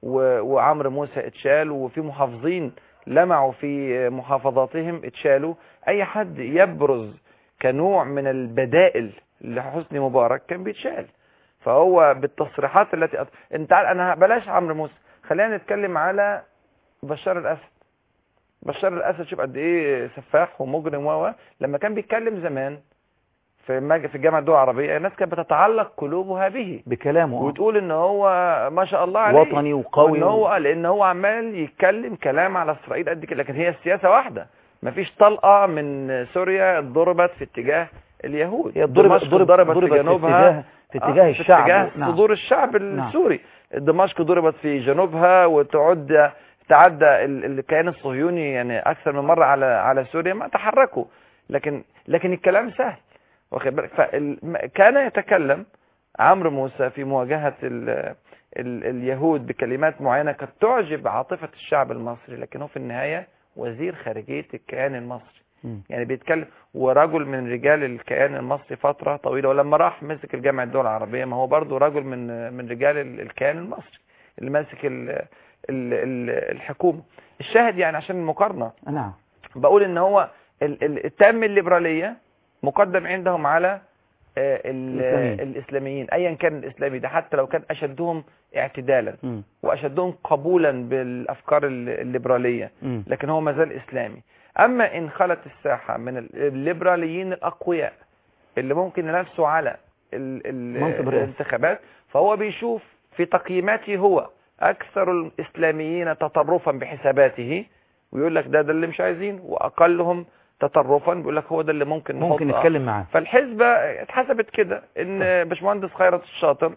S2: و- وعمرو موسى اتشال وفي محافظين لمعوا في محافظاتهم اتشالوا اي حد يبرز كنوع من البدائل لحسني مبارك كان بيتشال فهو بالتصريحات التي أط... انت عارف انا بلاش عمرو موسى خلينا نتكلم على بشار الاسد بشار الاسد شوف قد ايه سفاح ومجرم و و. لما كان بيتكلم زمان في مج... في الجامعه الدول العربيه الناس كانت بتتعلق قلوبها به
S1: بكلامه آه.
S2: وتقول ان هو ما شاء الله عليه
S1: وطني وقوي
S2: وان هو لان هو عمال يتكلم كلام على اسرائيل قد كده لكن هي السياسه واحده مفيش طلقه من سوريا ضربت في اتجاه اليهود
S1: هي ضربت-
S2: دمشق
S1: ضربت-
S2: ضربت
S1: ضربت
S2: في
S1: في
S2: جنوبها
S1: اتجاه- في اتجاه
S2: آه،
S1: الشعب.
S2: في اتجاه
S1: نعم.
S2: صدور الشعب
S1: نعم.
S2: السوري دمشق ضربت في جنوبها وتعد تعدى ال- الكيان الصهيوني يعني اكثر من مره على على سوريا ما تحركوا لكن لكن الكلام سهل واخد بالك فال- م- كان يتكلم عمرو موسى في مواجهه ال ال اليهود بكلمات معينه قد تعجب عاطفه الشعب المصري لكنه في النهايه وزير خارجيه الكيان المصري يعني بيتكلم ورجل من رجال الكيان المصري فترة طويلة ولما راح مسك الجامعة الدول العربية ما هو برضه رجل من من رجال ال- الكيان المصري اللي ماسك ال ال ال الحكومة الشاهد يعني عشان المقارنة
S1: نعم
S2: بقول ان هو ال- ال- التام الليبرالية مقدم عندهم على آه، ال-
S1: الإسلاميين.
S2: الإسلاميين أيا كان الإسلامي ده حتى لو كان أشدهم اعتدالا
S1: مم.
S2: وأشدهم قبولا بالأفكار ال- الليبرالية
S1: مم.
S2: لكن هو مازال إسلامي أما إن خلت الساحة من ال- الليبراليين الأقوياء اللي ممكن ينافسوا على ال- ال-
S1: منصب الرئاسة.
S2: الانتخابات فهو بيشوف في تقييماته هو أكثر الإسلاميين تطرفا بحساباته ويقول لك ده ده اللي مش عايزين وأقلهم تطرفا بيقول لك هو ده اللي ممكن
S1: ممكن
S2: نحط-
S1: نتكلم معاه
S2: فالحزبة اتحسبت كده ان باشمهندس خيرت الشاطر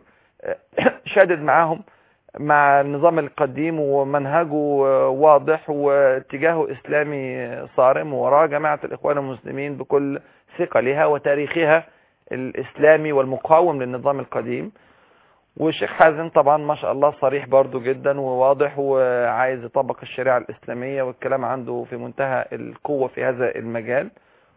S2: شادد معاهم مع النظام القديم ومنهجه واضح واتجاهه اسلامي صارم ووراه جماعة الاخوان المسلمين بكل ثقلها وتاريخها الاسلامي والمقاوم للنظام القديم والشيخ حازم طبعا ما شاء الله صريح برضو جدا وواضح وعايز يطبق الشريعة الإسلامية والكلام عنده في منتهى القوة في هذا المجال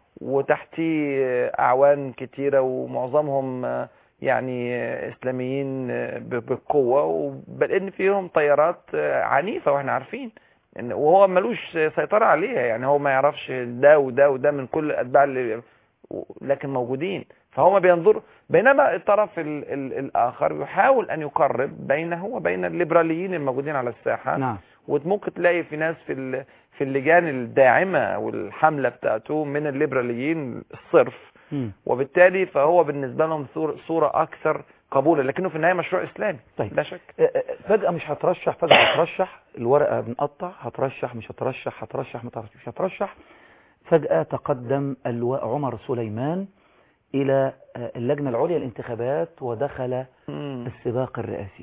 S2: وتحتيه أعوان كتيرة ومعظمهم يعني إسلاميين ب- بقوة بل إن فيهم تيارات عنيفة وإحنا عارفين إن- وهو ملوش سيطرة عليها يعني هو ما يعرفش ده وده وده من كل الأتباع اللي لكن موجودين فهو بينظر بينما الطرف ال ال الآخر يحاول أن يقرب بينه وبين الليبراليين الموجودين على الساحة
S1: نعم
S2: وممكن تلاقي في ناس في ال- في اللجان الداعمة والحملة بتاعته من الليبراليين الصرف
S1: مم.
S2: وبالتالي فهو بالنسبة لهم صور- صورة أكثر قبولا لكنه في النهاية مشروع إسلامي
S1: طيب.
S2: لا شك
S1: آه، آه، فجأة مش هترشح فجأة هترشح الورقة بنقطع هترشح مش هترشح هترشح مش هترشح- مش هترشح فجأة تقدم اللواء عمر سليمان إلى آه، اللجنة العليا للانتخابات ودخل السباق الرئاسي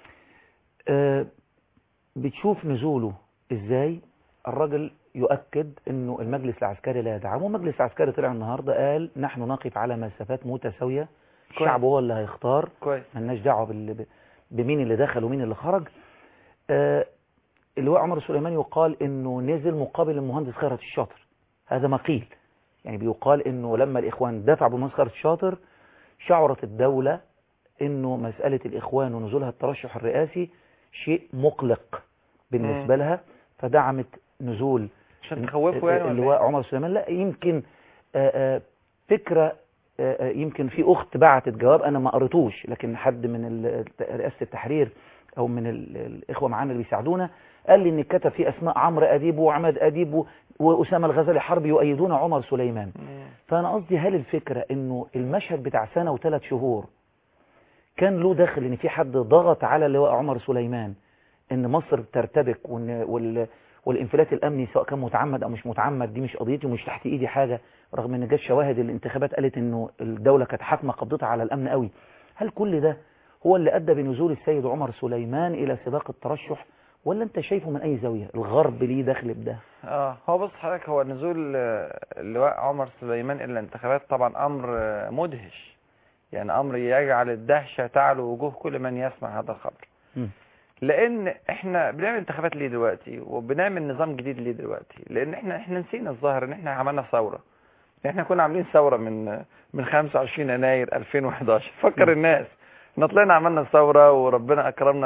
S1: آه، بتشوف نزوله إزاي الراجل يؤكد أنه المجلس العسكري لا يدعمه المجلس العسكري طلع النهاردة قال نحن نقف على مسافات متساوية الشعب هو اللي هيختار
S2: كويس
S1: ملناش دعوه بال... ب- بمين اللي دخل ومين اللي خرج آه اللواء عمر سليمان يقال انه نزل مقابل المهندس خيرت الشاطر هذا ما قيل يعني بيقال انه لما الاخوان دفع بالمهندس خيرت الشاطر شعرت الدولة انه مسألة الاخوان ونزولها الترشح الرئاسي شيء مقلق بالنسبة
S2: مم.
S1: لها فدعمت نزول
S2: عشان تخوفوا يعني ولا
S1: اللواء عمر سليمان لا يمكن آه، آه، فكرة آه، آه، يمكن في اخت بعتت جواب انا ما قريتوش لكن حد من ال- رئاسه التحرير او من ال- الاخوه معانا اللي بيساعدونا قال لي ان كتب فيه اسماء عمرو اديب وعماد اديب و- واسامه الغزالي حرب يؤيدون عمر سليمان فانا قصدي هل الفكره انه المشهد بتاع سنه وثلاث شهور كان له دخل ان في حد ضغط على اللواء عمر سليمان ان مصر ترتبك وان وال والانفلات الامني سواء كان متعمد او مش متعمد دي مش قضيتي ومش تحت ايدي حاجه رغم ان جت شواهد الانتخابات قالت انه الدوله كانت حاكمه قبضتها على الامن قوي هل كل ده هو اللي ادى بنزول السيد عمر سليمان الى سباق الترشح ولا انت شايفه من اي زاويه الغرب ليه دخل بده
S2: اه هو بص حضرتك هو نزول آه، اللواء عمر سليمان الى الانتخابات طبعا امر آه، مدهش يعني امر يجعل الدهشه تعلو وجوه كل من يسمع هذا الخبر لان احنا بنعمل انتخابات ليه دلوقتي وبنعمل نظام جديد ليه دلوقتي لان احنا احنا نسينا الظاهر ان احنا عملنا ثوره احنا كنا عاملين ثوره من من 25 يناير 2011 فكر الناس احنا طلعنا عملنا ثوره وربنا اكرمنا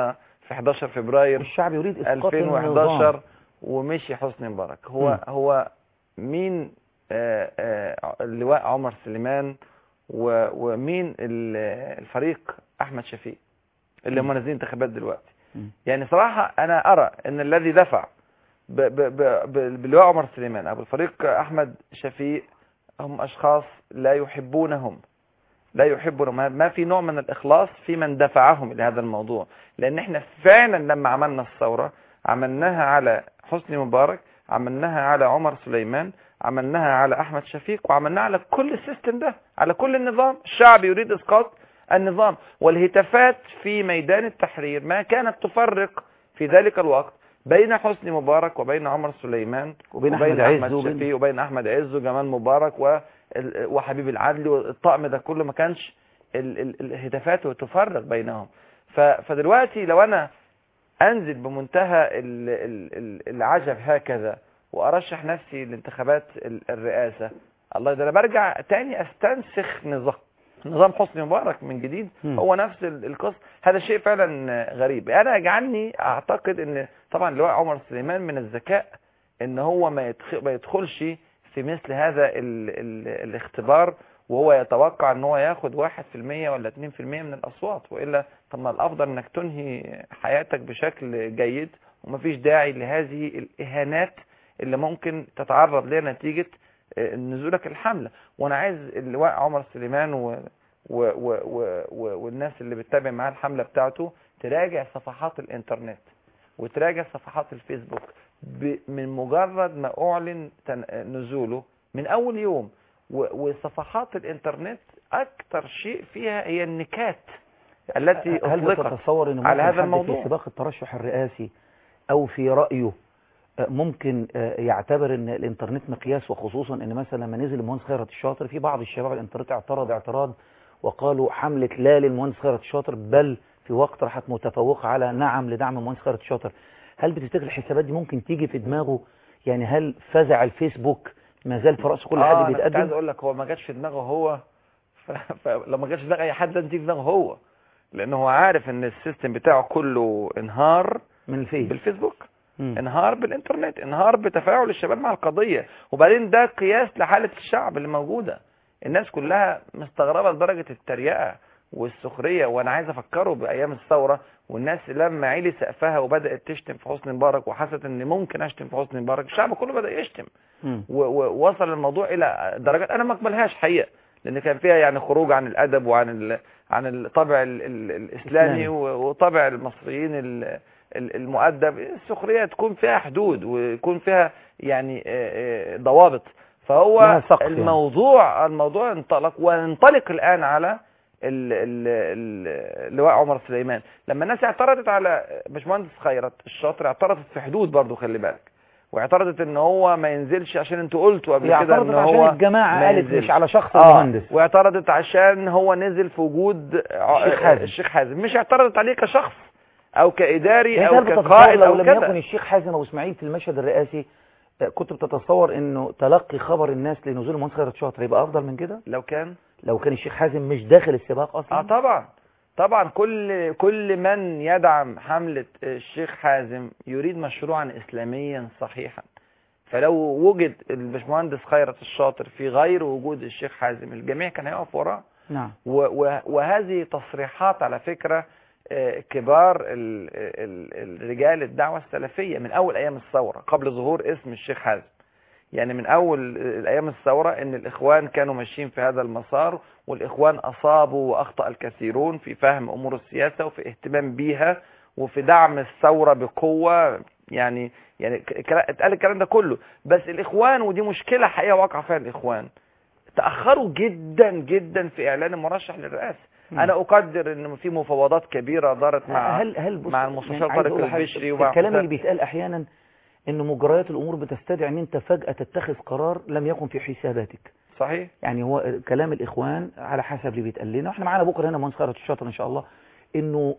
S2: في 11 فبراير
S1: الشعب يريد اسقاط
S2: 2011
S1: النظام.
S2: ومشي حسني مبارك هو
S1: مم.
S2: هو مين آه، آه، اللواء عمر سليمان و- ومين ال- الفريق احمد شفيق اللي هم نازلين انتخابات دلوقتي
S1: مم.
S2: يعني صراحة انا ارى ان الذي دفع ب- ب- ب- ب- باللواء عمر سليمان او بالفريق احمد شفيق هم اشخاص لا يحبونهم لا يحبون ما ما في نوع من الإخلاص في من دفعهم إلى هذا الموضوع لأن احنا فعلا لما عملنا الثورة عملناها على حسني مبارك عملناها على عمر سليمان عملناها على أحمد شفيق وعملناها على كل السيستم ده على كل النظام الشعب يريد إسقاط النظام والهتافات في ميدان التحرير ما كانت تفرق في ذلك الوقت بين حسني مبارك وبين عمر سليمان
S1: وبين
S2: وبين
S1: أحمد عز
S2: أحمد
S1: وبين-
S2: شفيق وبين أحمد عز وجمال مبارك و ال- وحبيب العدلي والطقم ده كله ما كانش ال- ال- الهتافات تفرق بينهم ف- فدلوقتي لو انا انزل بمنتهى ال- ال- ال- العجب هكذا وارشح نفسي لانتخابات ال- الرئاسة الله ده انا برجع تاني استنسخ نظام نظام حسني مبارك من جديد
S1: مم.
S2: هو نفس ال- القصة هذا شيء فعلا غريب انا يجعلني اعتقد ان طبعا اللواء عمر سليمان من الذكاء ان هو ما يدخل ما يدخلش في مثل هذا ال ال الاختبار وهو يتوقع ان هو ياخد 1% ولا 2% من الاصوات والا طب ما الافضل انك تنهي حياتك بشكل جيد ومفيش داعي لهذه الاهانات اللي ممكن تتعرض لها نتيجة آه، نزولك الحملة وانا عايز اللواء عمر سليمان و و و و و والناس اللي بتتابع معاه الحملة بتاعته تراجع صفحات الانترنت وتراجع صفحات الفيسبوك ب- من مجرد ما اعلن تن- نزوله من اول يوم و- وصفحات الانترنت اكتر شيء فيها هي النكات التي
S1: هل
S2: اطلقت
S1: بتتصور ان
S2: على
S1: ممكن
S2: هذا
S1: حد
S2: الموضوع
S1: في سباق الترشح الرئاسي او في رأيه آه، ممكن آه، يعتبر ان الانترنت مقياس وخصوصا ان مثلا لما نزل المهندس خيرت الشاطر في بعض الشباب على الانترنت اعترض اعتراض وقالوا حملة لا للمهندس خيرت الشاطر بل في وقت راحت متفوقة على نعم لدعم المهندس خيرت الشاطر هل بتفتكر الحسابات دي ممكن تيجي في دماغه يعني هل فزع الفيسبوك ما زال في رأس كل
S2: آه،
S1: حد
S2: أنا كنت عايز
S1: بيتقدم
S2: اقول لك هو ما جاتش في دماغه هو ف... فلو ما جاتش في دماغ اي حد لازم تيجي في دماغه هو لان هو عارف ان السيستم بتاعه كله انهار
S1: من الفيس
S2: بالفيسبوك
S1: مم.
S2: انهار بالانترنت انهار بتفاعل الشباب مع القضية وبعدين ده قياس لحالة الشعب اللي موجودة الناس كلها مستغربة لدرجة التريقة والسخرية وانا عايز افكره بايام الثورة والناس لما عيلي سقفها وبدأت تشتم في حسني مبارك وحست ان ممكن اشتم في حسني مبارك الشعب كله بدأ يشتم
S1: مم.
S2: و- و- ووصل الموضوع الى درجات انا ما اقبلهاش حقيقة لان كان فيها يعني خروج عن الادب وعن ال... عن الطبع ال... ال... الاسلامي
S1: إسلامي.
S2: و- وطبع المصريين ال... ال- المؤدب السخرية تكون فيها حدود ويكون فيها يعني آه، آه، ضوابط فهو
S1: لها سقف يعني.
S2: الموضوع الموضوع انطلق وننطلق الآن على ال- ال- ال- اللواء عمر سليمان لما الناس اعترضت على باشمهندس خيرت الشاطر اعترضت في حدود برضو خلي بالك واعترضت ان هو ما ينزلش عشان انتوا قلتوا قبل
S1: هي
S2: كده
S1: اعترضت
S2: ان
S1: عشان
S2: هو
S1: الجماعة
S2: ما
S1: قالت
S2: ينزلش.
S1: مش على شخص
S2: آه،
S1: المهندس.
S2: واعترضت عشان هو نزل في وجود ع-
S1: الشيخ حازم.
S2: الشيخ حازم مش اعترضت عليه كشخص او كاداري
S1: يعني
S2: او
S1: هل بتتصور
S2: كقائد
S1: لو
S2: او
S1: لم
S2: كده
S1: يكن الشيخ حازم ابو اسماعيل في المشهد الرئاسي آه، كنت بتتصور انه تلقي خبر الناس لنزول المهندس خيرت شاطر يبقى افضل من كده
S2: لو كان
S1: لو كان الشيخ حازم مش داخل السباق اصلا
S2: اه طبعا طبعا كل كل من يدعم حملة الشيخ حازم يريد مشروعا اسلاميا صحيحا فلو وجد الباشمهندس خيرت الشاطر في غير وجود الشيخ حازم الجميع كان هيقف وراه
S1: نعم
S2: و- و- وهذه تصريحات على فكرة آه، كبار ال- ال- الرجال الدعوة السلفية من أول أيام الثورة قبل ظهور اسم الشيخ حازم يعني من أول أيام الثورة أن الإخوان كانوا ماشيين في هذا المسار والإخوان أصابوا وأخطأ الكثيرون في فهم أمور السياسة وفي اهتمام بيها وفي دعم الثورة بقوة يعني يعني ك- كلا- اتقال الكلام ده كله بس الإخوان ودي مشكلة حقيقة واقعة فيها الإخوان تأخروا جدا جدا في إعلان المرشح للرئاسة
S1: مم.
S2: أنا أقدر أن في مفاوضات كبيرة دارت مع
S1: هل هل بص
S2: مع المستشار
S1: يعني عايز
S2: طارق
S1: أقول لحضرتك
S2: البشري ومع
S1: الكلام
S2: حسام-
S1: اللي بيتقال احيانا ان مجريات الامور بتستدعي ان انت فجأة تتخذ قرار لم يكن في حساباتك
S2: صحيح
S1: يعني هو كلام الاخوان على حسب اللي بيتقال لنا واحنا معانا بكره هنا مهندس خيرت الشاطر ان شاء الله انه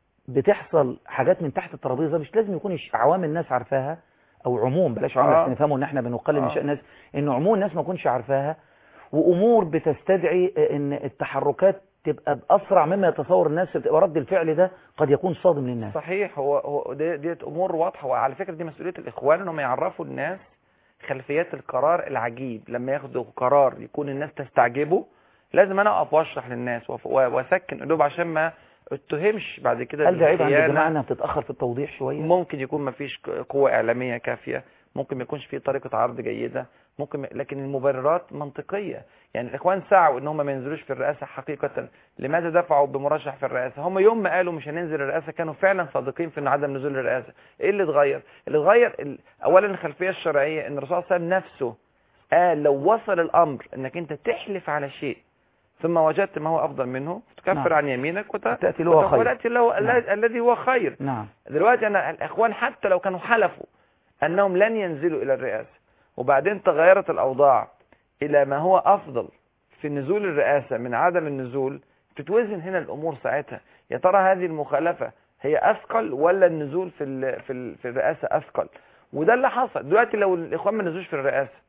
S1: بتحصل حاجات من تحت الترابيزه مش لازم يكون الش- عوام الناس عارفاها او عموم بلاش عوام
S2: آه.
S1: عشان نفهموا ان احنا بنقلل من
S2: آه.
S1: شأن الناس انه عموم الناس ما تكونش عارفاها وامور بتستدعي ان التحركات تبقى باسرع مما يتصور الناس تبقى رد الفعل ده قد يكون صادم للناس
S2: صحيح هو هو دي- ديت امور واضحه وعلى فكره دي مسؤوليه الاخوان انهم يعرفوا الناس خلفيات القرار العجيب لما ياخدوا قرار يكون الناس تستعجبه لازم انا اقف واشرح للناس وف- و- واسكن قلوب عشان ما اتهمش بعد كده
S1: هل ده عيب عند
S2: بالخيانة.
S1: الجماعه انها بتتاخر في التوضيح شويه
S2: ممكن يكون ما فيش قوة إعلامية كافية ممكن ما يكونش في طريقة عرض جيدة ممكن م- لكن المبررات منطقية يعني الإخوان سعوا إن هم ما ينزلوش في الرئاسة حقيقة لماذا دفعوا بمرشح في الرئاسة هم يوم ما قالوا مش هننزل الرئاسة كانوا فعلا صادقين في إن عدم نزول الرئاسة إيه اللي اتغير اللي اتغير ال- أولا الخلفية الشرعية إن الرسول صلى الله عليه وسلم نفسه قال لو وصل الأمر إنك أنت تحلف على شيء ثم وجدت ما هو أفضل منه تكفر
S1: نعم.
S2: عن يمينك وت...
S1: تأتي له
S2: وت-
S1: خير.
S2: وتأتي له
S1: نعم.
S2: الذي هو خير
S1: نعم
S2: دلوقتي انا الاخوان حتى لو كانوا حلفوا انهم لن ينزلوا الى الرئاسه وبعدين تغيرت الاوضاع الى ما هو افضل في نزول الرئاسه من عدم النزول تتوزن هنا الامور ساعتها يا ترى هذه المخالفه هي اثقل ولا النزول في ال في ال في الرئاسه اثقل وده اللي حصل دلوقتي لو الاخوان ما نزلوش في الرئاسه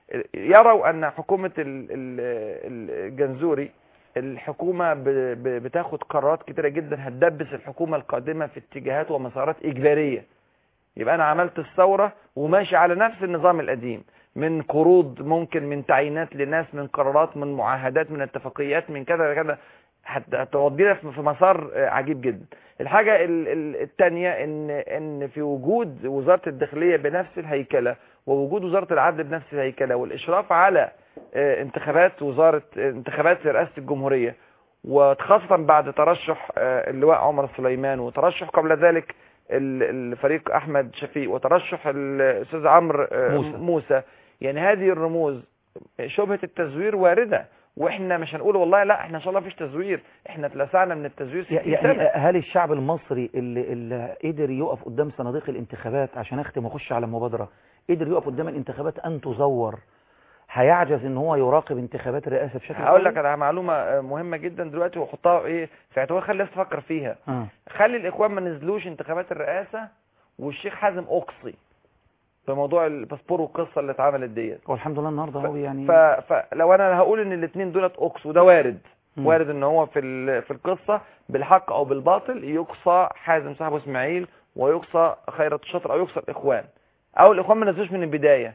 S2: يروا ان حكومه ال- ال- الجنزوري الحكومة ب- ب- بتاخد قرارات كتيرة جدا هتدبس الحكومة القادمة في اتجاهات ومسارات إجبارية يبقى أنا عملت الثورة وماشي على نفس النظام القديم من قروض ممكن من تعيينات لناس من قرارات من معاهدات من اتفاقيات من كذا كذا هت- هتودينا في في مسار آه، عجيب جدا الحاجة ال- ال- التانية ان ان في وجود وزارة الداخلية بنفس الهيكلة ووجود وزارة العدل بنفس الهيكلة والاشراف على آه، انتخابات وزارة آه، انتخابات رئاسة الجمهورية وخاصة بعد ترشح آه، اللواء عمر سليمان وترشح قبل ذلك ال- الفريق احمد شفيق وترشح الاستاذ عمرو آه،
S1: موسى.
S2: موسى يعني هذه الرموز شبهة التزوير واردة واحنا مش هنقول والله لا احنا ان شاء الله مفيش تزوير احنا اتلسعنا من التزوير 60
S1: يعني
S2: سنة
S1: هل الشعب المصري اللي, اللي قدر يقف قدام صناديق الانتخابات عشان اختم واخش على المبادرة قدر يقف قدام الانتخابات ان تزور هيعجز ان هو يراقب انتخابات الرئاسة بشكل
S2: هقول
S1: قوي؟
S2: لك على معلومة آه، مهمة جدا دلوقتي وحطها ايه في اعتبار خلي الناس تفكر فيها
S1: آه.
S2: خلي الاخوان ما نزلوش انتخابات الرئاسة والشيخ حازم اقصي في موضوع الباسبور والقصة اللي اتعملت ديت
S1: والحمد لله النهارده هو يعني
S2: ف... فلو انا هقول ان الاثنين دولت اقص وده وارد
S1: مم.
S2: وارد ان هو في ال... في القصه بالحق او بالباطل يقصى حازم صاحبه اسماعيل ويقصى خيرت الشطر او يقصى الاخوان او الاخوان ما نزلوش من البدايه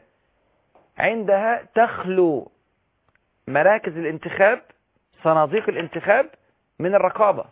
S2: عندها تخلو مراكز الانتخاب صناديق الانتخاب من الرقابه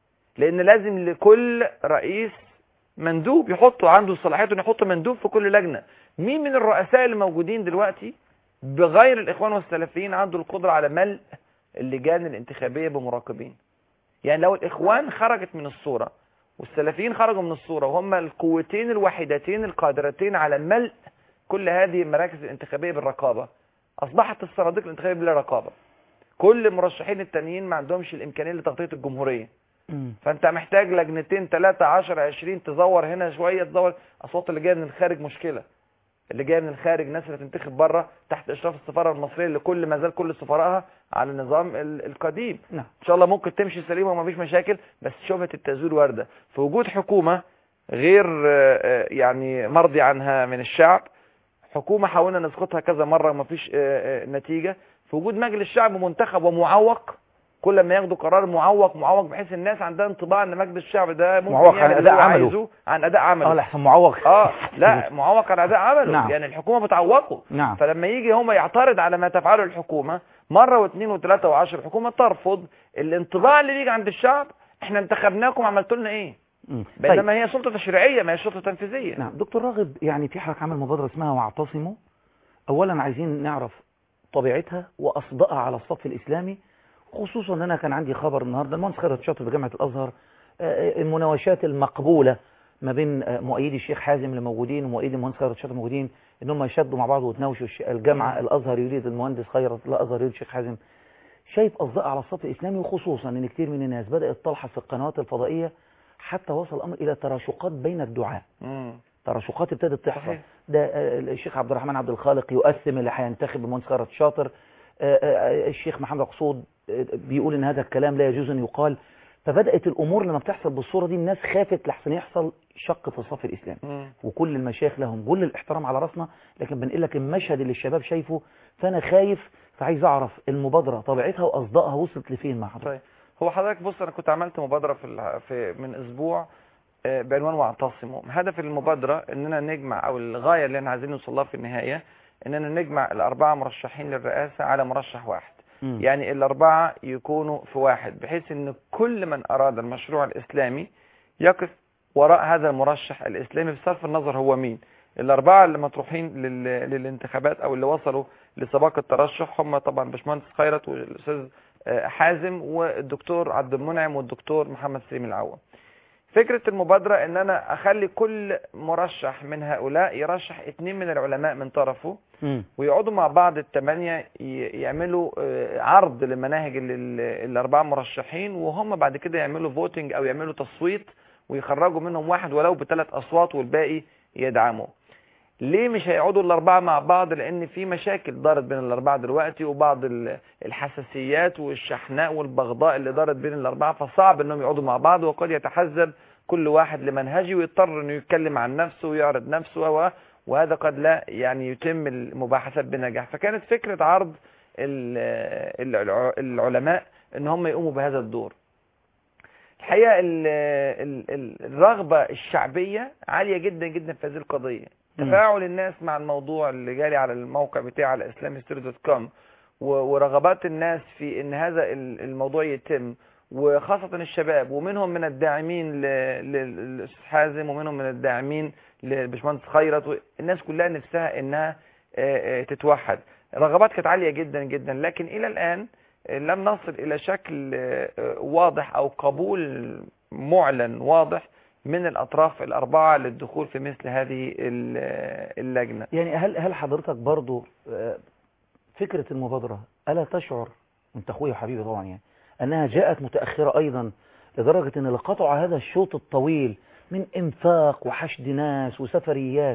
S2: لان لازم لكل رئيس مندوب يحطه عنده الصلاحيات انه يحط مندوب في كل لجنه مين من الرؤساء اللي موجودين دلوقتي بغير الاخوان والسلفيين عنده القدره على ملء اللجان الانتخابيه بمراقبين يعني لو الاخوان خرجت من الصوره والسلفيين خرجوا من الصوره وهم القوتين الوحيدتين القادرتين على ملء كل هذه المراكز الانتخابيه بالرقابه اصبحت الصناديق الانتخابيه بلا رقابه كل المرشحين التانيين ما عندهمش الامكانيه لتغطيه الجمهوريه
S1: مم.
S2: فانت محتاج لجنتين ثلاثة عشر عشرين تزور هنا شوية تزور اصوات اللي جاية من الخارج مشكلة اللي جاية من الخارج ناس اللي تنتخب بره تحت اشراف السفارة المصرية اللي كل ما زال كل سفرائها على النظام ال- القديم
S1: نعم
S2: ان شاء الله ممكن تمشي سليمة وما فيش مشاكل بس شبهة التزوير واردة في وجود حكومة غير آه، آه، يعني مرضي عنها من الشعب حكومة حاولنا نسقطها كذا مرة وما فيش آه، آه، نتيجة في وجود مجلس شعب منتخب ومعوق كل ما ياخدوا قرار معوق معوق بحيث الناس عندها انطباع ان مجلس الشعب ده ممكن
S1: معوق عن
S2: يعمل اللي
S1: أداء
S2: هو
S1: عمله.
S2: عايزه عن اداء عمله
S1: اه لحسن معوق
S2: اه لا معوق عن اداء عمله
S1: نعم.
S2: يعني الحكومه بتعوقه
S1: نعم
S2: فلما يجي هم يعترض على ما تفعله الحكومه مره واثنين وثلاثه وعشر الحكومه ترفض الانطباع اللي بيجي عند الشعب احنا انتخبناكم عملتوا لنا ايه
S1: مم.
S2: بينما هي سلطه تشريعيه ما هي سلطه تنفيذيه
S1: نعم دكتور راغب يعني في حضرتك عامل مبادرة اسمها واعتصموا اولا عايزين نعرف طبيعتها واصدقها على الصف الاسلامي خصوصا ان انا كان عندي خبر النهارده المهندس خيرت شاطر بجامعه الازهر آه، المناوشات المقبوله ما بين آه، مؤيدي الشيخ حازم اللي موجودين ومؤيدي المهندس خيرت شاطر موجودين ان هم يشدوا مع بعض وتناوشوا الش- الجامعه الازهر يريد المهندس خيرت الازهر يريد الشيخ حازم شايف اصدقاء على الصف الاسلامي وخصوصا ان كتير من الناس بدات تلحظ في القنوات الفضائيه حتى وصل الامر الى تراشقات بين الدعاه
S2: مم.
S1: تراشقات ابتدت تحصل
S2: صحيح.
S1: ده آه، الشيخ عبد الرحمن عبد الخالق يقسم اللي هينتخب المهندس خيرت شاطر آه، آه، الشيخ محمد قصود آه، بيقول ان هذا الكلام لا يجوز ان يقال فبدات الامور لما بتحصل بالصوره دي الناس خافت لحسن يحصل شق في الصف الاسلامي
S2: مم.
S1: وكل المشايخ لهم كل الاحترام على راسنا لكن بنقول لك المشهد اللي الشباب شايفه فانا خايف فعايز اعرف المبادره طبيعتها واصدائها وصلت لفين مع حضرتك
S2: طيب هو حضرتك بص انا كنت عملت مبادره في, الع- في من اسبوع آه، بعنوان واعتصموا هدف المبادره اننا نجمع او الغايه اللي احنا عايزين نوصل لها في النهايه اننا نجمع الاربعه مرشحين للرئاسه على مرشح واحد
S1: مم.
S2: يعني الاربعه يكونوا في واحد بحيث ان كل من اراد المشروع الاسلامي يقف وراء هذا المرشح الاسلامي بصرف النظر هو مين الاربعه اللي مطروحين لل... للانتخابات او اللي وصلوا لسباق الترشح هم طبعا باشمهندس خيرت والاستاذ آه، حازم والدكتور عبد المنعم والدكتور محمد سليم العوام فكرة المبادرة ان انا اخلي كل مرشح من هؤلاء يرشح اتنين من العلماء من طرفه
S1: مم.
S2: ويقعدوا مع بعض الثمانية ي- يعملوا آه، عرض لمناهج ال- ال- الأربعة مرشحين وهم بعد كده يعملوا فوتنج أو يعملوا تصويت ويخرجوا منهم واحد ولو بثلاث أصوات والباقي يدعموا ليه مش هيقعدوا الأربعة مع بعض لأن في مشاكل دارت بين الأربعة دلوقتي وبعض ال- الحساسيات والشحناء والبغضاء اللي دارت بين الأربعة فصعب أنهم يقعدوا مع بعض وقد يتحزب كل واحد لمنهجه ويضطر أنه يتكلم عن نفسه ويعرض نفسه و وهذا قد لا يعني يتم المباحثات بنجاح فكانت فكرة عرض ال- الع- العلماء ان هم يقوموا بهذا الدور الحقيقة ال- ال- ال- الرغبة الشعبية عالية جدا جدا في هذه القضية
S1: مم.
S2: تفاعل الناس مع الموضوع اللي جالي على الموقع بتاعي على اسلامhistory.com و- ورغبات الناس في ان هذا ال- الموضوع يتم وخاصة الشباب ومنهم من الداعمين ل- ل- للأستاذ حازم ومنهم من الداعمين لبشمهندس خيرت الناس كلها نفسها انها آه، آه، تتوحد رغبات كانت عالية جدا جدا لكن الى الان آه، لم نصل الى شكل آه، آه، واضح او قبول معلن واضح من الاطراف الاربعة للدخول في مثل هذه ال- آه، اللجنة
S1: يعني هل هل حضرتك برضو آه، فكرة المبادرة ألا تشعر أنت أخويا وحبيبي طبعا يعني أنها جاءت متأخرة أيضا لدرجة أن لقطع هذا الشوط الطويل من إنفاق وحشد ناس وسفريات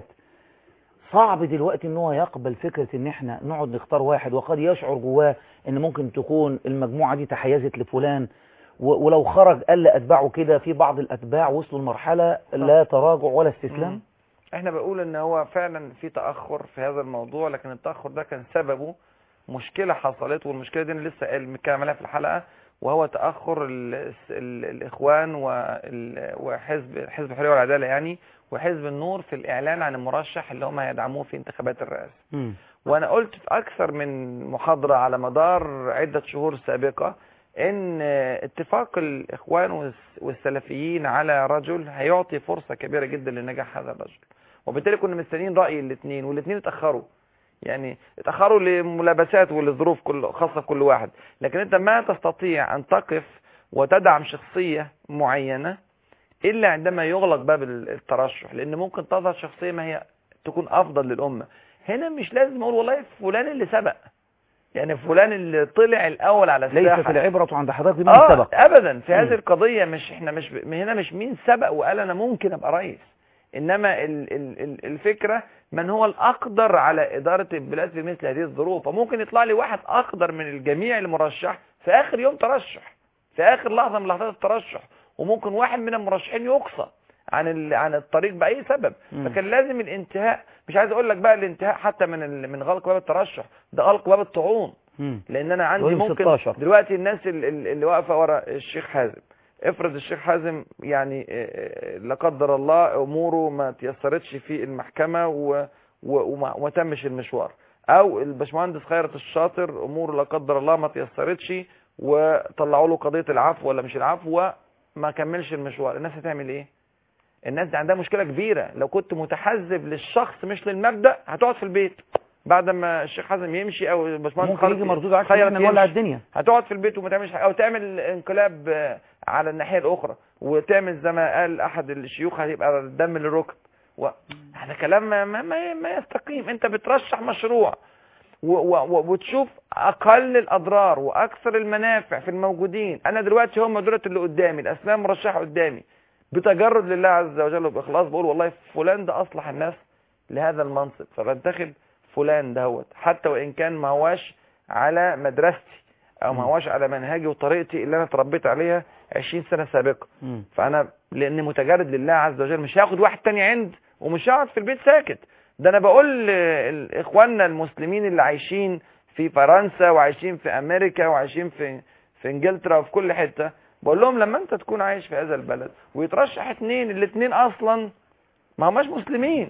S1: صعب دلوقتي ان هو يقبل فكرة ان احنا نقعد نختار واحد وقد يشعر جواه ان ممكن تكون المجموعة دي تحيزت لفلان و- ولو خرج قال اتباعه كده في بعض الاتباع وصلوا لمرحلة لا تراجع ولا استسلام
S2: مم. احنا بقول ان هو فعلا في تأخر في هذا الموضوع لكن التأخر ده كان سببه مشكلة حصلت والمشكلة دي أنا لسه قايل متكلم عليها في الحلقة وهو تأخر ال ال الإخوان وال- وحزب حزب الحرية والعدالة يعني وحزب النور في الإعلان عن المرشح اللي هم هيدعموه في انتخابات الرئاسة
S1: مم.
S2: وانا قلت في اكثر من محاضرة على مدار عدة شهور سابقة ان اتفاق الاخوان والس- والسلفيين على رجل هيعطي فرصة كبيرة جدا لنجاح هذا الرجل وبالتالي كنا مستنيين رأي الاثنين والاثنين اتأخروا يعني اتأخروا لملابسات ولظروف كل خاصة كل واحد لكن انت ما تستطيع ان تقف وتدعم شخصية معينة الا عندما يغلق باب الترشح لان ممكن تظهر شخصية ما هي تكون افضل للامة هنا مش لازم اقول والله فلان اللي سبق يعني فلان اللي طلع الاول على الساحة
S1: ليست العبرة عند حضرتك بمن
S2: آه
S1: سبق
S2: ابدا في
S1: مم.
S2: هذه القضيه مش احنا مش ب... هنا مش مين سبق وقال انا ممكن ابقى رئيس انما ال... ال... ال- الفكره من هو الاقدر على اداره البلاد في مثل هذه الظروف فممكن يطلع لي واحد اقدر من الجميع المرشح في اخر يوم ترشح في اخر لحظه من لحظات الترشح وممكن واحد من المرشحين يقصى عن ال... عن الطريق باي سبب
S1: مم.
S2: فكان لازم الانتهاء مش عايز اقول لك بقى الانتهاء حتى من ال... من غلق باب الترشح ده غلق باب الطعون
S1: مم.
S2: لان انا عندي
S1: يوم
S2: ممكن
S1: 16.
S2: دلوقتي الناس ال- ال- اللي واقفه ورا الشيخ حازم افرض الشيخ حازم يعني آه، آه، لا قدر الله اموره ما تيسرتش في المحكمه و و- وما وما تمش المشوار او الباشمهندس خيرت الشاطر اموره لا قدر الله ما تيسرتش وطلعوا له قضيه العفو ولا مش العفو وما كملش المشوار الناس هتعمل ايه الناس دي عندها مشكله كبيره لو كنت متحزب للشخص مش للمبدا هتقعد في البيت بعد ما الشيخ حازم يمشي او الباشمهندس
S1: ممكن
S2: خالد
S1: يجي مردود عكس
S2: خيرت
S1: احنا نولع
S2: يمشي.
S1: الدنيا
S2: هتقعد في البيت وما تعملش حاجه او تعمل انقلاب آه، على الناحيه الاخرى وتعمل زي ما قال احد الشيوخ هيبقى الدم للركب و... هذا كلام ما, ما, ما, ما يستقيم انت بترشح مشروع و و و وتشوف اقل الاضرار واكثر المنافع في الموجودين انا دلوقتي هم دولت اللي قدامي الاسماء المرشحه قدامي بتجرد لله عز وجل وباخلاص بقول والله فلان ده اصلح الناس لهذا المنصب فبنتخب فلان دهوت حتى وان كان ما هواش على مدرستي او ما هواش على منهجي وطريقتي اللي انا اتربيت عليها 20 سنه سابقه
S1: مم.
S2: فانا لاني متجرد لله عز وجل مش هاخد واحد تاني عند ومش هقعد في البيت ساكت ده انا بقول لاخواننا المسلمين اللي عايشين في فرنسا وعايشين في امريكا وعايشين في في انجلترا وفي كل حته بقول لهم لما انت تكون عايش في هذا البلد ويترشح اتنين الاتنين اصلا ما هماش مسلمين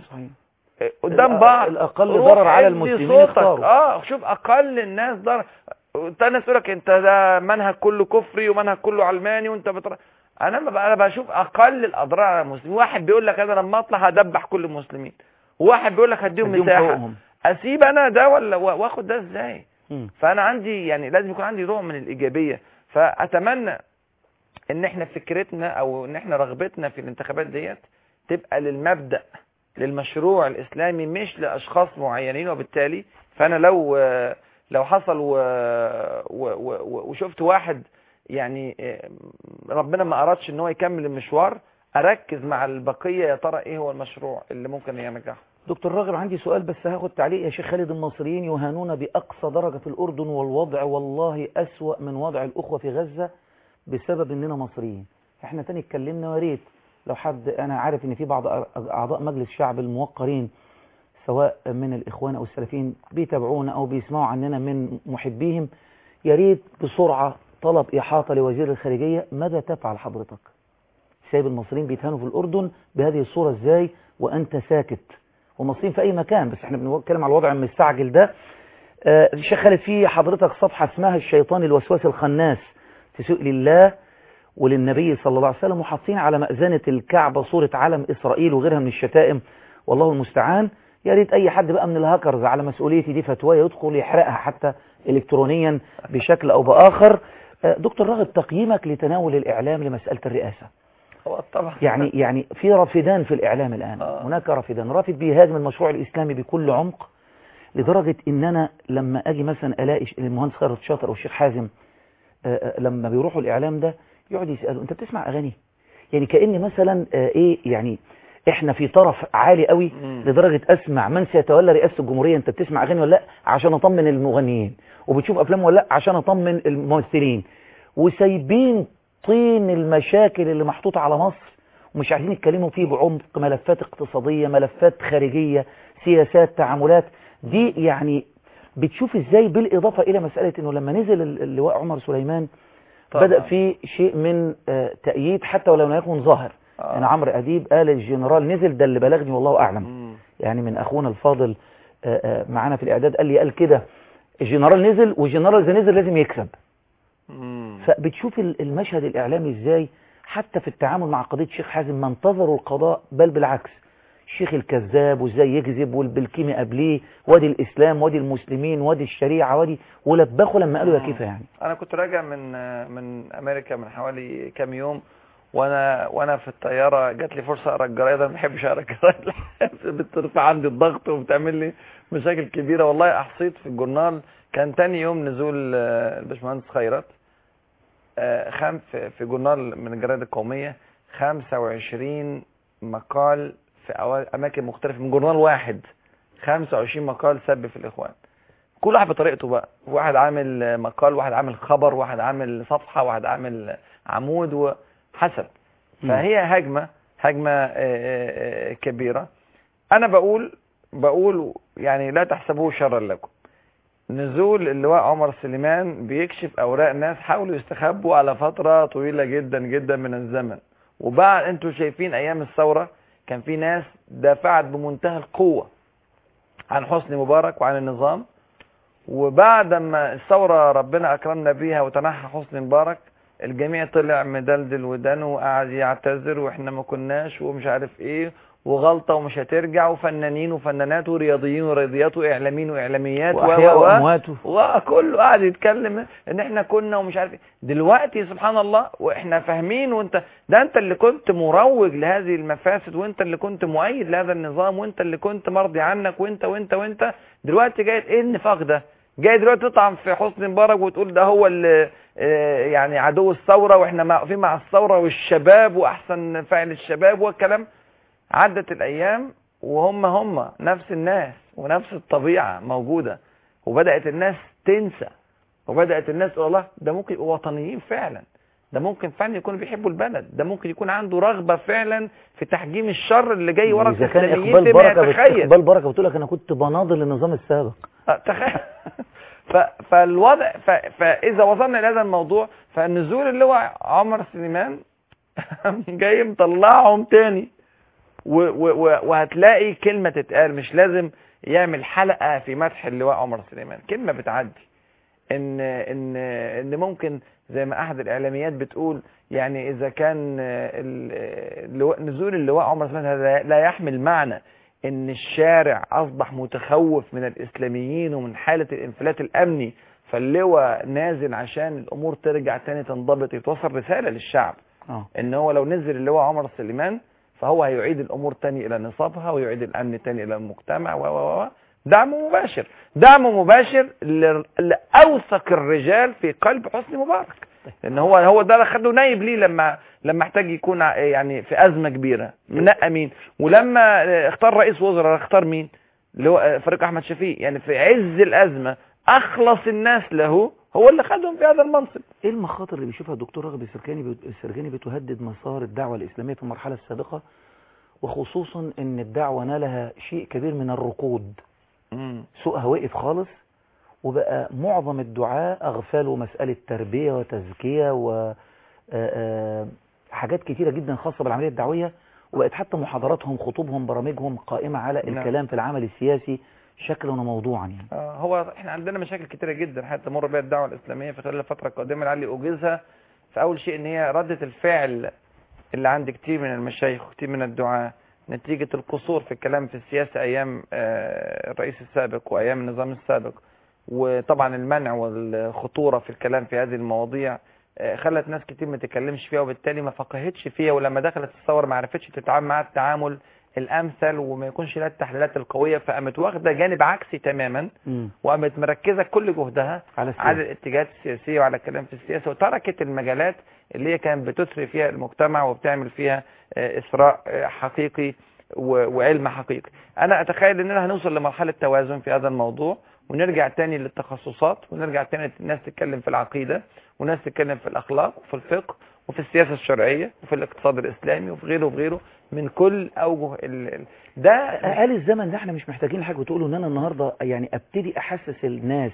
S2: قدام
S1: الأ-
S2: بعض
S1: الأقل
S2: روح
S1: ضرر على
S2: ادي
S1: المسلمين
S2: صوتك.
S1: يختاروا.
S2: اه شوف اقل الناس ضرر الناس تقول لك انت ده منهج كله كفري ومنهج كله علماني وانت بتر... انا ما بقى- انا بشوف اقل الاضرار على المسلمين واحد بيقول لك انا لما اطلع هدبح كل المسلمين وواحد بيقول لك هديهم
S1: هديهم
S2: مساحه
S1: حقوقهم.
S2: اسيب انا ده ولا وا- واخد ده ازاي
S1: مم.
S2: فانا عندي يعني لازم يكون عندي نوع من الايجابيه فاتمنى ان احنا فكرتنا او ان احنا رغبتنا في الانتخابات ديت تبقى للمبدا للمشروع الاسلامي مش لاشخاص معينين وبالتالي فانا لو لو حصل و... و... و... وشفت واحد يعني ربنا ما ارادش ان هو يكمل المشوار اركز مع البقيه يا ترى ايه هو المشروع اللي ممكن ينجحه
S1: دكتور راغب عندي سؤال بس هاخد تعليق يا شيخ خالد المصريين يهانون بأقصى درجة في الأردن والوضع والله أسوأ من وضع الأخوة في غزة بسبب إننا مصريين احنا تاني اتكلمنا وريت لو حد أنا عارف إن في بعض أعضاء مجلس الشعب الموقرين سواء من الإخوان أو السلفيين بيتابعونا أو بيسمعوا عننا من محبيهم يا ريت بسرعة طلب إحاطة لوزير الخارجية ماذا تفعل حضرتك سايب المصريين بيتهانوا في الأردن بهذه الصورة إزاي وأنت ساكت ومصريين في أي مكان بس احنا بنتكلم على الوضع المستعجل ده آه، الشيخ خالد في حضرتك صفحة اسمها الشيطان الوسواس الخناس تسوء لله وللنبي صلى الله عليه وسلم وحاطين على مأذنة الكعبة صورة علم إسرائيل وغيرها من الشتائم والله المستعان يا ريت أي حد بقى من الهاكرز على مسؤوليتي دي فتوى يدخل يحرقها حتى إلكترونيا بشكل أو بآخر آه، دكتور راغب تقييمك لتناول الإعلام لمسألة الرئاسة
S2: هو طبعا
S1: يعني يعني في رافدان في الإعلام الآن هناك رافدان رافد بيهاجم المشروع الإسلامي بكل عمق لدرجة إن أنا لما أجي مثلا ألاقي المهندس خيرت شاطر أو الشيخ حازم آه، آه، لما بيروحوا الإعلام ده يقعد يسألوا أنت بتسمع أغاني يعني كأن مثلا آه، إيه يعني إحنا في طرف عالي قوي لدرجة أسمع من سيتولى رئاسة الجمهورية أنت بتسمع أغاني ولا لا عشان أطمن المغنيين وبتشوف أفلام ولا لا عشان أطمن الممثلين وسايبين طين المشاكل اللي محطوطة على مصر ومش عايزين يتكلموا فيه بعمق ملفات اقتصادية ملفات خارجية سياسات تعاملات دي يعني بتشوف ازاي بالإضافة إلى مسألة أنه لما نزل اللواء عمر سليمان
S2: طبعا.
S1: بدأ في شيء من آه، تأييد حتى ولو لم يكن ظاهر
S2: آه.
S1: يعني عمرو أديب قال الجنرال نزل ده اللي بلغني والله أعلم يعني من أخونا الفاضل آه، آه، معانا في الإعداد قال لي قال كده الجنرال نزل والجنرال إذا نزل لازم يكسب فبتشوف ال- المشهد الإعلامي إزاي حتى في التعامل مع قضية الشيخ حازم ما انتظروا القضاء بل بالعكس الشيخ الكذاب وازاي يكذب والبلكيمي قبليه وادي الإسلام وادي المسلمين وادي الشريعة وادي ولبخوا لما قالوا يا كيف يعني
S2: انا كنت راجع من من امريكا من حوالي كام يوم وانا وانا في الطياره جات لي فرصه اقرا الجرايد انا ما بحبش اقرا الجرايد بترفع عندي الضغط وبتعمل لي مشاكل كبيره والله احصيت في الجورنال كان تاني يوم نزول آه، الباشمهندس خيرت آه، خم في في جورنال من الجرايد القوميه 25 مقال في أوا- اماكن مختلفه من جورنال واحد 25 مقال سب في الاخوان كل واحد بطريقته بقى واحد عامل مقال واحد عامل خبر واحد عامل صفحة واحد عامل عمود وحسب فهي هجمة هجمة آه، آه، آه، كبيرة انا بقول بقول يعني لا تحسبوه شرا لكم نزول اللواء عمر سليمان بيكشف اوراق ناس حاولوا يستخبوا على فترة طويلة جدا جدا من الزمن وبعد انتوا شايفين ايام الثورة كان في ناس دافعت بمنتهى القوة عن حسني مبارك وعن النظام وبعد ما الثورة ربنا أكرمنا بيها وتنحى حسني مبارك الجميع طلع مدلدل ودانه وقعد يعتذر واحنا ما كناش ومش عارف ايه وغلطة ومش هترجع وفنانين وفنانات ورياضيين ورياضيات واعلاميين واعلاميات و-
S1: وأحياء
S2: و- و-
S1: وأموات
S2: وكله قاعد يتكلم ان احنا كنا ومش عارف ايه دلوقتي سبحان الله واحنا فاهمين وانت ده انت اللي كنت مروج لهذه المفاسد وانت اللي كنت مؤيد لهذا النظام وانت اللي كنت مرضي عنك وانت وانت وانت دلوقتي جاي ايه النفاق ده جاي دلوقتي تطعن في حسني مبارك وتقول ده هو اللي آه، يعني عدو الثورة واحنا واقفين مع الثورة والشباب واحسن فعل الشباب والكلام عدت الايام وهم هم نفس الناس ونفس الطبيعة موجودة وبدأت الناس تنسى وبدأت الناس تقول الله ده ممكن يبقوا وطنيين فعلا ده ممكن فعلا يكونوا بيحبوا البلد ده ممكن يكون عنده رغبة فعلا في تحجيم الشر اللي جاي ورا
S1: إذا كان
S2: الإسلاميين
S1: إقبال
S2: بما
S1: بركة بت-
S2: يتخيل
S1: إقبال بركة بتقول لك أنا كنت بناضل للنظام السابق
S2: آه، تخيل ف... فالوضع ف... فاذا وصلنا الى هذا الموضوع فنزول اللواء عمر سليمان جاي مطلعهم تاني و... و... و... وهتلاقي كلمه تتقال مش لازم يعمل حلقه في مدح اللواء عمر سليمان كلمه بتعدي ان ان ان ممكن زي ما احد الاعلاميات بتقول يعني اذا كان ال- اللواء نزول اللواء عمر سليمان هذا لا يحمل معنى ان الشارع اصبح متخوف من الاسلاميين ومن حالة الانفلات الامني فاللواء نازل عشان الامور ترجع تاني تنضبط يتوصل رسالة للشعب
S1: اه
S2: ان هو لو نزل اللواء عمر سليمان فهو هيعيد الامور تاني الى نصابها ويعيد الامن تاني الى المجتمع و و و دعم مباشر دعم مباشر ل- لاوثق الرجال في قلب حسني مبارك لان هو هو ده اللي خده نايب ليه لما لما احتاج يكون ع- يعني في ازمه كبيره منقى مين ولما اه، اختار رئيس وزراء اختار مين اللي هو اه، فريق احمد شفيق يعني في عز الازمه اخلص الناس له هو اللي خدهم في هذا المنصب
S1: ايه المخاطر اللي بيشوفها الدكتور راغب السركاني بت- السرجاني بتهدد مسار الدعوة الإسلامية في المرحلة السابقة وخصوصا ان الدعوة نالها شيء كبير من الركود سوقها وقف خالص وبقى معظم الدعاء أغفلوا مسألة تربية وتزكية و آه، آه، حاجات كتيرة جدا خاصة بالعملية الدعوية وبقت حتى محاضراتهم خطوبهم برامجهم قائمة على
S2: نعم.
S1: الكلام في العمل السياسي شكلا وموضوعا يعني
S2: آه، هو احنا عندنا مشاكل كتيرة جدا هتمر بها الدعوة الإسلامية في خلال الفترة القادمة لعلي أوجزها فأول شيء إن هي ردة الفعل اللي عند كتير من المشايخ وكتير من الدعاة نتيجة القصور في الكلام في السياسة أيام آه، الرئيس السابق وأيام النظام السابق وطبعا المنع والخطورة في الكلام في هذه المواضيع آه، خلت ناس كتير ما تتكلمش فيها وبالتالي ما فقهتش فيها ولما دخلت الثورة ما عرفتش تتعامل مع التعامل الأمثل وما يكونش لها التحليلات القوية فقامت واخدة جانب عكسي تماما
S1: مم.
S2: وقامت مركزة كل جهدها
S1: على السياسة.
S2: على الاتجاهات السياسية وعلى الكلام في السياسة وتركت المجالات اللي هي كانت بتثري فيها المجتمع وبتعمل فيها آه، إثراء آه، حقيقي و- وعلم حقيقي أنا أتخيل إننا هنوصل لمرحلة توازن في هذا الموضوع ونرجع تاني للتخصصات ونرجع تاني الناس تتكلم في العقيدة وناس تتكلم في الأخلاق وفي الفقه وفي السياسة الشرعية وفي الاقتصاد الإسلامي وفي غيره وفي غيره من كل أوجه ال... ال- ده
S1: قال الزمن ده احنا مش محتاجين لحاجة وتقولوا ان انا النهاردة يعني ابتدي احسس الناس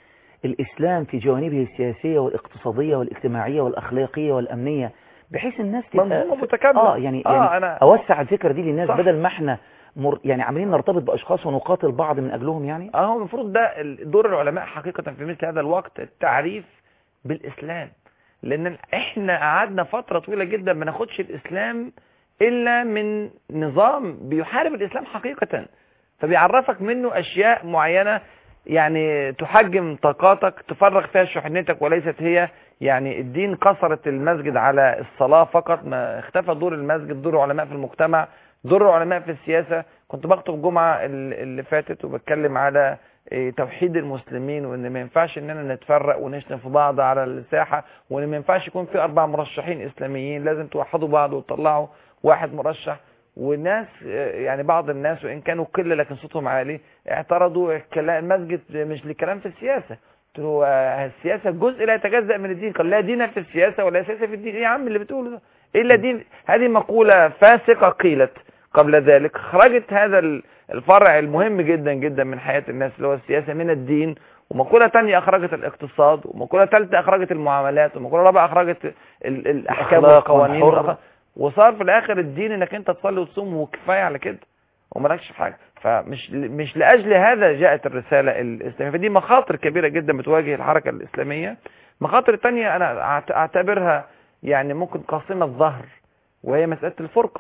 S1: الاسلام في جوانبه السياسية والاقتصادية والاجتماعية والاخلاقية والامنية بحيث الناس تبقى
S2: منظومة متكاملة.
S1: اه يعني,
S2: آه،
S1: يعني
S2: أنا-
S1: اوسع الفكرة دي للناس
S2: صح.
S1: بدل ما احنا مر يعني عمالين نرتبط باشخاص ونقاتل بعض من اجلهم يعني
S2: اه هو المفروض ده ال- دور العلماء حقيقة في مثل هذا الوقت التعريف بالإسلام لأن احنا قعدنا فترة طويلة جدا ما ناخدش الإسلام إلا من نظام بيحارب الإسلام حقيقة فبيعرفك منه أشياء معينة يعني تحجم طاقاتك تفرغ فيها شحنتك وليست هي يعني الدين قصرت المسجد على الصلاة فقط ما اختفى دور المسجد دور العلماء في المجتمع دور العلماء في السياسة كنت بخطب جمعة ال- اللي فاتت وبتكلم على إيه، توحيد المسلمين وان ما ينفعش اننا نتفرق ونشتم في بعض على الساحة وان ما ينفعش يكون في اربع مرشحين اسلاميين لازم توحدوا بعض وتطلعوا واحد مرشح والناس آه، يعني بعض الناس وان كانوا قله لكن صوتهم عالي اعترضوا الكلام المسجد مش لكلام في السياسه قلت له آه، السياسه جزء لا يتجزا من الدين قال لا دين في السياسه ولا سياسه في الدين ايه يا عم اللي بتقوله ده الا دين هذه مقوله فاسقه قيلت قبل ذلك خرجت هذا ال- الفرع المهم جدا جدا من حياه الناس اللي هو السياسه من الدين ومقولة تانية أخرجت الاقتصاد ومقولة ثالثة أخرجت المعاملات ومقولة رابعة أخرجت ال- الأحكام
S1: الأخلاق
S2: والقوانين
S1: والحر.
S2: والأخ- وصار في الآخر الدين إنك أنت تصلي وتصوم وكفاية على كده ومالكش في حاجة فمش مش لأجل هذا جاءت الرسالة الإسلامية فدي مخاطر كبيرة جدا بتواجه الحركة الإسلامية مخاطر تانية أنا أعت- أعتبرها يعني ممكن قاصمة الظهر وهي مسألة الفرقة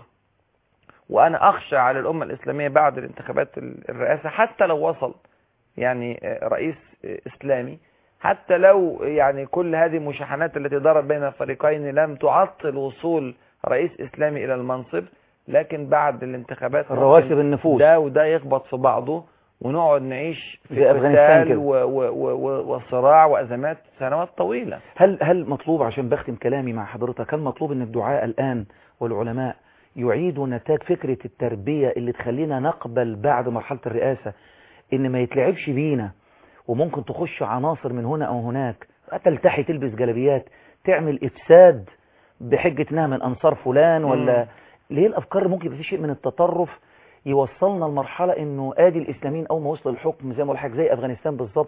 S2: وأنا أخشى على الأمة الإسلامية بعد الانتخابات ال- الرئاسة حتى لو وصل يعني آه، رئيس آه، إسلامي حتى لو يعني كل هذه المشاحنات التي دارت بين الفريقين لم تعطل وصول رئيس إسلامي إلى المنصب لكن بعد الانتخابات
S1: الرواسب
S2: ممكن
S1: النفوذ.
S2: ده وده يخبط في بعضه ونقعد نعيش في
S1: زي أفغانستان
S2: قتال
S1: كده.
S2: و- و- و- و- وصراع وأزمات سنوات طويلة
S1: هل هل مطلوب عشان بختم كلامي مع حضرتك هل مطلوب ان الدعاء الآن والعلماء يعيدوا نتاج فكرة التربية اللي تخلينا نقبل بعد مرحلة الرئاسة ان ما يتلعبش بينا وممكن تخش عناصر من هنا او هناك تلتحي تلبس جلبيات تعمل افساد بحجة انها من انصار فلان ولا
S2: مم.
S1: ليه الافكار اللي ممكن يبقى في شيء من التطرف يوصلنا لمرحلة انه ادي الاسلاميين اول ما وصلوا للحكم زي ما قلت لحضرتك زي افغانستان بالظبط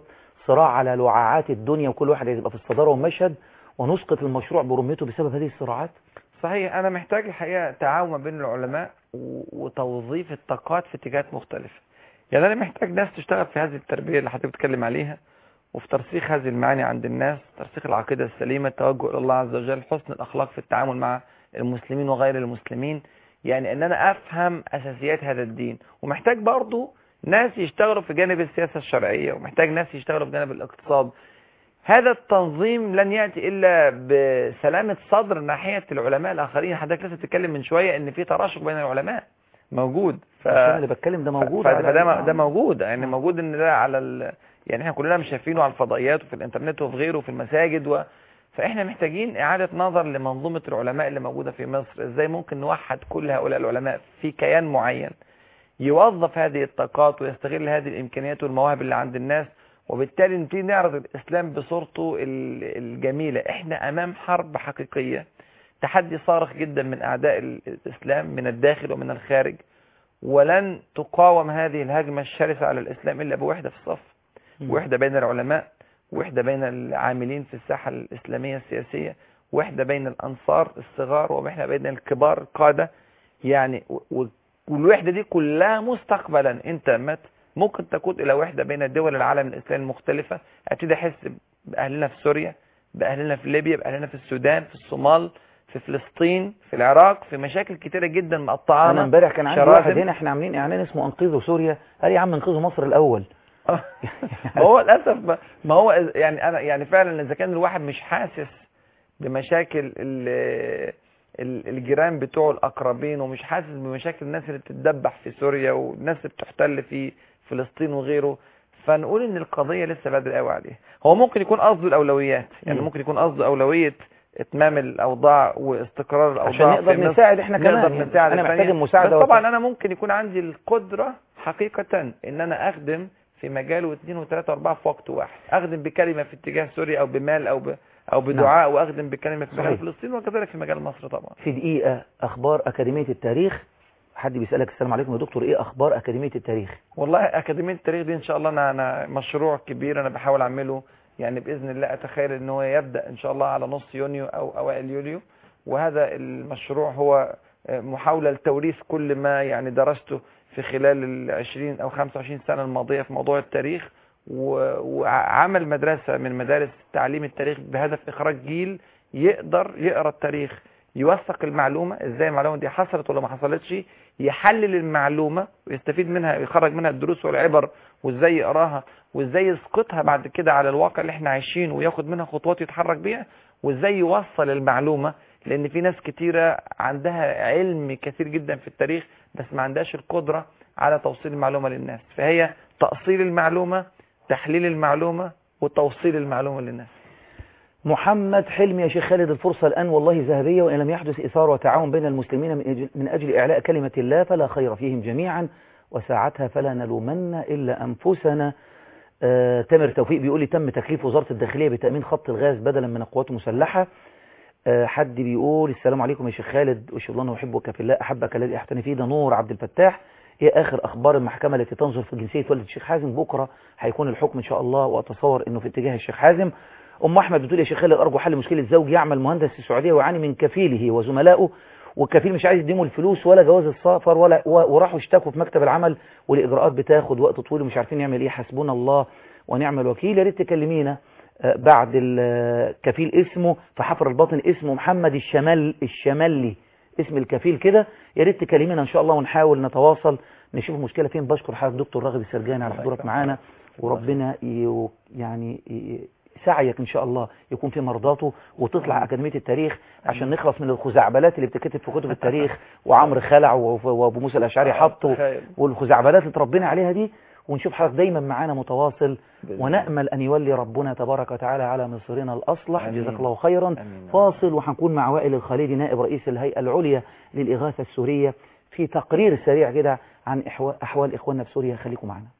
S1: صراع على لعاعات الدنيا وكل واحد هيبقى في الصدارة والمشهد ونسقط المشروع برمته بسبب هذه الصراعات
S2: صحيح انا محتاج الحقيقه تعاون ما بين العلماء و- وتوظيف الطاقات في اتجاهات مختلفه يعني انا محتاج ناس تشتغل في هذه التربيه اللي حضرتك بتتكلم عليها وفي ترسيخ هذه المعاني عند الناس ترسيخ العقيده السليمه التوجه الى الله عز وجل حسن الاخلاق في التعامل مع المسلمين وغير المسلمين يعني ان انا افهم اساسيات هذا الدين ومحتاج برضو ناس يشتغلوا في جانب السياسه الشرعيه ومحتاج ناس يشتغلوا في جانب الاقتصاد هذا التنظيم لن يأتي إلا بسلامة صدر ناحية العلماء الآخرين حضرتك لسه بتتكلم من شوية إن في تراشق بين العلماء موجود ف...
S1: عشان اللي بتكلم ده موجود
S2: ف...
S1: على-
S2: فده ده موجود يعني موجود إن ده على ال... يعني احنا كلنا مش شايفينه على الفضائيات وفي الإنترنت وفي غيره وفي المساجد و... فاحنا محتاجين إعادة نظر لمنظومة العلماء اللي موجودة في مصر إزاي ممكن نوحد كل هؤلاء العلماء في كيان معين يوظف هذه الطاقات ويستغل هذه الإمكانيات والمواهب اللي عند الناس وبالتالي نبتدي نعرض الإسلام بصورته ال- الجميلة احنا أمام حرب حقيقية تحدي صارخ جدا من أعداء ال- الإسلام من الداخل ومن الخارج ولن تقاوم هذه الهجمة الشرسة على الإسلام إلا بوحدة في الصف وحدة بين العلماء وحدة بين العاملين في الساحة الإسلامية السياسية وحدة بين الأنصار الصغار وحدة بين الكبار القادة يعني و- و- والوحدة دي كلها مستقبلا انت مت ممكن تقود الى وحدة بين دول العالم الاسلامي المختلفة ابتدي احس باهلنا في سوريا باهلنا في ليبيا باهلنا في السودان في الصومال في فلسطين في العراق في مشاكل كتيرة جدا مقطعانا
S1: انا امبارح كان عندي
S2: شراذم.
S1: واحد هنا احنا عاملين اعلان اسمه انقذوا سوريا قال يا عم انقذوا مصر الاول
S2: ما هو للاسف ما- ما هو يعني انا يعني فعلا اذا كان الواحد مش حاسس بمشاكل ال- ال- الجيران بتوعه الاقربين ومش حاسس بمشاكل الناس اللي بتتدبح في سوريا والناس اللي بتحتل في فلسطين وغيره فنقول ان القضيه لسه بدري قوي عليها هو ممكن يكون قصده الاولويات يعني
S1: مم.
S2: ممكن يكون قصده اولويه اتمام الاوضاع واستقرار الاوضاع
S1: عشان نقدر
S2: في مصر.
S1: نساعد إحنا كمان.
S2: نقدر
S1: يعني
S2: نساعد
S1: أنا
S2: الثانية.
S1: محتاج المساعدة
S2: بس طبعا
S1: وت-
S2: انا ممكن يكون عندي القدره حقيقه ان انا اخدم في مجال واثنين وثلاثة واربعة في وقت واحد اخدم بكلمة في اتجاه سوريا او بمال او ب... او بدعاء واخدم بكلمة في مجال
S1: صحيح.
S2: فلسطين وكذلك في مجال مصر طبعا
S1: في دقيقة اخبار اكاديمية التاريخ حد بيسألك السلام عليكم يا دكتور ايه اخبار اكاديمية التاريخ
S2: والله اكاديمية التاريخ دي ان شاء الله انا انا مشروع كبير انا بحاول اعمله يعني باذن الله اتخيل ان هو يبدا ان شاء الله على نص يونيو او اوائل يوليو وهذا المشروع هو محاولة لتوريث كل ما يعني درسته في خلال ال 20 او 25 سنة الماضية في موضوع التاريخ و- وعمل مدرسة من مدارس تعليم التاريخ بهدف اخراج جيل يقدر يقرا التاريخ يوثق المعلومة ازاي المعلومة دي حصلت ولا ما حصلتش يحلل المعلومة ويستفيد منها ويخرج منها الدروس والعبر وازاي يقراها وازاي يسقطها بعد كده على الواقع اللي احنا عايشينه وياخد منها خطوات يتحرك بيها وازاي يوصل المعلومة لان في ناس كتيرة عندها علم كثير جدا في التاريخ بس ما عندهاش القدرة على توصيل المعلومة للناس فهي تأصيل المعلومة تحليل المعلومة وتوصيل المعلومة للناس
S1: محمد حلمي يا شيخ خالد الفرصة الآن والله ذهبية وإن لم يحدث إثار وتعاون بين المسلمين من أجل, من أجل إعلاء كلمة الله فلا خير فيهم جميعا وساعتها فلا نلومن إلا أنفسنا آه تامر توفيق بيقول لي تم تكليف وزارة الداخلية بتأمين خط الغاز بدلا من القوات المسلحة آه حد بيقول السلام عليكم يا شيخ خالد أشهد الله أحبك في الله أحبك الذي أحتني فيه ده نور عبد الفتاح ايه اخر اخبار المحكمة التي تنظر في جنسية والد الشيخ حازم بكرة هيكون الحكم ان شاء الله واتصور انه في اتجاه الشيخ حازم ام احمد بتقول يا شيخ خالد ارجو حل مشكلة زوج يعمل مهندس في السعودية ويعاني من كفيله وزملائه والكفيل مش عايز يديموا الفلوس ولا جواز السفر ولا و- وراحوا اشتكوا في مكتب العمل والاجراءات بتاخد وقت طويل ومش عارفين يعمل ايه حسبنا الله ونعم الوكيل يا ريت تكلمينا آه، بعد الكفيل اسمه في حفر الباطن اسمه محمد الشمال الشمالي اسم الكفيل كده يا ريت تكلمينا ان شاء الله ونحاول نتواصل نشوف المشكله فين بشكر حضرتك دكتور راغب السرجاني على حضورك معانا وربنا ي- يعني ي- سعيك ان شاء الله يكون في مرضاته وتطلع اكاديميه التاريخ عشان نخلص من الخزعبلات اللي بتتكتب في كتب التاريخ وعمرو خلع و- وابو موسى الاشعري حط
S2: تخيل.
S1: والخزعبلات اللي اتربينا عليها دي ونشوف حضرتك دايما معانا متواصل ونأمل أن يولي ربنا تبارك وتعالى على مصيرنا الأصلح
S2: آمين.
S1: جزاك الله خيرا فاصل وهنكون مع وائل الخليلي نائب رئيس الهيئة العليا للإغاثة السورية في تقرير سريع كده عن إحوا- أحوال إخواننا في سوريا خليكم معنا